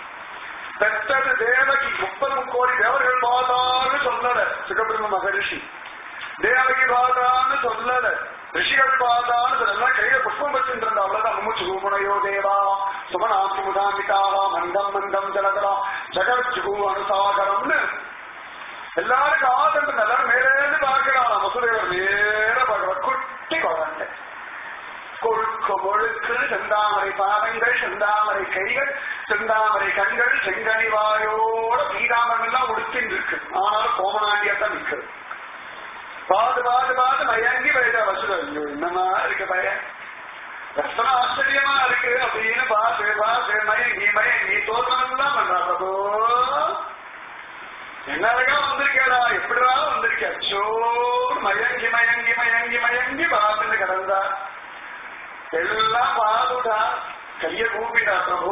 பெற்றது தேவகி முப்பது கோடி தேவர்கள் பாதான்னு சொல்லல சுகபிரம்ம மகரிஷி தேவகி பாதான்னு சொல்லல ரிஷிகள் பாதான்னு சொல்லல கையில புஷ்பம் வச்சுட்டு அவ்வளவுதான் மூச்சு ரூபணையோ தேவா சுமனாசி முதாமிதாவா மந்தம் மந்தம் ஜலகலா ஜகத்ஜுகு அனுசாகரம்னு எல்லாருக்கும் ஆதண்டு எல்லாரும் மேலேந்து பார்க்கிறான் வசுதேவர் நேர பார்க்கிற குட்டி குழந்தை கொழுக்கு ஒழுக்கு செந்தாமரை பாதங்கள் செந்தாமரை கைகள் செந்தாமரை கண்கள் செங்கனி வாயோட பீதாமரம் எல்லாம் உடுத்தின்னு இருக்கு ஆனாலும் கோமநாண்டியா தான் நிற்கிறது பாது பாது பாது மயங்கி போயிட்டா வசுதர் ஐயோ என்னமா இருக்கு பையன் ரசன ஆச்சரியமா இருக்கு அப்படின்னு பாத்து பாத்து மயங்கி மயங்கி தோற்றம் தான் பண்றா பிரபு என்ன அழகா வந்திருக்கேடா எப்படிடா வந்திருக்க அச்சோ மயங்கி மயங்கி மயங்கி மயங்கி பாத்துன்னு கிடந்தா எல்லாம் பாதுடா கைய கூப்பிடா பிரபு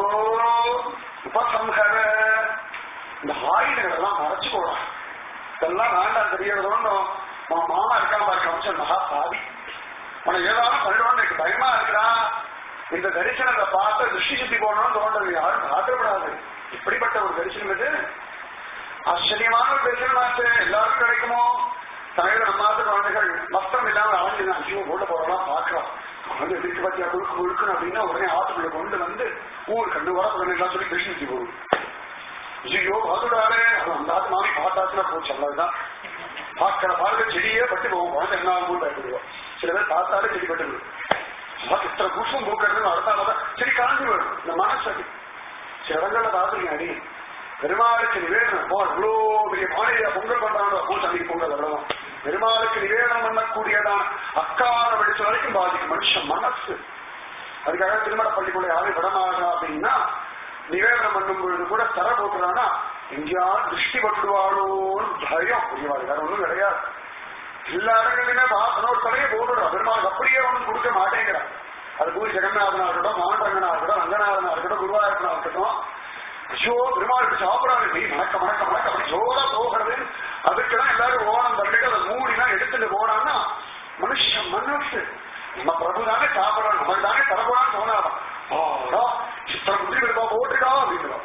உபசம்ஹர இந்த ஆயுதங்கள் எல்லாம் மறைச்சு போடா இதெல்லாம் வேண்டாம் தெரியறதோன்னு உன் மாமா இருக்கான் பாரு கம்சன் மகா பாவி உனக்கு ஏதாவது பண்ணிடுவோம்னு எனக்கு பயமா இருக்கா இந்த தரிசனத்தை பார்த்து திருஷ்டி சுத்தி போடணும்னு தோன்றது யாரும் ஆத்திரப்படாது இப்படிப்பட்ட ஒரு தரிசனம் இது ஆச்சரியமான ஒரு தரிசனமாச்சு எல்லாருக்கும் கிடைக்குமோ தலைவர் நம்மாத குழந்தைகள் வஸ்திரம் இல்லாம அவங்க ஐயோ போட போறலாம் பாக்கலாம் குழந்தை திருச்சி பத்தியா முழுக்கு முழுக்கணும் அப்படின்னா உடனே ஆத்துக்குள்ள கொண்டு வந்து ஊர் கண்டு வர உடனே எல்லாம் சொல்லி கிருஷ்ண சுத்தி போகும் ஐயோ பாதுடாரே அது அந்த ஆத்து மாமி பார்த்தாச்சுன்னா போச்சு அவ்வளவுதான் பார்க்கிற பார்க்க செடியே பட்டு போகும் குழந்தை என்ன ஆகும் பயப்படுவோம் சில பேர் பார்த்தாலே செடி பட்டு விடும் இத்தனை புஷ்பம் பூக்கிறதுன்னு அடுத்தால செடி காஞ்சி வரும் இந்த மனசு அது சில இடங்கள்ல பார்த்துருக்கேன் அடி பெருமாளுக்கு நிவேதனம் போ இவ்வளோ பெரிய மாநில பொங்கல் பண்றாங்க பூ சந்தைக்கு பொங்கல் அவ்வளவுதான் பெருமாளுக்கு நிவேதனம் பண்ணக்கூடியதான் அக்கால வெடிச்ச வரைக்கும் பாதிக்கும் மனுஷன் மனசு அதுக்காக திருமண பள்ளிக்குள்ள யாரும் விடமாகா அப்படின்னா நிவேதனம் பண்ணும் பொழுது கூட தர போட்டுறானா எங்கேயாவது திருஷ்டி பட்டுடுவாளோன்னு பயம் புரியாது வேற ஒண்ணும் கிடையாது எல்லா இடங்களிலுமே பாசனம் ஒரு தலையை போட்டுடுறா பெருமாளுக்கு அப்படியே ஒன்றும் கொடுக்க மாட்டேங்கிறான் அது பூரி ஜெகநாதனா இருக்கட்டும் மாண்டங்கனா இருக்கட்டும் ரங்கநாதனா இருக்கட்டும் குருவாயூரனா இருக்கட்டும் ஐயோ பெருமாளுக்கு சாப்பிடாது நீ மணக்க மணக்க மணக்க அப்படி ஜோரா போகிறது அதுக்குதான் எல்லாரும் ஓணம் தள்ளிட்டு அதை மூடினா எடுத்துட்டு போறான்னா மனுஷன் மனசு நம்ம பிரபு தானே சாப்பிடறோம் நமக்கு தானே தரப்போறான்னு தோணாதான் ஆடா சித்திர புத்தி பெருமா போட்டுக்கா அப்படின்னு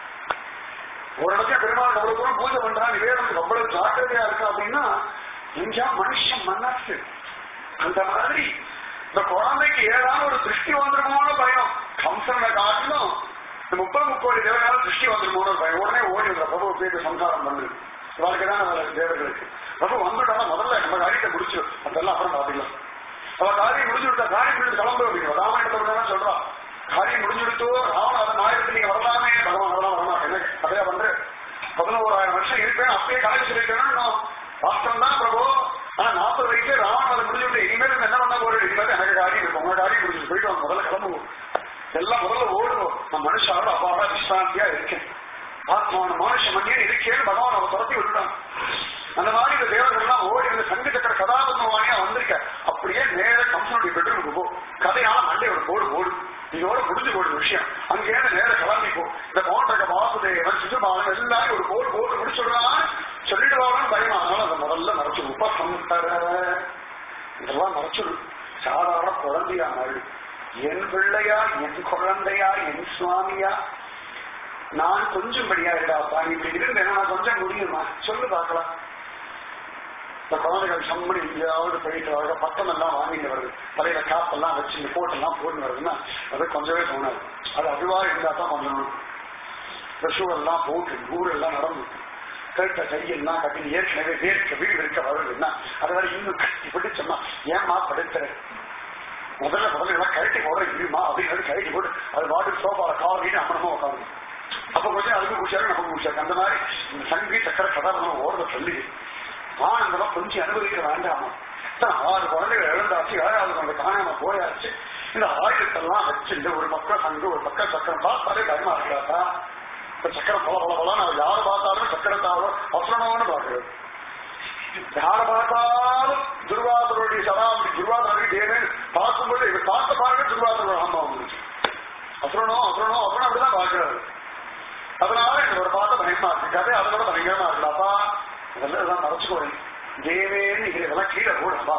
ஒரு இடத்துல பெருமாள் அவ்வளவு தூரம் பூஜை பண்றான் நிவேதனத்துக்கு அவ்வளவு ஜாக்கிரதையா இருக்கா அப்படின்னா எங்கேயா மனுஷன் மனசு அந்த மாதிரி இந்த குழந்தைக்கு ஏதாவது ஒரு திருஷ்டி வந்துருமோன்னு பயம் கம்சனை காட்டிலும் இந்த முப்பது முக்கோடி தேவனால திருஷ்டி வந்துருமோன்னு பயம் உடனே ஓடி இந்த பிரபு பேருக்கு சம்சாரம் பண்ணு இவருக்கு தான் அவளை தேவர்களுக்கு பிரபு வந்துட்டாலும் முதல்ல நம்ம காரியத்தை முடிச்சிடும் அதெல்லாம் அப்புறம் பாத்துக்கலாம் அவ காரியம் முடிஞ்சு விட்டா காரியம் முடிஞ்சு கிளம்பு அப்படின்னு ராமாயணத்தை சொல்றான் காரியம் முடிஞ்சு விடுத்தோ ராவணாதன் ஆயிரத்து நீங்க வரலாமே பகவான் வரலாம் வரலாம் என்ன கதையா பண்ற பதினோராயிரம் வருஷம் இருப்பேன் அப்பயே காலேஜ் சொல்லிட்டேன்னா வாஸ்தவம் தான் பிரபு ஆனா நாற்பது வயசுல ராவணாதன் முடிஞ்சு விட்டு இனிமேல் என்ன பண்ண போறது இனிமேல் எனக்கு காரியம் இருக்கும் உங்க காரியம் முடிஞ்சு போயிட்டு வாங்க முதல்ல கிளம்புவோம் எல்லாம் முதல்ல ஓடுவோம் நான் மனுஷாவோட அப்பாவோட விஸ்ராந்தியா இருக்கேன் ஆத்மான மனுஷ மண்ணியே இருக்கேன்னு பகவான் அவன் துரத்தி விட்டுட்டான் அந்த மாதிரி இந்த தேவர்கள்லாம் ஓடி இந்த சங்க சக்கர கதாபத்மவாணியா வந்திருக்க அப்படியே நேர கம்சனுடைய பெட்ரூமுக்கு போ கதையால மண்டையோட போடு போடு இதோட முடிஞ்சு போடு விஷயம் அங்கேருந்து நேர கிளம்பி போ இந்த போன்ற வாசுதேவன் சிசுபாலன் எல்லாரும் ஒரு போடு போட்டு முடிச்சுடுறான் சொல்லிடுவாங்கன்னு பயமா அதனால அதை முதல்ல மறைச்சு உபசம்ஹர இதெல்லாம் மறைச்சிடும் சாதாரண குழந்தையா மாறி என் பிள்ளையா என் குழந்தையா என் சுவாமியா நான் கொஞ்சம்படியா இருடாப்பா நீ இப்படி இருந்தேன்னா நான் கொஞ்சம் முடியுமா சொல்லு பார்க்கலாம் இந்த குழந்தைகள் சம்மடி எங்கேயாவது போயிட்டு வர பட்டம் எல்லாம் வாங்கிட்டு வருது தலையில காப்பெல்லாம் வச்சு இந்த கோட்டெல்லாம் போட்டு வருதுன்னா அது கொஞ்சமே தோணாது அது அதுவா இருந்தா தான் கொஞ்சம் இந்த ஷூவெல்லாம் போட்டு ஊரெல்லாம் நடந்து கேட்ட கையெல்லாம் கட்டி ஏற்கனவே வேர்க்க வீடு இருக்க வருதுன்னா அதை வரை இன்னும் கட்டி பிடிச்சோம்னா ஏமா படுத்துற முதல்ல முதல்ல எல்லாம் கழட்டி போடுற இருமா அப்படின்னு கழட்டி போட்டு அது பாட்டு சோஃபால கால் வீடு அம்மனமா உட்காந்து அப்ப கொஞ்சம் அதுக்கு குடிச்சாரு நமக்கு குடிச்சாரு அந்த மாதிரி இந்த சங்கி சக்கர கதாபனம் ஓடுற சொல்லி ஆனந்தமா கொஞ்சம் அனுபவிக்க வேண்டாமா இத்தனை ஆறு குழந்தைகள் இழந்தாச்சு ஏழாவது குழந்தை காணாம போயாச்சு இந்த ஆயுதத்தெல்லாம் வச்சுட்டு ஒரு பக்கம் சங்கு ஒரு பக்கம் சக்கரம் பார்த்தாலே பயமா இருக்காதா இப்ப சக்கரம் பல பல பல நான் யாரை பார்த்தாலும் சக்கரத்தாவோ அசுரனோன்னு பாக்குறது யாரை பார்த்தாலும் துர்வாசருடைய சதாபதி துர்வாசருடைய தேவன் பார்க்கும்போது இவர் பார்த்த பாருங்க துர்வாசரோட ஆமா வந்துச்சு அசுரனோ அசுரனோ அசுரனோ அப்படிதான் பாக்குறாரு அதனால எனக்கு ஒரு பார்த்த பயமா இருக்கு கதை அதோட பயங்கரமா இருக்கலாப்பா அதெல்லாம் இதெல்லாம் மறைச்சுக்கோங்க தேவேன்னு இதெல்லாம் கீழே போடுப்பா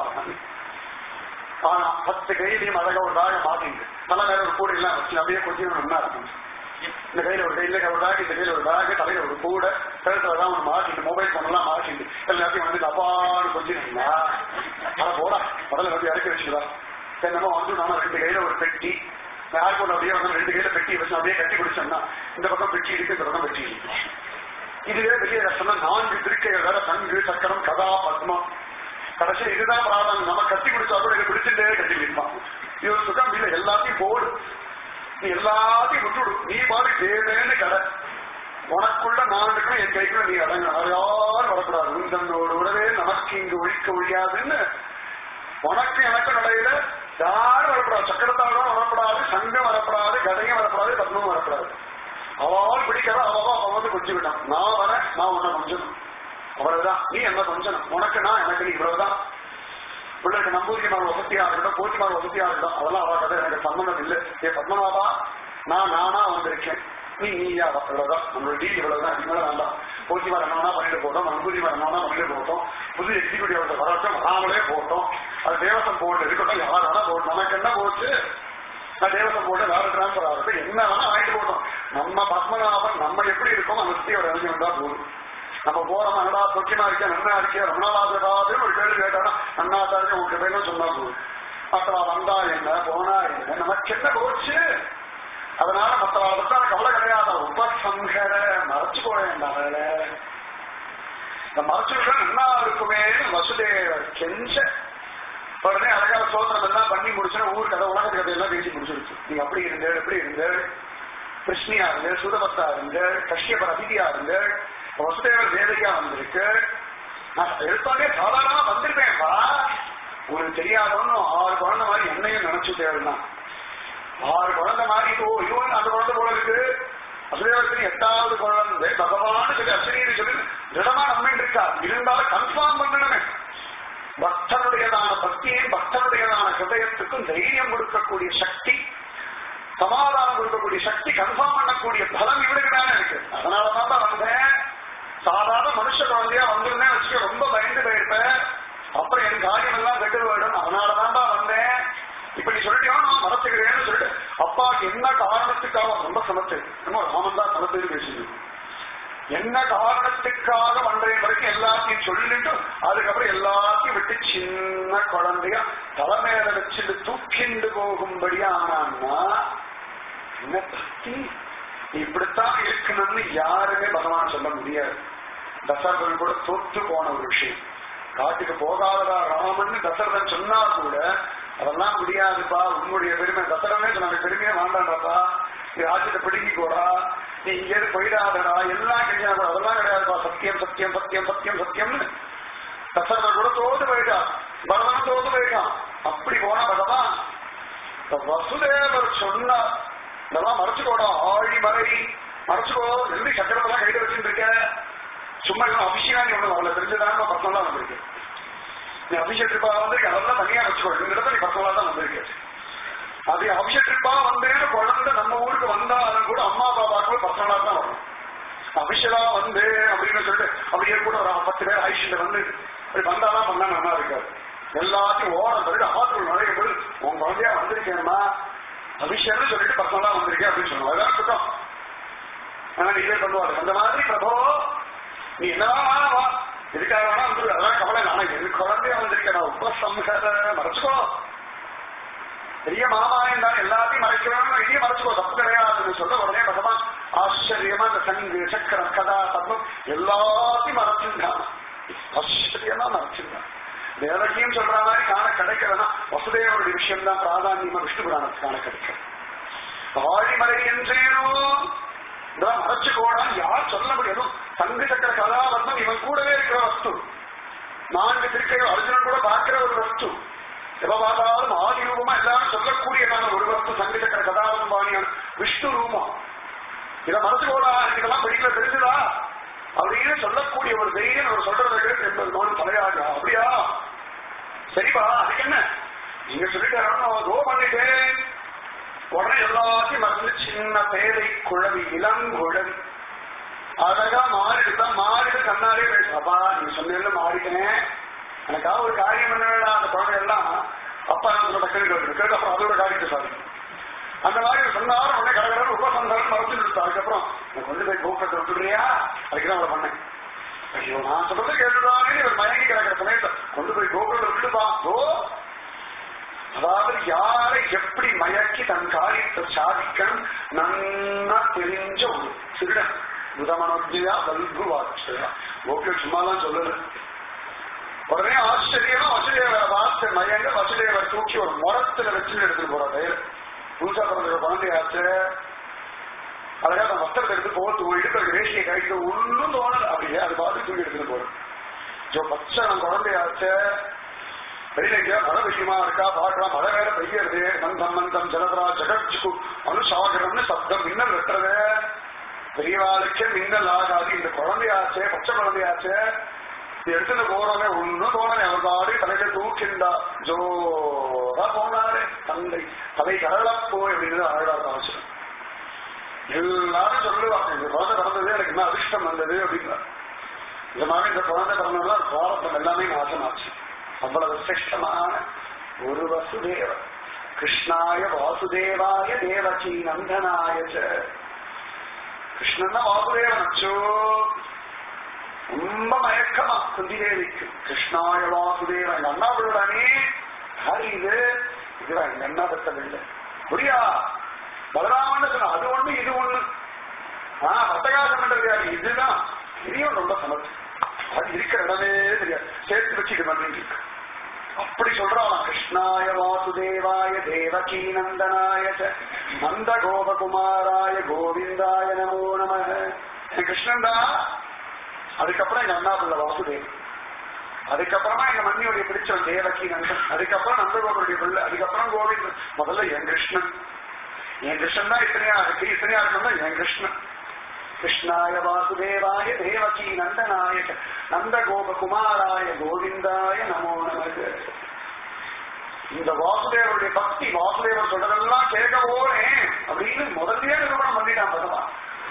ஆனா பத்து கையிலையும் அழகா ஒரு தாழ மாட்டிங்க நல்ல நேரம் ஒரு கூடை எல்லாம் வச்சு அப்படியே கொஞ்சம் நல்லா இருக்கும் இந்த கையில ஒரு கையில ஒரு பேக் இந்த கையில ஒரு பேக் தலையில ஒரு கூட கழுத்துல தான் ஒரு மாட்டிட்டு மொபைல் போன் எல்லாம் மாட்டிட்டு எல்லாத்தையும் வந்து அப்பான்னு கொஞ்சம் அட போடா முதல்ல வந்து இறக்கி வச்சுக்கலாம் சரி நம்ம வந்து நாம ரெண்டு கையில ஒரு பெட்டி ஏர்போர்ட் அப்படியே வந்து ரெண்டு கையில பெட்டி வச்சு அப்படியே கட்டி பிடிச்சோம்னா இந்த பக்கம் பெட்டி இருக்கு இந்த பக்கம் பெட்டி இருக்கு இதுவே பெரிய கஷ்டம்னா நான்கு திருக்கைகள் வேற சங்கு சக்கரம் கதா பத்மம் கடைசி இதுதான் பிராணம் நம்ம கட்டி பிடிச்சா கூட எனக்கு பிடிச்சிட்டே கட்டி நிற்பான் இது ஒரு சுகம் இல்ல எல்லாத்தையும் போடு நீ எல்லாத்தையும் விட்டுடு நீ பாரு தேவேன்னு கடை உனக்குள்ள நான் இருக்கணும் என் கைக்குள்ள நீ அடங்க யாரும் வரக்கூடாது உந்தன்னோடு உடவே நமக்கு இங்கு ஒழிக்க ஒழியாதுன்னு உனக்கு எனக்கு நடையில யாரும் வரக்கூடாது சக்கரத்தாலும் வரக்கூடாது சங்கம் வரக்கூடாது கதையும் வரக்கூடாது பத்மம் வரக்கூடாது அவள் பிடிக்காத அவ அவன் வந்து கொஞ்சம் விட்டான் நான் வரேன் நான் உன்னை கொஞ்சணும் அவ்வளவுதான் நீ என்ன கொஞ்சணும் உனக்கு நான் எனக்கு நீ இவ்வளவுதான் பிள்ளைக்கு நம்பூதிரிமார் வசதியா இருக்கட்டும் போத்திமார் வசதியா இருக்கட்டும் அதெல்லாம் அவ கதை எனக்கு சம்பந்தம் இல்லை ஏ பத்மநாபா நான் நானா வந்திருக்கேன் நீ நீயா இவ்வளவுதான் நம்மளோட டீல் இவ்வளவுதான் இதுக்கு மேல வேண்டாம் போத்திமார் என்னன்னா பண்ணிட்டு போட்டோம் நம்பூதிரிமார் என்னன்னா பண்ணிட்டு போட்டோம் புது எக்ஸிக்யூட்டிவ் வரட்டும் வராமலே போட்டோம் அது தேவசம் போட்டு இருக்கட்டும் யார் வேணா போட்டோம் நமக்கு என்ன போச்சு நான் தேவசம் போட்டு வேற டிரான்ஸ்பர் ஆகிறது என்ன வேணா வாங்கிட்டு போட்டோம் நம்ம பத்மநாபன் நம்ம எப்படி இருக்கோம் அந்த சுத்தி ஒரு இறங்கி வந்தா போதும் நம்ம போறோம் என்னடா சொக்கியமா இருக்கேன் நன்னா இருக்கேன் ரமணாதாசராது ஒரு கேள்வி கேட்டானா நன்னா தான் இருக்கேன் உங்க பேரும் சொன்னா போதும் மற்றவா வந்தா என்ன போனா என்ன நமக்கு என்ன போச்சு அதனால மற்றவா பத்தி கவலை கிடையாது உபசங்கர மறைச்சுக்கோ வேண்டாம் வேலை இந்த மறைச்சுக்கிட்ட நல்லா இருக்குமே வசுதேவர் கெஞ்ச உடனே அழகான சோதனம் எல்லாம் பண்ணி முடிச்சுன்னா ஊர் கதை உலக கதை எல்லாம் பேசி முடிச்சிருச்சு நீங்க அப்படி இருங்க எப்படி இருங்க கிருஷ்ணியா இருங்க சுதபத்தா இருங்க கஷ்யபர் அதிதியா இருங்க வசுதேவர் தேவதையா வந்திருக்கு நான் எடுத்தாலே சாதாரணமா வந்திருப்பேன்ப்பா உங்களுக்கு தெரியாதவன்னு ஆறு குழந்தை மாதிரி என்னையும் நினைச்சு தேவைதான் ஆறு குழந்தை மாதிரி ஓ இவன் அந்த குழந்தை போல இருக்கு அசுதேவத்தின் எட்டாவது குழந்தை பகவான் சொல்லி அசிரியர் சொல்லி திடமா நம்பிட்டு இருக்கா இருந்தாலும் கன்ஃபார்ம் பண்ணணுமே பக்தனுடையதான பக்தியும் பக்தனுடையதான ஹிருதயத்துக்கும் தைரியம் கொடுக்கக்கூடிய சக்தி சமாதானம் கொடுக்கக்கூடிய சக்தி கன்ஃபார்ம் பண்ணக்கூடிய பலம் இவனுக்கு தானே இருக்கு அதனாலதான் தான் வந்தேன் சாதாரண மனுஷ குழந்தையா வந்திருந்தேன் வச்சுக்க ரொம்ப பயந்து போயிருப்பேன் அப்புறம் என் காரியம் எல்லாம் கெட்டு போயிடும் அதனாலதான் தான் வந்தேன் இப்ப நீ சொல்லிட்டியா நான் மறத்துக்கிறேன்னு சொல்லிட்டு அப்பாவுக்கு என்ன காரணத்துக்காக ரொம்ப சமத்து நம்ம ராமன் தான் சமத்துன்னு பேசுது என்ன காரணத்துக்காக வந்தேன் வரைக்கும் எல்லாத்தையும் சொல்லிட்டு அதுக்கப்புறம் எல்லாத்தையும் விட்டு சின்ன குழந்தைய தலைமையில வச்சுட்டு தூக்கிண்டு போகும்படியா ஆனான்னா என்ன பக்தி இப்படித்தான் இருக்கணும்னு யாருமே பகவான் சொல்ல முடியாது தசரதன் கூட தோற்று போன ஒரு விஷயம் காட்டுக்கு போகாதடா ராமன் தசரதன் சொன்னா கூட அதெல்லாம் முடியாதுப்பா உன்னுடைய பெருமை தசரமே சொன்னாங்க பெருமையே வேண்டாண்டாப்பா நீ ராஜ்யத்தை பிடுங்கிக்கோடா நீ இங்கேருந்து போயிடாதடா எல்லாம் கிடையாது அதெல்லாம் கிடையாதுப்பா சத்தியம் சத்தியம் சத்தியம் சத்தியம் சத்தியம்னு தசரதன் கூட தோத்து போயிட்டான் பகவான் தோத்து போயிட்டான் அப்படி போன பகவான் வசுதேவர் சொன்னார் இதெல்லாம் மறைச்சுக்கோடா ஆழி மறை மறைச்சுக்கோ எப்படி சக்கரத்தெல்லாம் கையில வச்சுட்டு இருக்க சும்மா இவன் அபிஷேகம் நீ ஒண்ணு அவளை தெரிஞ்சதான் பர்சனலா வந்திருக்கு நீ அபிஷேக் ட்ரிப்பா வந்திருக்க அதெல்லாம் தனியா வச்சுக்கோ இந்த இடத்துல நீ பர்சனலா தான் வந்திருக்க அது அபிஷேக் ட்ரிப்பா வந்தேன்னு குழந்தை நம்ம ஊருக்கு வந்தாலும் கூட அம்மா அப்பா பார்க்கும்போது பர்சனலா தான் வரும் அபிஷேகா வந்து அப்படின்னு சொல்லிட்டு அப்படியே கூட ஒரு பத்து பேர் ஆயுஷில வந்து அப்படி வந்தாதான் பண்ணா நல்லா இருக்காது எல்லாத்தையும் ஓரம் பிறகு ஆற்றுல நுழையும் போது உன் குழந்தையா வந்திருக்கேன்மா அபிஷேகம் சொல்லிட்டு பர்சனலா வந்திருக்கேன் அப்படின்னு சொல்லுவோம் அதான் சுத்தம் ஆனா நீங்களே பண்ணுவாரு அந்த மாதிரி பிரபோ நீ என்னவா வா, வா இதுக்காக வேணா வந்து அதெல்லாம் கவலை இல்லை. ஆனா என் குழந்தைய வந்திருக்கேன் நான் உபசம்ஹர மறைச்சுக்கோ பெரிய மாமாயம் தான் எல்லாத்தையும் மறைக்கணும் இதையே மறைச்சுக்கோ தப்பு கிடையாதுன்னு சொல்ல உடனே பகவான் ஆச்சரியமா இந்த சங்கு சக்கரம் கதா பத்மம் எல்லாத்தையும் மறைச்சிருந்தான் ஆச்சரியமா மறைச்சிருந்தான் தேவகியும் சொல்ற மாதிரி காண கிடைக்கிறதுனா வசுதேவனுடைய விஷயம் தான் பிராதானியமா விஷ்ணு புராணத்துக்கு காண கிடைக்கிறது ஆழிமலை என்றேனோ இதெல்லாம் மறைச்சுக்கோடா யார் சொல்ல முடியும் சங்கு சக்கர கதாபத்மம் இவன் கூடவே இருக்கிற வஸ்து நான்கு திருக்கையும் அர்ஜுனன் கூட பார்க்கிற ஒரு வஸ்து எப்ப பார்த்தாலும் ஆதி ரூபமா எல்லாரும் சொல்லக்கூடியதான ஒரு வஸ்து சங்கு சக்கர கதாபத்மம் வாணியான விஷ்ணு ரூபம் இதை மறைச்சுக்கோடா எனக்கு இதெல்லாம் படிக்கல தெரிஞ்சுதா அப்படின்னு சொல்லக்கூடிய ஒரு தைரியம் அவர் சொல்றதை கேட்டு என்பது நோன் தலையாகா அப்படியா சரிப்பா அதுக்கு என்ன நீங்க சொல்லிட்டு கோ பண்ணிட்டேன் உடனே எல்லாத்தையும் மறந்து சின்ன பேதை குழவி இளங்குழவி அழகா மாறிடுதா மாறிடு கண்ணாலே பேசுறப்பா நீங்க சொன்னீங்க மாறிட்டேன் எனக்காக ஒரு காரியம் என்ன வேண்டாம் அந்த குழந்தை எல்லாம் அப்பா நான் சொல்ல கேள்வி கேட்டு கேட்டு அப்புறம் அதோட காரியத்தை சாதிக்கும் அந்த மாதிரி சொன்னாலும் உடனே கடற்கரை உபசந்தாரம் மறைச்சு கொடுத்தா அதுக்கப்புறம் நான் கொண்டு போய் கோபத்தை விட்டுடுறியா அதுக்கு தான் அவளை பண்ணேன் ஐயோ நான் சொல்றது கேட்டுதானே இவர் மயங்கி கிடக்கிற சமயத்தை கொண்டு போய் கோகுலத்தை விட்டுப்பா ஓ அதாவது யாரை எப்படி மயக்கி தன் காரியத்தை சாதிக்கணும் நன்னா தெரிஞ்ச ஒரு திருடன் புதமனோஜயா வல்கு வாட்சயா ஓகே சும்மாதான் சொல்லல உடனே ஆச்சரியமா வசுதேவரை வார்த்தை மயங்க வசுதேவர் தூக்கி ஒரு முரத்துல வச்சு எடுத்துட்டு போறாரு புதுசா பிறந்த குழந்தையாச்சு அழகா அந்த வஸ்திரத்தை எடுத்து போட்டு இடுப்பு ரேஷியை கழிக்க ஒன்றும் தோணல அப்படியே அது பார்த்து தூக்கி எடுத்துட்டு போறோம் ஜோ பச்சை நம்ம குழந்தையாச்சு வெளியில எங்கேயா மழை விஷயமா இருக்கா பார்க்கலாம் மழை வேற பெய்யறது மந்தம் மந்தம் ஜலதரா ஜெகச்சு அனுசாகரம்னு சப்தம் மின்னல் வெட்டுறது பெரியவாளுக்கே மின்னல் ஆகாது இந்த குழந்தையாச்சே பச்சை குழந்தையாச்சே இது எடுத்துட்டு போறவங்க ஒன்னும் தோணலை அவர் பாடி தலையில தூக்கிண்டா ஜோரா போனாரு தந்தை தலை கடலப்போய் அப்படின்னு அழகாக அவசியம் எல்லாரும் சொல்லுவாங்க இந்த குழந்தை பிறந்தது எனக்கு என்ன அதிர்ஷ்டம் வந்தது அப்படின்னா இந்த மாதிரி இந்த குழந்தை பிறந்ததுல சுவாரத்தம் எல்லாமே நாசமாச்சு அவ்வளவு சிரேஷ்டமான ஒரு வசுதேவர் கிருஷ்ணாய வாசுதேவாய தேவகி நந்தனாய ச. கிருஷ்ணன் தான் வாசுதேவன் அச்சோ ரொம்ப மயக்கமா குந்தி தேவிக்கு கிருஷ்ணாய வாசுதேவன் எங்க அண்ணா விழுடானே யாரு இது இதுதான் எங்க அண்ணா பத்தவில்லை புரியா பலராமன்னு சொன்ன அது ஒண்ணு இது ஒண்ணு ஆஹ் பத்தகாசம் பண்றது யாரு இதுதான் இதையும் ரொம்ப சமத்து அது இருக்கிற இடமே தெரியாது சேர்த்து வச்சுட்டு பண்ணி அப்படி சொல்றான் கிருஷ்ணாய வாசுதேவாய தேவகி நந்தனாய ச, நந்த கோபகுமாராய கோவிந்தாய நமோ நம கிருஷ்ணன் தான் அதுக்கப்புறம் எங்க அண்ணா பிள்ளை வாசுதேவ் அதுக்கப்புறமா எங்க மண்ணியுடைய பிடிச்சவன் தேவகி நந்தன் அதுக்கப்புறம் நந்தகோபருடைய பிள்ளை அதுக்கப்புறம் கோவிந்த் முதல்ல என் கிருஷ்ணன் என் கிருஷ்ணன் தான் இத்தனையா இருக்கு இத்தனையா இருக்கணும் என் கிருஷ்ணன் கிருஷ்ணாய வாசுதேவாய தேவகி நந்தனாய ச, நந்த கோபகுமாராய கோவிந்தாய நமோ நமக இந்த வாசுதேவருடைய பக்தி வாசுதேவர் சொல்றதெல்லாம் கேட்க போறேன் அப்படின்னு முதல்லயே நிரூபணம் பண்ணிட்டான் பகவான்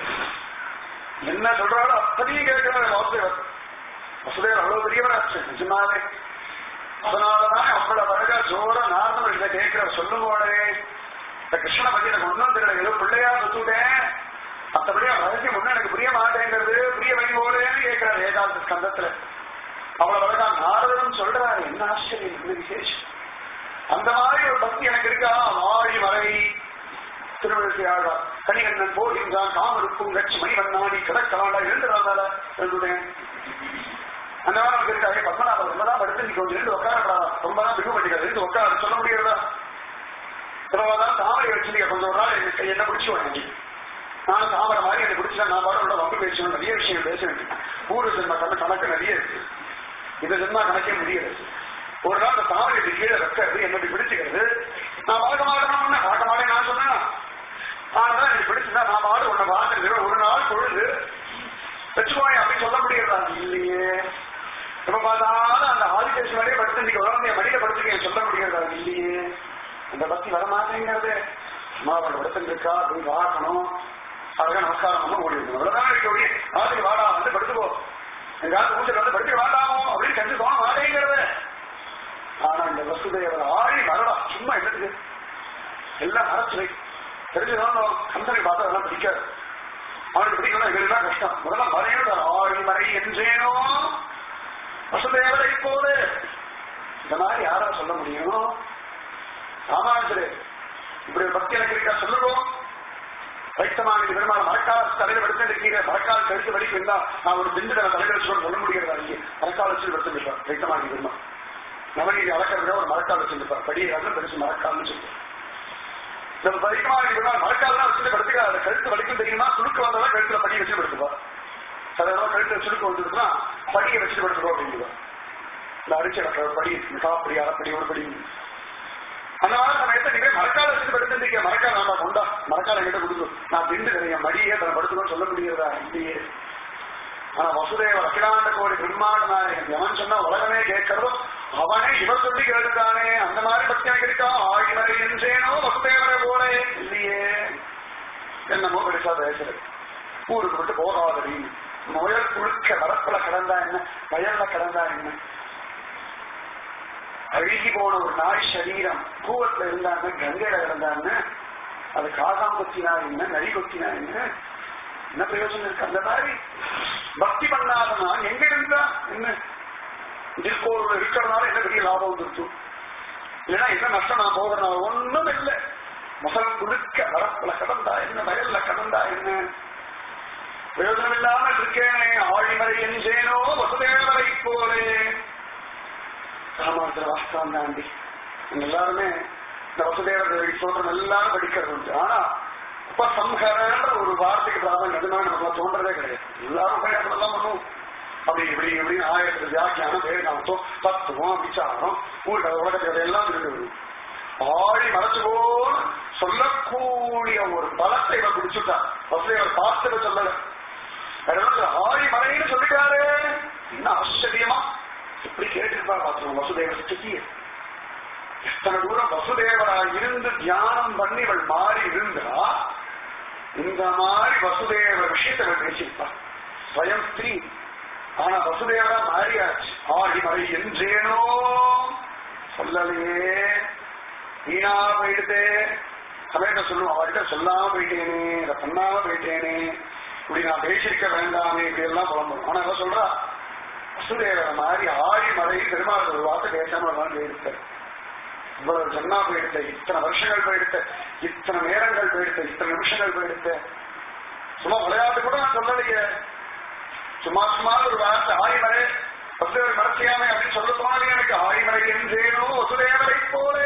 என்ன சொல்றாரோ அப்படியும் கேட்கிறார் வாசுதேவர் வசுதேவர் அவ்வளவு பெரியவராச்சு நிஜமாவே அதனாலதான் அவ்வளவு அழகா ஜோரா நார்மல் இதை கேட்கிற சொல்லும்போதே இந்த கிருஷ்ணனை பத்தி எனக்கு ஒன்றும் தெரியல ஏதோ பிள்ளையா சுத்துட்டேன் மற்றபடி ரகசியம் ஒண்ணு எனக்கு புரிய மாட்டேங்கிறது புரிய வைங்கோடேன்னு கேட்கிறார் ஏகாந்த ஸ்கந்தத்துல அவ்வளவு அழகா நாரதனும் சொல்றாரு என்ன ஆச்சரியம் என்ன விசேஷம் அந்த மாதிரி ஒரு பக்தி எனக்கு இருக்கா மாறி மறை திருவிழத்தை ஆழ்வா கனிகண்ணன் போகின்றான் காமருக்கும் கட்சி மணிவண்ணாடி கடற்கலாண்டா எழுந்துறாதால எழுதுறேன் அந்த மாதிரி நமக்கு இருக்காங்க பத்மநாபம் ரொம்ப தான் படுத்து நீ கொஞ்சம் இருந்து உட்காரப்படாதா ரொம்ப தான் பிகு பண்ணிக்கிறது இருந்து உட்கார சொல்ல முடியறதா சிலவாதான் தாமரை வச்சிருக்க கொஞ்சம் ஒரு நாள் எனக்கு என்ன பிடிச்சு வாங்கி நான் தாமரை மாதிரி என்னை பிடிச்சா நான் பாடோட வம்பு பேசணும் நிறைய விஷயம் பேச வேண்டியது பூர்வ ஜென்ம கணக்கு கணக்கு நிறைய இருக்கு இந்த ஜென்மா கணக்கே முடியாது ஒரு நாள் அந்த தாமரை இப்படி கீழே வைக்கிறது என்னை இப்படி பிடிச்சுக்கிறது நான் பார்க்க மாட்டேன் பார்க்க மாட்டேன் நான் சொன்னேன் ஆனா எனக்கு பிடிச்சதா நான் பாடு உன்னை பார்த்துருக்கிறேன் ஒரு நாள் பொழுது வச்சுக்கோங்க அப்படி சொல்ல முடியறதா இல்லையே இப்ப பார்த்தாலும் அந்த ஆதிகேஷன் வரையே படுத்து இன்னைக்கு உடம்பு மடியில படுத்துக்கேன் சொல்ல முடியறதா இல்லையே அந்த பக்தி வர மாட்டேங்கிறது அம்மா அவள் படுத்துருக்கா அப்படின்னு பார்க்கணும் அழகா நமஸ்காரம் பண்ண ஓடி இருக்கணும் அவ்வளவுதான் இருக்க ஒழிய ஆதிக்கு வாடா வந்து படுத்துக்கோ எங்காவது ஊஞ்சல் வந்து படுத்து வாடாமோ அப்படின்னு கண்டு தோண மாட்டேங்கிறது ஆனா இந்த வசுதேவர் ஆடி வரடா சும்மா என்னத்துக்கு எல்லாம் மறைச்சு வை தெரிஞ்சுதான் கம்பெனி பார்த்தா அதெல்லாம் பிடிக்காது அவனுக்கு பிடிக்கணும் எங்களுக்கு கஷ்டம் முதல்ல மறையணும் ஆழி மறை என்றேனோ வசுதேவரை போது இந்த மாதிரி யாரா சொல்ல முடியும் ராமானுஜரே இப்படி ஒரு பக்தி எனக்கு இருக்கா சொல்லுவோம் வைத்தமான பெருமாள் மரக்கால தலையில எடுத்து இருக்கீங்க மரக்கால் கழுத்து வலிக்கு இருந்தா நான் ஒரு பிந்து தலை தலையில வச்சு சொல்ல முடிகிறதா இங்கே மரக்கால் வச்சு எடுத்துருப்பார் வைத்தமான பெருமாள் நவநீதி அளக்கிறத ஒரு மரக்கால் வச்சிருப்பார் படியாக பெருசு மரக்கால்னு சொல்லுவார் நம்ம வைத்தமான பெருமாள் மரக்கால் வச்சுட்டு படுத்துக்க அதை கழுத்து வலிக்கும் தெரியுமா சுழுக்கு வந்தவங்க கழுத்துல படி வச்சு படுத்துப்பார் சாதாரண கழுத்துல சுழுக்கு வந்ததுன்னா படியை வச்சுட்டு படுத்துக்கோ அப்படிங்குவார் இந்த அரிசி நடக்கிற படி காப்படி அரைப்படி ஒரு படி அதனால சமயத்தை நீங்க மரக்கால வச்சுட்டு படுத்துருக்கீங்க மரக்கால் வேண்டாம் கொண்டா மரக்கால எங்கிட்ட கொடுக்கும் நான் திண்டு கிடையாது மடியே தன படுத்துக்கணும்னு சொல்ல முடியாதா இல்லையே ஆனா வசுதேவ அகிலாண்ட கோடி பிரம்மாண்ட நாயகன் எவன் சொன்னா உலகமே கேட்கறதோ அவனே இவர் சொல்லி கேட்டுட்டானே அந்த மாதிரி பக்தியா கிடைக்கா ஆகிவரை என்றேனோ வசுதேவரை போல இல்லையே என்னமோ பெருசா பேசுறது ஊருக்கு விட்டு போகாதடி முயல் குழுக்க வரப்புல கிடந்தா என்ன வயல்ல கிடந்தா என்ன அழுகி போன ஒரு நாய் சரீரம் கூவத்துல இருந்தாங்க கங்கையில கிடந்தாங்க அது காசாம் கொத்தினா என்ன நரி கொத்தினா என்ன என்ன பிரயோஜனம் இருக்கு அந்த மாதிரி பக்தி பண்ணாதனா எங்க இருந்தா என்ன திருக்கோவில் இருக்கிறதுனால என்ன பெரிய லாபம் வந்துருச்சு இல்லைன்னா என்ன நஷ்டம் நான் போகிறனால ஒண்ணும் இல்லை முதல் குடுக்க வரப்புல கடந்தா என்ன வயல்ல கடந்தா என்ன பிரயோஜனம் இல்லாமல் இருக்கேனே ஆழிமறை என்றேனோ வசுதேவரை போலே ராமானுஜர் வாஸ்தவம் தாண்டி எல்லாருமே இந்த வசுதேவர் சொல்றது எல்லாரும் படிக்கிறது உண்டு ஆனா உபசம்ஹரன்ற ஒரு வார்த்தைக்கு பிராபம் நிஜமாக நமக்கு தோன்றதே கிடையாது எல்லாரும் போய் அதெல்லாம் பண்ணுவோம் அப்படி இப்படி இப்படி ஆயிரத்து வியாக்கியானம் வேதாந்தம் தத்துவம் விசாரம் ஊர் உலகத்தில் எல்லாம் இருக்கு ஆழி மறைச்சு போல் சொல்லக்கூடிய ஒரு பலத்தை இவர் குடிச்சுட்டா வசுதேவர் பார்த்து சொல்லல அதனால ஆழி மறைன்னு சொல்லிட்டாரு என்ன ஆச்சரியமா இப்படி கேட்டிருப்பா பார்த்துருவோம் வசுதேவ ஸ்திதியை எத்தனை தூரம் வசுதேவரா இருந்து தியானம் பண்ணி இவள் மாறி இருந்தா இந்த மாதிரி வசுதேவ விஷயத்தை இவள் பேசியிருப்பா ஸ்வயம் ஸ்திரீ ஆனா வசுதேவரா மாறியாச்சு ஆழிமறை என்றேனோ சொல்லலையே வீணா போயிடுதே சமயத்தை சொல்லுவோம் அவர்கிட்ட சொல்லாம போயிட்டேனே இதை பண்ணாம போயிட்டேனே இப்படி நான் பேசியிருக்க வேண்டாமே இப்படி எல்லாம் புலம்புறோம் ஆனா என்ன சொல்றா வசுதேவரை மாதிரி ஆழி மலை பெருமாள் ஒரு வார்த்தை பேசாம தான் போயிருக்காரு இவ்வளவு ஜன்னா போயிடுத்த இத்தனை வருஷங்கள் போயிடுத்த இத்தனை நேரங்கள் போயிடுத்த இத்தனை நிமிஷங்கள் போயிடுத்த சும்மா விளையாட்டு கூட நான் சொல்லலையே சும்மா சும்மா ஒரு வார்த்தை ஆழிமலை வசுதேவர் மறைச்சியாமே அப்படின்னு சொல்ல தோணலை எனக்கு ஆழிமலை என்றேனோ வசுதேவரை போலே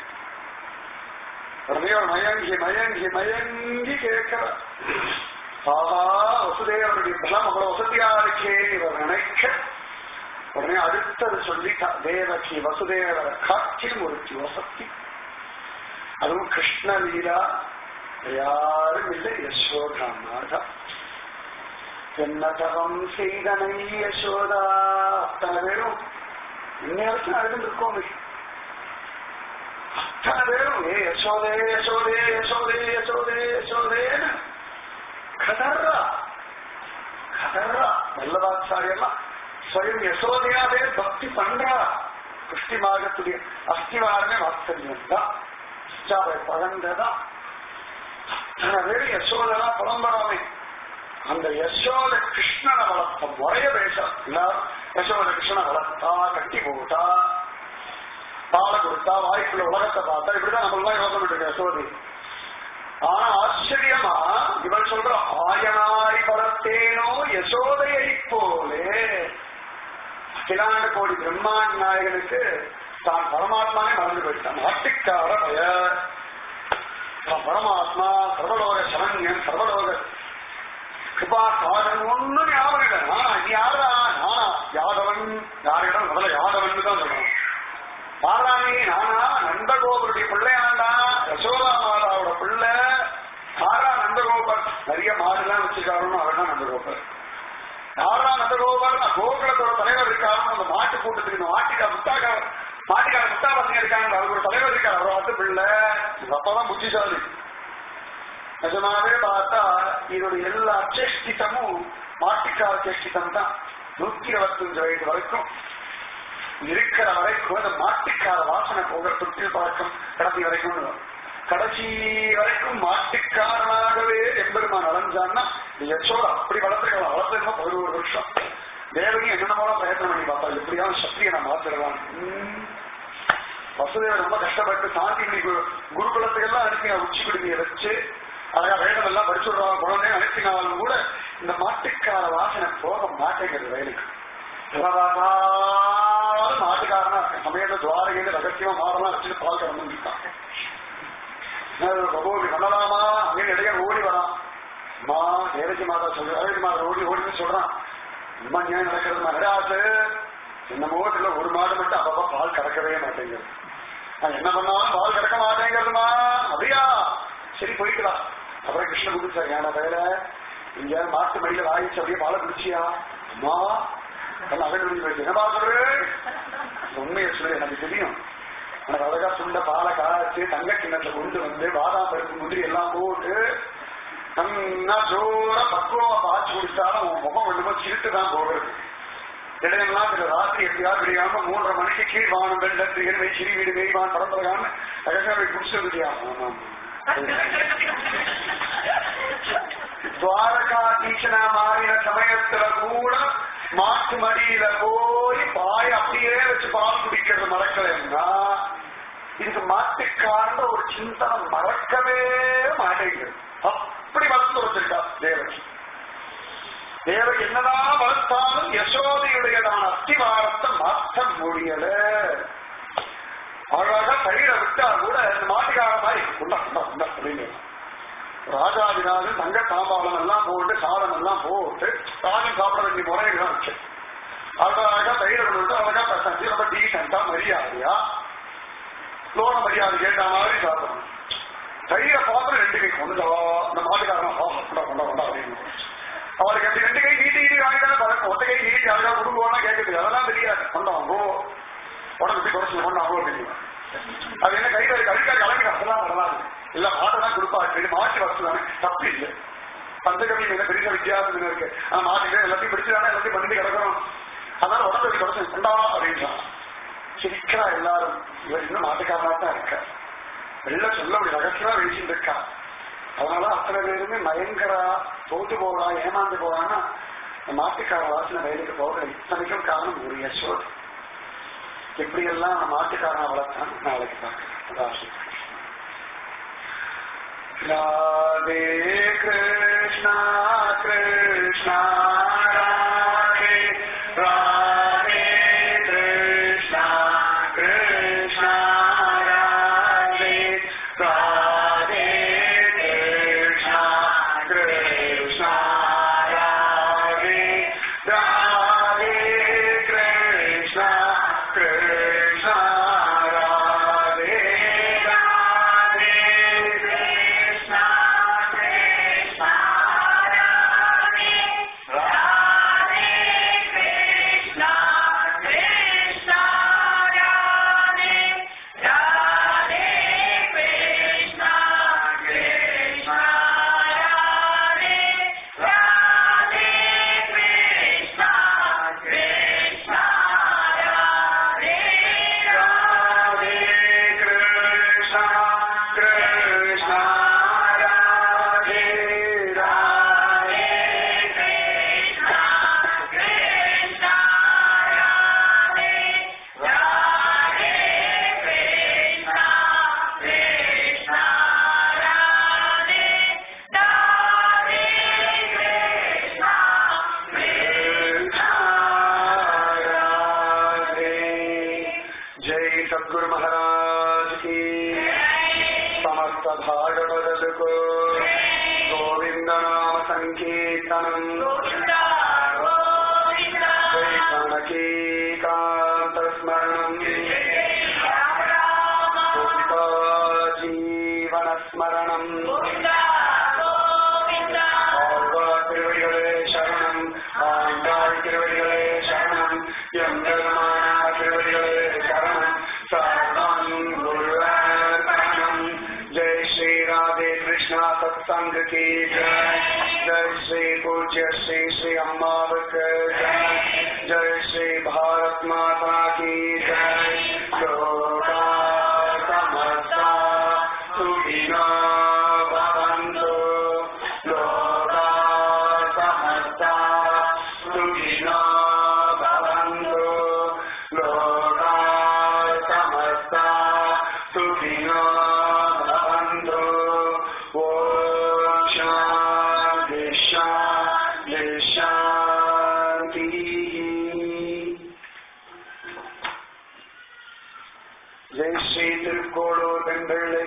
உடனே ஒரு மயங்கி மயங்கி மயங்கி கேட்கிறார் ஆஹா வசுதேவருடைய பலம் அவ்வளவு வசதியா இருக்கே இவர் நினைக்க உடனே அடுத்தது சொல்லிட்டா தேவகி வசுதேவர காட்சியும் ஒரு வசதி அதுவும் கிருஷ்ண லீலா யாரும் இல்லை யசோதா மாதா என்ன தவம் செய்தனை யசோதா அத்தனை பேரும் இந்நேரத்தில் அழுதுருக்கோம் அத்தனை பேரும் ஏ யசோதே யசோதே யசோதே யசோதே யசோதேன்னு கதர்றா கதர்றா வல்லபாச்சாரியெல்லாம் ஸ்வயம் யசோதையாவே பக்தி பண்றா புஷ்டிமாகத்துடைய அஸ்திவாரமே வாத்சல்யம் தான் இச்சாவை பழந்ததான் அத்தனை பேர் யசோதெல்லாம் புலம்பராமே அந்த யசோத கிருஷ்ணனை வளர்த்த முறைய பேச எல்லாரும் யசோத கிருஷ்ணனை வளர்த்தா கட்டி போட்டா பாலை கொடுத்தா வாய்ப்புள்ள உலகத்தை பார்த்தா இப்படிதான் நம்மளாம் யோசனை இருக்கு யசோதி ஆனா ஆச்சரியமா இவன் சொல்ற ஆயனாய் வளர்த்தேனோ யசோதையை போலே அகிலாண்ட கோடி பிரம்மாண்ட நாயகனுக்கு தான் பரமாத்மாவே மறந்து போயிட்டான் ஆட்டிக்கார பய தான் பரமாத்மா சர்வலோக சரண்யன் சர்வலோக கிருபா சாதன் ஒண்ணும் ஞாபகம் இல்லை நானா நீ யாரா நானா யாதவன் யாரிடம் முதல்ல யாதவன் தான் சொல்லணும் பாராணி நானா நந்தகோபருடைய பிள்ளையாண்டா யசோதா மாதாவோட பிள்ளை யாரா நந்தகோபர் நிறைய மாடுலாம் வச்சிருக்காருன்னு அவர் தான் நந்தகோபர் யாரா நந்தகோபர் கோகுலத்தோட தலைவர் இருக்காருன்னு அந்த மாட்டு கூட்டத்துக்கு இந்த மாட்டுக்கா முத்தாக்கா மாட்டுக்கார முத்தா பசங்க இருக்காங்க அவருக்கு ஒரு தலைவர் இருக்காரு அவர் வந்து பிள்ளை இவங்க அப்பதான் புத்திசாலி நிஜமாவே பார்த்தா இதோட எல்லா சேஷ்டிதமும் மாட்டுக்கார சேஷ்டிதம் தான் நூத்தி இருபத்தஞ்சு வயது வரைக்கும் இருக்கிற வரைக்கும் அந்த மாட்டுக்கார வாசனை போகிற தொட்டில் பழக்கம் கடத்தி வரைக்கும் கடைசி வரைக்கும் மாட்டுக்காரனாகவே எம்பெருமான் அலைஞ்சான்னா நீ யசோட அப்படி வளர்த்துக்கலாம் வளர்த்துக்கமா பதினோரு வருஷம் தேவகி என்னென்னமோ பிரயத்னம் பண்ணி பார்த்தா எப்படியாவது சக்தியை நான் மாத்திடலாம் உம். வசுதேவர் ரொம்ப கஷ்டப்பட்டு சாந்தி குரு குருகுலத்துக்கெல்லாம் அனுப்பி உச்சி குடுமையை வச்சு அழகா வேடம் எல்லாம் படிச்சு விடுறாங்க குழந்தை அனுப்பினாலும் கூட இந்த மாட்டுக்கார வாசனை போக மாட்டேங்கிறது வயலுக்கு எவ்வளவுதான் மாட்டுக்காரனா இருக்க சமயத்துல துவாரகையில ரகசியமா மாடெல்லாம் வச்சுட்டு பால் கறந்து இருக்கான் பிரபு பண்ணலாமா அப்படின்னு இடையே ஓடி வரான் அம்மா தேவகி மாதா சொல்ற தேவகி மாதா ஓடி ஓடி சொல்றான் அம்மா ஏன் நடக்கிறது நடராசு என்னமோ இல்ல ஒரு மாடு மட்டும் அப்பப்ப பால் கறக்கவே மாட்டேங்குது நான் என்ன பண்ணாலும் பால் கறக்க மாட்டேங்கிறதுமா அப்படியா சரி போயிக்கலாம் அப்புறம் கிருஷ்ண குடிச்சார் ஏன்னா வேலை இங்க மாட்டு மடியில வாயிச்சு அப்படியே பாலை குடிச்சியா அம்மா அதை குடிச்சு என்னப்பா சொல்றது உண்மையை சொல்லு எனக்கு தெரியும் எனக்கு அழகா சுண்ட பாலை காய்ச்சி தங்க கிண்ணத்தை கொண்டு வந்து பாதாம் பருப்பு முந்திரி எல்லாம் போட்டு நல்லா ஜோரா பக்குவமா பாய்ச்சி குடிச்சாலும் உன் முகம் ஒண்ணுமோ சிரிட்டு தான் போகிறது இடையெல்லாம் சில ராத்திரி எப்படியாவது கிடையாம மூன்றரை மணிக்கு கீழ் வானம் வெள்ளத்து எருமை சிறி வீடு மெய்வான் பரம்பரையான்னு அழகாவை குடிச்சதுலையா ஆமாம் துவாரகாதீசனா மாறின சமயத்துல கூட மாட்டு மடியில போய் பாய் அப்படியே வச்சு பால் குடிக்கிறது மறக்கலைன்னா இதுக்கு மாட்டுக்காரன்ற ஒரு சிந்தனை மறக்கவே மாட்டேங்குது அப்படி வளர்த்து வச்சிருக்கா தேவகி தேவகி என்னதான் வளர்த்தாலும் யசோதையுடையதான அஸ்திவாரத்தை மாற்ற முடியல அழகா தயிரை விட்டா கூட இந்த மாட்டுக்கார மாதிரி உண்டா உண்டா உண்டா அப்படின்னு ராஜாதிராஜன் தங்க தாம்பாளம் எல்லாம் போட்டு சாதம் எல்லாம் போட்டு ராஜன் சாப்பிட வேண்டிய முறைகள்லாம் வச்சு அழகா தயிரை விட்டு அழகா பசஞ்சு ரொம்ப டீசெண்டா மரியாதையா லோன மரியாதை கேட்ட மாதிரி சாப்பிடணும் தயிரை பாத்திரம் ரெண்டு கை கொண்டா இந்த மாட்டுக்காரன் கொண்டா கொண்டா கொண்டா அப்படின்னு அவருக்கு அப்படி ரெண்டு கை நீட்டி நீட்டி வாங்கிட்டாலும் பழக்கம் ஒத்த கை நீட்டி அழகா குடும்பம்னா கேட்குது அதெல்லாம் தெரியாது கொண்டாங்கோ உடம்பு குறைச்சு கொண்டாங்கோ தெரியும் அது என்ன கையில கழிக்கா கலங்கி அதெல்லாம் வரலாது இல்ல மாட்டை தான் கொடுப்பா சரி மாட்டு வசதி தானே தப்பு இல்லை பஞ்சகவி என்ன பெரிய வித்தியாசம் இருக்கு ஆனா மாட்டுக்கு எல்லாத்தையும் பிடிச்சதானே எல்லாத்தையும் பண்ணி கிடக்கணும் அதனால உடம்பு குறைச்சு கொண்டா அப்படின்றான் சிரிக்கிறா எல்லாரும் இவர் இன்னும் மாட்டுக்காரனா தான் இருக்க வெளில சொல்ல அப்படி ரகசியமா வீசிட்டு இருக்கா அதனால அத்தனை பேருமே மயங்கரா தோத்து போறா ஏமாந்து போறான்னா இந்த மாட்டுக்கார வாசனை வயலுக்கு போகல இத்தனைக்கும் காரணம் ஒரு யசோத் எப்படி எல்லாம் மாட்டுக்காரனை வளர்த்தான் நாளைக்கு பார்க்கலாம் ராதே கிருஷ்ணா கிருஷ்ணா ராதே ராதே கிருஷ்ணா கிருஷ்ணா ராதே ராதே கிருஷ்ணா கிருஷ்ணா ராதே ராதே கிருஷ்ணா கிருஷ்ணா ராதே ராதே கிருஷ்ணா கிருஷ்ணா ராதே ராதே கிருஷ்ணா கிருஷ்ணா ராதே ராதே கிருஷ்ணா கிருஷ்ணா ராதே ராதே கிருஷ்ணா கிருஷ்ணா ராதே ராதே கிருஷ்ணா கிருஷ்ணா ராதே ராதே கிருஷ்ணா கிருஷ்ணா ராதே ராதே கிருஷ்ணா கிருஷ்ணா ராதே ராதே கிருஷ்ணா கிருஷ்ணா ராதே जय सदगुरु महाराज की समस्त भागवत को गोविंद नाम संकीर्तनम जय जानकी कांत स्मरणम गोपिका जीवन स्मरणम திருவடிகளே சரணம் ஆண்டாள் திருவடிகளே சரணம் எம்பெருமான திருவடிகளே சரணம் சரணம் குருவர் சரணம் जय श्री राधे कृष्णा सत्संग की जय जय श्री पूज्य श्री श्री अम्मावक जय जय श्री भारत माता की जय लोका समस्ता सुखी भवन्तु लोकाः समस्ताः सुखिनो भवन्तु ॐ शान्ति शान्ति शान्तिः ஜெய் ஸ்ரீ திருக்கோளூர் பெண்கள்